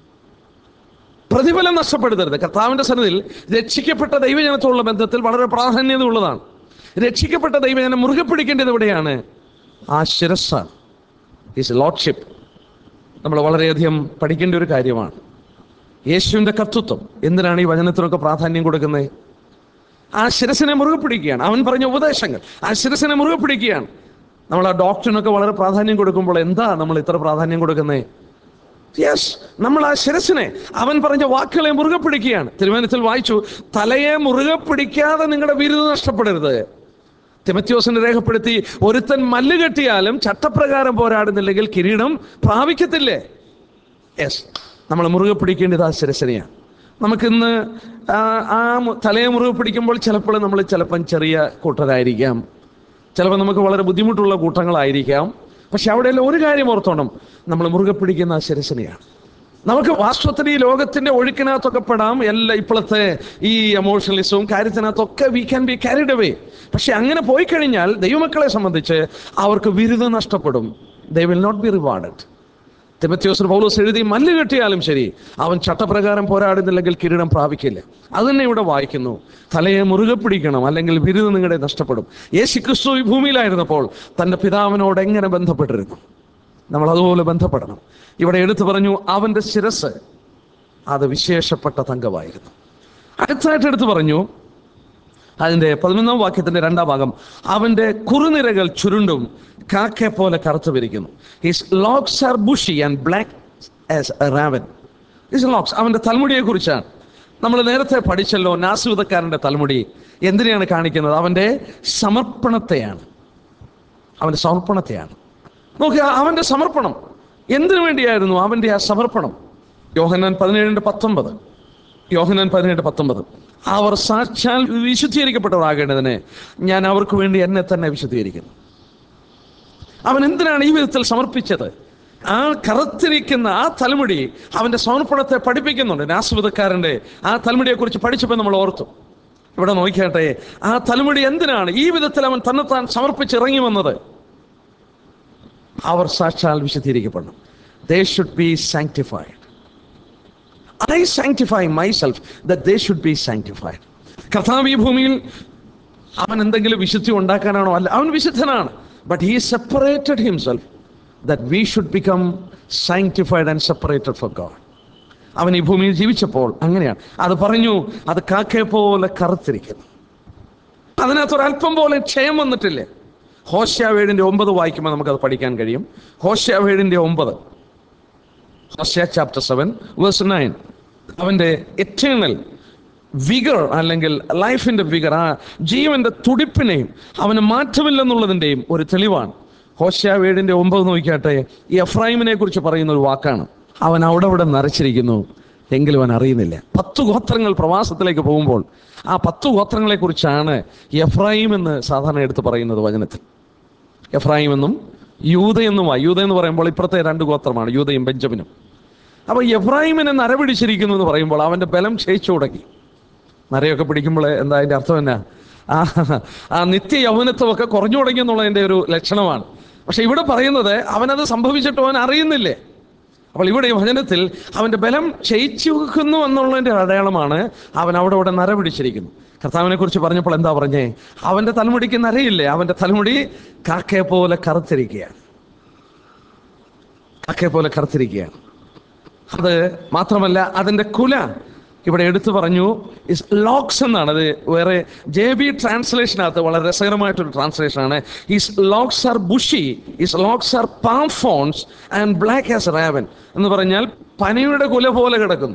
പ്രതിഫലം നഷ്ടപ്പെടുത്തരുത് കർത്താവിന്റെ സന്നിധിയിൽ രക്ഷിക്കപ്പെട്ട ദൈവജനത്തോടുള്ള ബന്ധത്തിൽ വളരെ പ്രാധാന്യത ഉള്ളതാണ് രക്ഷിക്കപ്പെട്ട ദൈവജനം മുറുകെ പിടിക്കേണ്ടത് എവിടെയാണ് ആ ശിരസ്സാണ് ഈസ് ലോഡ്ഷിപ്പ് നമ്മൾ വളരെയധികം പഠിക്കേണ്ട ഒരു കാര്യമാണ് യേശുവിൻ്റെ കർത്തൃത്വം എന്തിനാണ് ഈ വചനത്തിനൊക്കെ പ്രാധാന്യം കൊടുക്കുന്നത് ആ ശിരസിനെ മുറുകെ പിടിക്കുകയാണ് അവൻ പറഞ്ഞ ഉപദേശങ്ങൾ ആ ശിരസിനെ മുറുകെ പിടിക്കുകയാണ് നമ്മൾ ആ ഡോക്ടറിനൊക്കെ വളരെ പ്രാധാന്യം കൊടുക്കുമ്പോൾ എന്താ നമ്മൾ ഇത്ര പ്രാധാന്യം കൊടുക്കുന്നത് യെസ് നമ്മൾ ആ ശിരസിനെ അവൻ പറഞ്ഞ വാക്കുകളെ മുറുകെ പിടിക്കുകയാണ് തിരുവനന്തപുരത്തിൽ വായിച്ചു തലയെ മുറുകെ പിടിക്കാതെ നിങ്ങളുടെ ബിരുദം നഷ്ടപ്പെടരുത് തിമത്യോസിനെ രേഖപ്പെടുത്തി ഒരുത്തൻ മല്ല് കെട്ടിയാലും ചട്ടപ്രകാരം പോരാടുന്നില്ലെങ്കിൽ കിരീടം പ്രാപിക്കത്തില്ലേ യെസ് നമ്മൾ മുറുകെ പിടിക്കേണ്ടത് ആ ശിരസനെയാണ് നമുക്കിന്ന് ആ ആ മു- തലയെ മുറുകെ പിടിക്കുമ്പോൾ ചിലപ്പോൾ നമ്മൾ ചിലപ്പം ചെറിയ കൂട്ടരായിരിക്കാം ചിലപ്പോൾ നമുക്ക് വളരെ ബുദ്ധിമുട്ടുള്ള കൂട്ടങ്ങളായിരിക്കാം പക്ഷെ അവിടെയെല്ലാം ഒരു കാര്യം ഓർത്തോണം നമ്മൾ മുറുകെ പിടിക്കുന്ന ആ ശിരസനെയാണ് നമുക്ക് വാസ്തവത്തിൽ ഈ ലോകത്തിന്റെ ഒഴുക്കിനകത്തൊക്കെ പെടാം എല്ലാ ഇപ്പോഴത്തെ ഈ എമോഷണലിസവും കാര്യത്തിനകത്തൊക്കെ we can be carried away പക്ഷെ അങ്ങനെ പോയി കഴിഞ്ഞാൽ ദൈവമക്കളെ സംബന്ധിച്ച് അവർക്ക് ബിരുദം നഷ്ടപ്പെടും they will not be rewarded തിമത്യോസ് പൗലോസ് എഴുതി മല്ല് കെട്ടിയാലും ശരി അവൻ ചട്ടപ്രകാരം പോരാടുന്നില്ലെങ്കിൽ കിരീടം പ്രാപിക്കില്ല അത് തന്നെ ഇവിടെ വായിക്കുന്നു തലയെ മുറുകെ പിടിക്കണം അല്ലെങ്കിൽ ബിരുദം നിങ്ങളെ നഷ്ടപ്പെടും യേശു ക്രിസ്തു ഈ ഭൂമിയിലായിരുന്നപ്പോൾ തൻ്റെ പിതാവിനോട് എങ്ങനെ ബന്ധപ്പെട്ടിരുന്നു നമ്മൾ അതുപോലെ ബന്ധപ്പെടണം ഇവിടെ എടുത്തു പറഞ്ഞു അവൻ്റെ ശിരസ് അത് വിശേഷപ്പെട്ട തങ്കമായിരുന്നു അടുത്തായിട്ട് എടുത്തു പറഞ്ഞു അതിൻ്റെ പതിനൊന്നാം വാക്യത്തിന്റെ രണ്ടാം ഭാഗം അവന്റെ കുറുനിരകൾ ചുരുണ്ടും കാക്കെ പോലെ കറുത്തു വിരിക്കുന്നു his locks are bushy and black as a raven his locks അവന്റെ തലമുടിയെ കുറിച്ചാണ് നമ്മൾ നേരത്തെ പഠിച്ചല്ലോ നാസുതക്കാരൻ്റെ തലമുടി എന്തിനെയാണ് കാണിക്കുന്നത് അവൻ്റെ സമർപ്പണത്തെയാണ് അവൻ്റെ സമർപ്പണത്തെയാണ് നോക്കുക അവൻ്റെ സമർപ്പണം എന്തിനു വേണ്ടിയായിരുന്നു അവൻ്റെ ആ സമർപ്പണം യോഹന്നാൻ പതിനേഴിൻ്റെ പത്തൊമ്പത് യോഹന്നാൻ പതിനേഴ് പത്തൊമ്പത് അവർ സാക്ഷാൽ വിശുദ്ധീകരിക്കപ്പെട്ടവരാകേണ്ടതിന് ഞാൻ അവർക്ക് വേണ്ടി എന്നെ തന്നെ വിശുദ്ധീകരിക്കുന്നു അവൻ എന്തിനാണ് ഈ വിധത്തിൽ സമർപ്പിച്ചത് ആ കറുത്തിരിക്കുന്ന ആ തലമുടി അവന്റെ സമർപ്പണത്തെ പഠിപ്പിക്കുന്നുണ്ട് നാസ്വതക്കാരൻ്റെ ആ തലമുടിയെ കുറിച്ച് പഠിച്ചപ്പോൾ നമ്മൾ ഓർത്തു ഇവിടെ നോക്കിയാട്ടെ ആ തലമുടി എന്തിനാണ് ഈ വിധത്തിൽ അവൻ തന്നെത്താൻ സമർപ്പിച്ച് ഇറങ്ങി വന്നത് അവർ സാക്ഷാൽ വിശദീകരിക്കപ്പെടണം they should be sanctified I sanctify myself that they should be sanctified കർത്താവ് ഈ ഭൂമിയിൽ അവൻ എന്തെങ്കിലും വിശുദ്ധി ഉണ്ടാക്കാനാണോ അല്ല അവൻ വിശുദ്ധനാണ് but he separated himself that we should become sanctified and separated for God അവൻ ഈ ഭൂമിയിൽ ജീവിച്ചപ്പോൾ അങ്ങനെയാണ് അത് പറഞ്ഞു അത് കാക്കയെ പോലെ കറുത്തിരിക്കുന്നു അതിനകത്ത് ഒരല്പം പോലെ ക്ഷയം വന്നിട്ടില്ലേ ഹോഷ്യാവേടിന്റെ ഒമ്പത് വായിക്കുമ്പോൾ നമുക്കത് പഠിക്കാൻ കഴിയും ഹോഷ്യാവേടിന്റെ ഒമ്പത് Hosea chapter seven verse nine അവന്റെ എറ്റേണൽ വിഗർ അല്ലെങ്കിൽ ലൈഫിന്റെ വിഗർ ആ ജീവന്റെ തുടിപ്പിനെയും അവന് മാറ്റമില്ലെന്നുള്ളതിൻ്റെയും ഒരു തെളിവാണ് ഹോഷ്യാവേടിന്റെ ഒമ്പത് നോക്കിയാട്ടെ ഈ എഫ്രൈമിനെ കുറിച്ച് പറയുന്ന ഒരു വാക്കാണ് അവൻ അവിടെ അവിടെ നരച്ചിരിക്കുന്നു എങ്കിലും അവൻ അറിയുന്നില്ല പത്ത് ഗോത്രങ്ങൾ പ്രവാസത്തിലേക്ക് പോകുമ്പോൾ ആ പത്ത് ഗോത്രങ്ങളെ കുറിച്ചാണ് എഫ്രൈം എന്ന് സാധാരണ എടുത്ത് പറയുന്നത് വചനത്തിൽ എഫ്രൈം എന്നും യൂത എന്നുമായി യൂത എന്ന് പറയുമ്പോൾ ഇപ്പുറത്തെ രണ്ട് ഗോത്രമാണ് യൂതയും ബെഞ്ചമിനും അപ്പോൾ എഫ്രൈമിനെ നരപിടിച്ചിരിക്കുന്നു എന്ന് പറയുമ്പോൾ അവന്റെ ബലം ക്ഷയിച്ചു തുടങ്ങി നരയൊക്കെ പിടിക്കുമ്പോൾ എന്താ അതിന്റെ അർത്ഥം എന്നാ ആ ആ നിത്യ യൗവനത്വമൊക്കെ കുറഞ്ഞു തുടങ്ങി എന്നുള്ളതിന്റെ ഒരു ലക്ഷണമാണ് പക്ഷെ ഇവിടെ പറയുന്നത് അവനത് സംഭവിച്ചിട്ട് അവൻ അറിയുന്നില്ലേ അപ്പോൾ ഇവിടെ ഈ വചനത്തിൽ അവന്റെ ബലം ക്ഷയിച്ചു വെക്കുന്നു എന്നുള്ളതിന്റെ അടയാളമാണ് അവൻ അവിടെ ഇവിടെ നര പിടിച്ചിരിക്കുന്നു കർത്താവിനെ കുറിച്ച് പറഞ്ഞപ്പോൾ എന്താ പറഞ്ഞേ അവന്റെ തലമുടിക്ക് നരയില്ലേ അവന്റെ തലമുടി കാക്കയെ പോലെ കറുത്തിരിക്കുകയാണ് കാക്കയെ പോലെ കറുത്തിരിക്കുകയാണ് അത് മാത്രമല്ല അതിന്റെ കുല ഇവിടെ എടുത്തു പറഞ്ഞു ഇസ് ലോക്സ് എന്നാണ് അത് വേറെ ജെ ബി ട്രാൻസ്ലേഷനകത്ത് വളരെ രസകരമായിട്ടൊരു ട്രാൻസ്ലേഷൻ ആണ് his locks are bushy his locks are palm fronds and black as raven എന്ന് പറഞ്ഞാൽ പനയുടെ കുല പോലെ കിടക്കുന്നു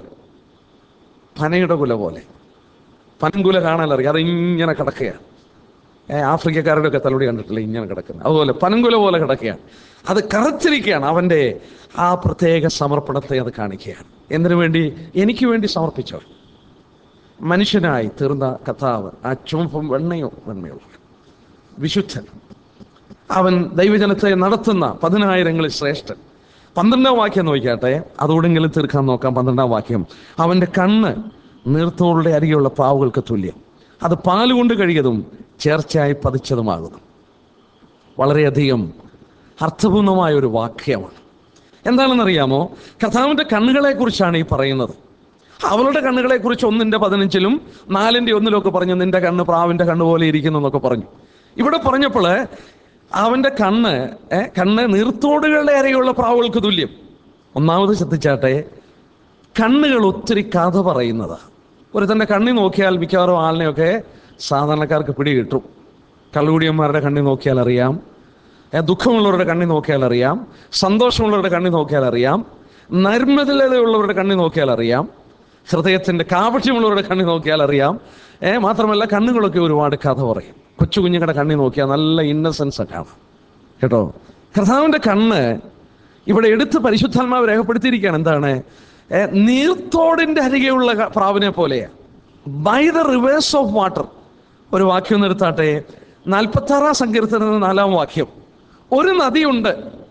പനയുടെ കുല പോലെ പനങ്കുല കാണാനറിയാം അത് ഇങ്ങനെ കിടക്കുകയാണ് ഏ, ആഫ്രിക്കക്കാരുടെ ഒക്കെ തലമുടി കണ്ടിട്ടില്ല ഇങ്ങനെ കിടക്കുന്നത് അതുപോലെ പനങ്കുല പോലെ കിടക്കുകയാണ് അത് കറുത്തിരിക്കുകയാണ് അവൻ്റെ ആ പ്രത്യേക സമർപ്പണത്തെ അത് കാണിക്കുകയാണ് എന്തിനു വേണ്ടി എനിക്ക് വേണ്ടി സമർപ്പിച്ചവൻ മനുഷ്യനായി തീർന്ന കഥാവ് ആ ചുമപ്പും വെണ്ണയോ വെണ്ണയുള്ള വിശുദ്ധൻ അവൻ ദൈവജനത്തെ നടത്തുന്ന പതിനായിരങ്ങളിൽ ശ്രേഷ്ഠൻ പന്ത്രണ്ടാം വാക്യം നോക്കിയാട്ടെ അതോടെങ്കിലും തീർക്കാൻ നോക്കാം പന്ത്രണ്ടാം വാക്യം അവൻ്റെ കണ്ണ് നീർത്തോളുടെ അരികെയുള്ള പാവുകൾക്ക് തുല്യം അത് പാലുകൊണ്ട് കഴുകിയതും ചേർച്ചയായി പതിച്ചതുമാകുന്നു വളരെയധികം അർത്ഥപൂർണമായ ഒരു വാക്യമാണ് എന്താണെന്നറിയാമോ കഥാവിൻ്റെ കണ്ണുകളെ കുറിച്ചാണ് ഈ പറയുന്നത് അവളുടെ കണ്ണുകളെ കുറിച്ച് ഒന്നിന്റെ പതിനഞ്ചിലും നാലിന്റെ ഒന്നിലും ഒക്കെ പറഞ്ഞു നിന്റെ കണ്ണ് പ്രാവിന്റെ കണ്ണ് പോലെ ഇരിക്കുന്നു എന്നൊക്കെ പറഞ്ഞു ഇവിടെ പറഞ്ഞപ്പോൾ അവന്റെ കണ്ണ് ഏ, കണ്ണ് നീർത്തോടുകളുടെ അരയുള്ള പ്രാവുകൾക്ക് തുല്യം ഒന്നാമത് ശ്രദ്ധിച്ചാട്ടെ കണ്ണുകൾ ഒത്തിരി കഥ പറയുന്നത് ഒരു തന്റെ കണ്ണി നോക്കിയാൽ മിക്കവാറും ആളിനെയൊക്കെ സാധാരണക്കാർക്ക് പിടി കിട്ടും കള്ളുകുടിയന്മാരുടെ കണ്ണി നോക്കിയാൽ അറിയാം ഏ, ദുഃഖമുള്ളവരുടെ കണ്ണി നോക്കിയാൽ അറിയാം സന്തോഷമുള്ളവരുടെ കണ്ണി നോക്കിയാൽ അറിയാം നർമ്മതയുള്ളവരുടെ കണ്ണി നോക്കിയാൽ അറിയാം ഹൃദയത്തിന്റെ കാപട്യമുള്ളവരുടെ കണ്ണി നോക്കിയാൽ അറിയാം ഏ മാത്രമല്ല കണ്ണുകളൊക്കെ ഒരുപാട് കഥ പറയും കൊച്ചു കുഞ്ഞുങ്ങളുടെ കണ്ണി നോക്കിയാൽ നല്ല ഇന്നസെൻസ് കാണാം കേട്ടോ കർത്താവിന്റെ കണ്ണ് ഇവിടെ എടുത്ത് പരിശുദ്ധാത്മാവ് രേഖപ്പെടുത്തിയിരിക്കുകയാണ് എന്താണ് ഏ, നീർത്തോടിന്റെ അരികെയുള്ള ക- പ്രാവിനെ പോലെയാ by the rivers of water ഒരു വാക്യം നിർത്താട്ടെ നാൽപ്പത്തി ആറാം സങ്കീർത്തന നാലാം വാക്യം ഒരു നദിയുണ്ട്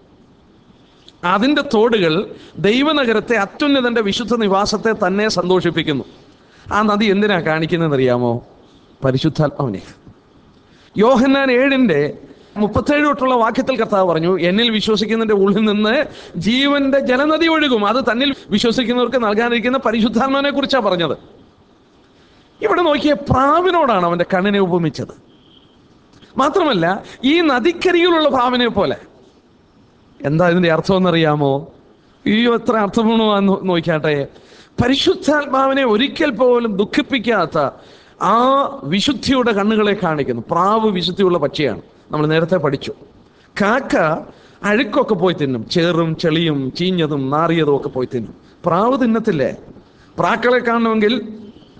അതിന്റെ തോടുകൾ ദൈവനഗരത്തെ അത്യുന്നതന്റെ വിശുദ്ധ നിവാസത്തെ തന്നെ സന്തോഷിപ്പിക്കുന്നു ആ നദി എന്തിനാ കാണിക്കുന്നതെന്ന് അറിയാമോ പരിശുദ്ധാത്മാവിനെ യോഹന്നാൻ ഏഴിന്റെ മുപ്പത്തേഴ് തൊട്ടുള്ള വാക്യത്തിൽ കർത്താവ് പറഞ്ഞു എന്നിൽ വിശ്വസിക്കുന്നതിന്റെ ഉള്ളിൽ നിന്ന് ജീവന്റെ ജലനദി ഒഴുകും അത് തന്നിൽ വിശ്വസിക്കുന്നവർക്ക് നൽകാനിരിക്കുന്ന പരിശുദ്ധാത്മാവിനെ കുറിച്ചാണ് പറഞ്ഞത് ഇവിടെ നോക്കിയ പ്രാവിനോടാണ് അവന്റെ കണ്ണിനെ ഉപമിച്ചത് മാത്രമല്ല ഈ നദിക്കരിയിലുള്ള പ്രാവിനെ പോലെ എന്താ ഇതിന്റെ അർത്ഥം എന്നറിയാമോ അയ്യോ എത്ര അർത്ഥപൂർണ്ണമാന്ന് നോക്കിയാട്ടെ പരിശുദ്ധാത്മാവിനെ ഒരിക്കൽ പോലും ദുഃഖിപ്പിക്കാത്ത ആ വിശുദ്ധിയുടെ കണ്ണുകളെ കാണിക്കുന്നു പ്രാവ് വിശുദ്ധിയുള്ള പക്ഷിയാണ് നമ്മൾ നേരത്തെ പഠിച്ചു കാക്ക അഴുക്കൊക്കെ പോയി തിന്നും ചേറും ചെളിയും ചീഞ്ഞതും നാറിയതും ഒക്കെ പോയി തിന്നും പ്രാവ് തിന്നത്തില്ലേ പ്രാക്കളെ കാണണമെങ്കിൽ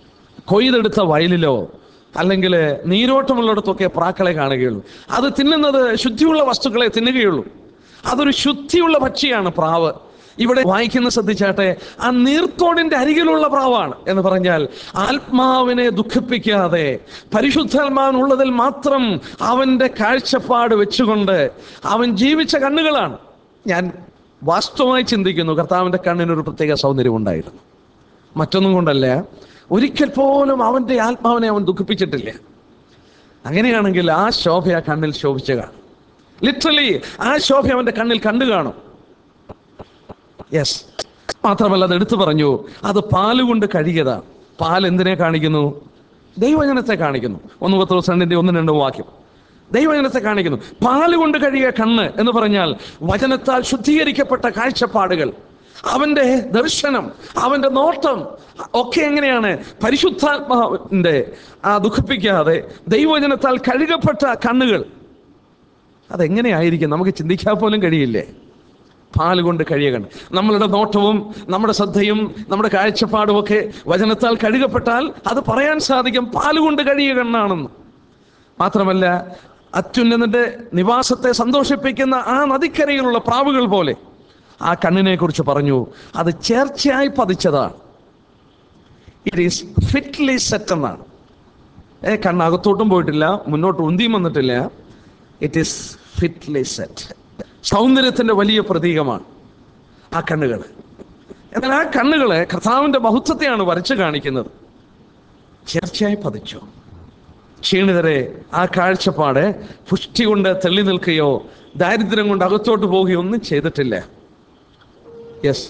കൊയ്തെടുത്ത വയലിലോ അല്ലെങ്കിൽ നീരോട്ടമുള്ളിടത്തൊക്കെ പ്രാക്കളെ കാണുകയുള്ളൂ അത് തിന്നുന്നത് ശുദ്ധിയുള്ള വസ്തുക്കളെ തിന്നുകയുള്ളൂ അതൊരു ശുദ്ധിയുള്ള പക്ഷിയാണ് പ്രാവ് ഇവിടെ വായിക്കുന്ന ശ്രദ്ധിച്ചാട്ടെ ആ നീർത്തോടിന്റെ അരികിലുള്ള പ്രാവാണ് എന്ന് പറഞ്ഞാൽ ആത്മാവിനെ ദുഃഖിപ്പിക്കാതെ പരിശുദ്ധാത്മാവിനുള്ളതിൽ മാത്രം അവന്റെ കാഴ്ചപ്പാട് വെച്ചുകൊണ്ട് അവൻ ജീവിച്ച കണ്ണുകളാണ് ഞാൻ വാസ്തവമായി ചിന്തിക്കുന്നു കർത്താവിന്റെ കണ്ണിനൊരു പ്രത്യേക സൗന്ദര്യം ഉണ്ടായിരുന്നു മറ്റൊന്നും കൊണ്ടല്ല ഒരിക്കൽ പോലും അവന്റെ ആത്മാവിനെ അവൻ ദുഃഖിപ്പിച്ചിട്ടില്ല അങ്ങനെയാണെങ്കിൽ ആ ശോഭ ആ കണ്ണിൽ ശോഭിച്ചു കാണും ലിറ്ററലി ആ ശോഭ അവന്റെ കണ്ണിൽ കണ്ടു കാണും യെസ് മാത്രമല്ല അത് എടുത്തു പറഞ്ഞു അത് പാലുകൊണ്ട് കഴുകിയതാ പാൽ എന്തിനെ കാണിക്കുന്നു ദൈവജനത്തെ കാണിക്കുന്നു ഒന്ന് പത്ത് ദിവസം ഒന്ന് രണ്ട് വാക്യം ദൈവജനത്തെ കാണിക്കുന്നു പാലുകൊണ്ട് കഴുകിയ കണ്ണ് എന്ന് പറഞ്ഞാൽ വചനത്താൽ ശുദ്ധീകരിക്കപ്പെട്ട കാഴ്ചപ്പാടുകൾ അവന്റെ ദർശനം അവന്റെ നോട്ടം ഒക്കെ എങ്ങനെയാണ് പരിശുദ്ധാത്മാവിന്റെ ആ ദുഃഖിപ്പിക്കാതെ ദൈവജനത്താൽ കഴുകപ്പെട്ട കണ്ണുകൾ അതെങ്ങനെയായിരിക്കും നമുക്ക് ചിന്തിക്കാൻ പോലും കഴിയില്ലേ പാൽ കൊണ്ട് കഴിയ കണ്ണ് നമ്മളുടെ നോട്ടവും നമ്മുടെ ശ്രദ്ധയും നമ്മുടെ കാഴ്ചപ്പാടും ഒക്കെ വചനത്താൽ കഴുകപ്പെട്ടാൽ അത് പറയാൻ സാധിക്കും പാൽ കൊണ്ട് കഴിയ കണ്ണാണെന്ന് മാത്രമല്ല അത്യുന്നതന്റെ നിവാസത്തെ സന്തോഷിപ്പിക്കുന്ന ആ നദിക്കരയിലുള്ള പ്രാവുകൾ പോലെ ആ കണ്ണിനെ കുറിച്ച് പറഞ്ഞു അത് ചേർച്ചയായി പതിച്ചതാണ് ഇറ്റ് ഈസ് ഫിറ്റ്ലി സെറ്റ് എന്നാണ് ഏ കണ്ണ് അകത്തോട്ടും പോയിട്ടില്ല മുന്നോട്ട് ഉന്തിയും വന്നിട്ടില്ല ഇറ്റ് ഈസ് ഫിറ്റ്ലി സെറ്റ് സൗന്ദര്യത്തിന്റെ വലിയ പ്രതീകമാണ് ആ കണ്ണുകൾ എന്നാൽ ആ കണ്ണുകളെ കർത്താവിന്റെ മഹത്വത്തെയാണ് വരച്ചു കാണിക്കുന്നത് ചേർച്ചയായി പതിച്ചു ക്ഷീണിതരെ ആ കാഴ്ചപ്പാട് പുഷ്ടി കൊണ്ട് തെള്ളി നിൽക്കുകയോ ദാരിദ്ര്യം കൊണ്ട് അകത്തോട്ട് പോവുകയോ ഒന്നും ചെയ്തിട്ടില്ല യെസ്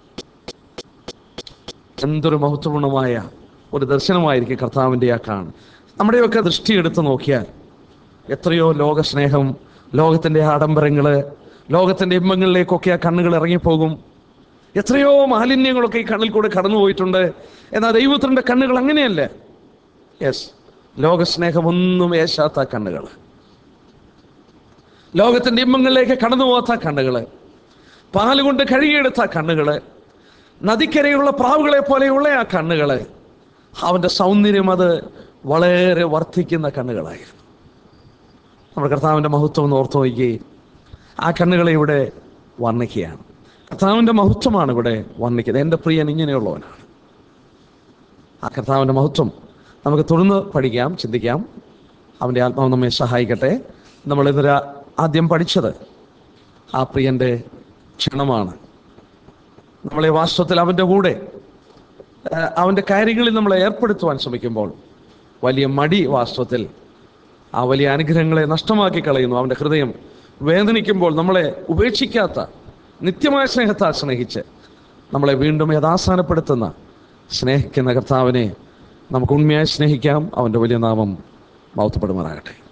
എന്തൊരു മഹത്വപൂർണമായ ഒരു ദർശനമായിരിക്കും കർത്താവിൻ്റെ ആ കാണ് നമ്മുടെയൊക്കെ ദൃഷ്ടി എടുത്ത് നോക്കിയാൽ എത്രയോ ലോകസ്നേഹം ലോകത്തിൻ്റെ ആഡംബരങ്ങള് ലോകത്തിൻ്റെ ഇമ്പങ്ങളിലേക്കൊക്കെ ആ കണ്ണുകൾ ഇറങ്ങിപ്പോകും എത്രയോ മാലിന്യങ്ങളൊക്കെ ഈ കണ്ണിൽ കൂടെ കടന്നു പോയിട്ടുണ്ട് എന്നാൽ ദൈവത്തിൻ്റെ കണ്ണുകൾ അങ്ങനെയല്ല യെസ് ലോകസ്നേഹമൊന്നും ഏശാത്ത കണ്ണുകൾ ലോകത്തിൻ്റെ ഇമ്പങ്ങളിലേക്ക് കടന്നു പോകാത്ത കണ്ണുകൾ പാലുകൊണ്ട് കഴുകിയെടുത്ത കണ്ണുകള് നദിക്കരയുള്ള പ്രാവുകളെ പോലെയുള്ള ആ കണ്ണുകള് അവന്റെ സൗന്ദര്യം അത് വളരെ വർദ്ധിക്കുന്ന കണ്ണുകളായിരുന്നു നമ്മുടെ കർത്താവിന്റെ മഹത്വം ഒന്ന് ഓർത്തു നോക്കുകയും ആ കണ്ണുകളെ ഇവിടെ വർണ്ണിക്കുകയാണ് കർത്താവിന്റെ മഹത്വമാണ് ഇവിടെ വർണ്ണിക്കുന്നത് എൻ്റെ പ്രിയൻ ഇങ്ങനെയുള്ളവനാണ് ആ കർത്താവിന്റെ മഹത്വം നമുക്ക് തുടർന്ന് പഠിക്കാം ചിന്തിക്കാം അവൻ്റെ ആത്മാവ് നമ്മെ സഹായിക്കട്ടെ നമ്മൾ ഇന്നലെ ആദ്യം പഠിച്ചത് ആ പ്രിയന്റെ ക്ഷണമാണ് നമ്മളെ വാസ്തവത്തിൽ അവൻ്റെ കൂടെ ആ, അവൻ്റെ കാര്യങ്ങളിൽ നമ്മളെ ഏർപ്പെടുത്തുവാൻ ശ്രമിക്കുമ്പോൾ വലിയ മടി വാസ്തവത്തിൽ ആ വലിയ അനുഗ്രഹങ്ങളെ നഷ്ടമാക്കി കളയുന്നു അവൻ്റെ ഹൃദയം വേദനിക്കുമ്പോൾ നമ്മളെ ഉപേക്ഷിക്കാത്ത നിത്യമായ സ്നേഹത്താൽ സ്നേഹിച്ച് നമ്മളെ വീണ്ടും യഥാസ്ഥാനപ്പെടുത്തുന്ന സ്നേഹിക്കുന്ന കർത്താവിനെ നമുക്ക് ഉണ്മയായി സ്നേഹിക്കാം അവൻ്റെ വലിയ നാമം മൗത്തപ്പെടുമാറാകട്ടെ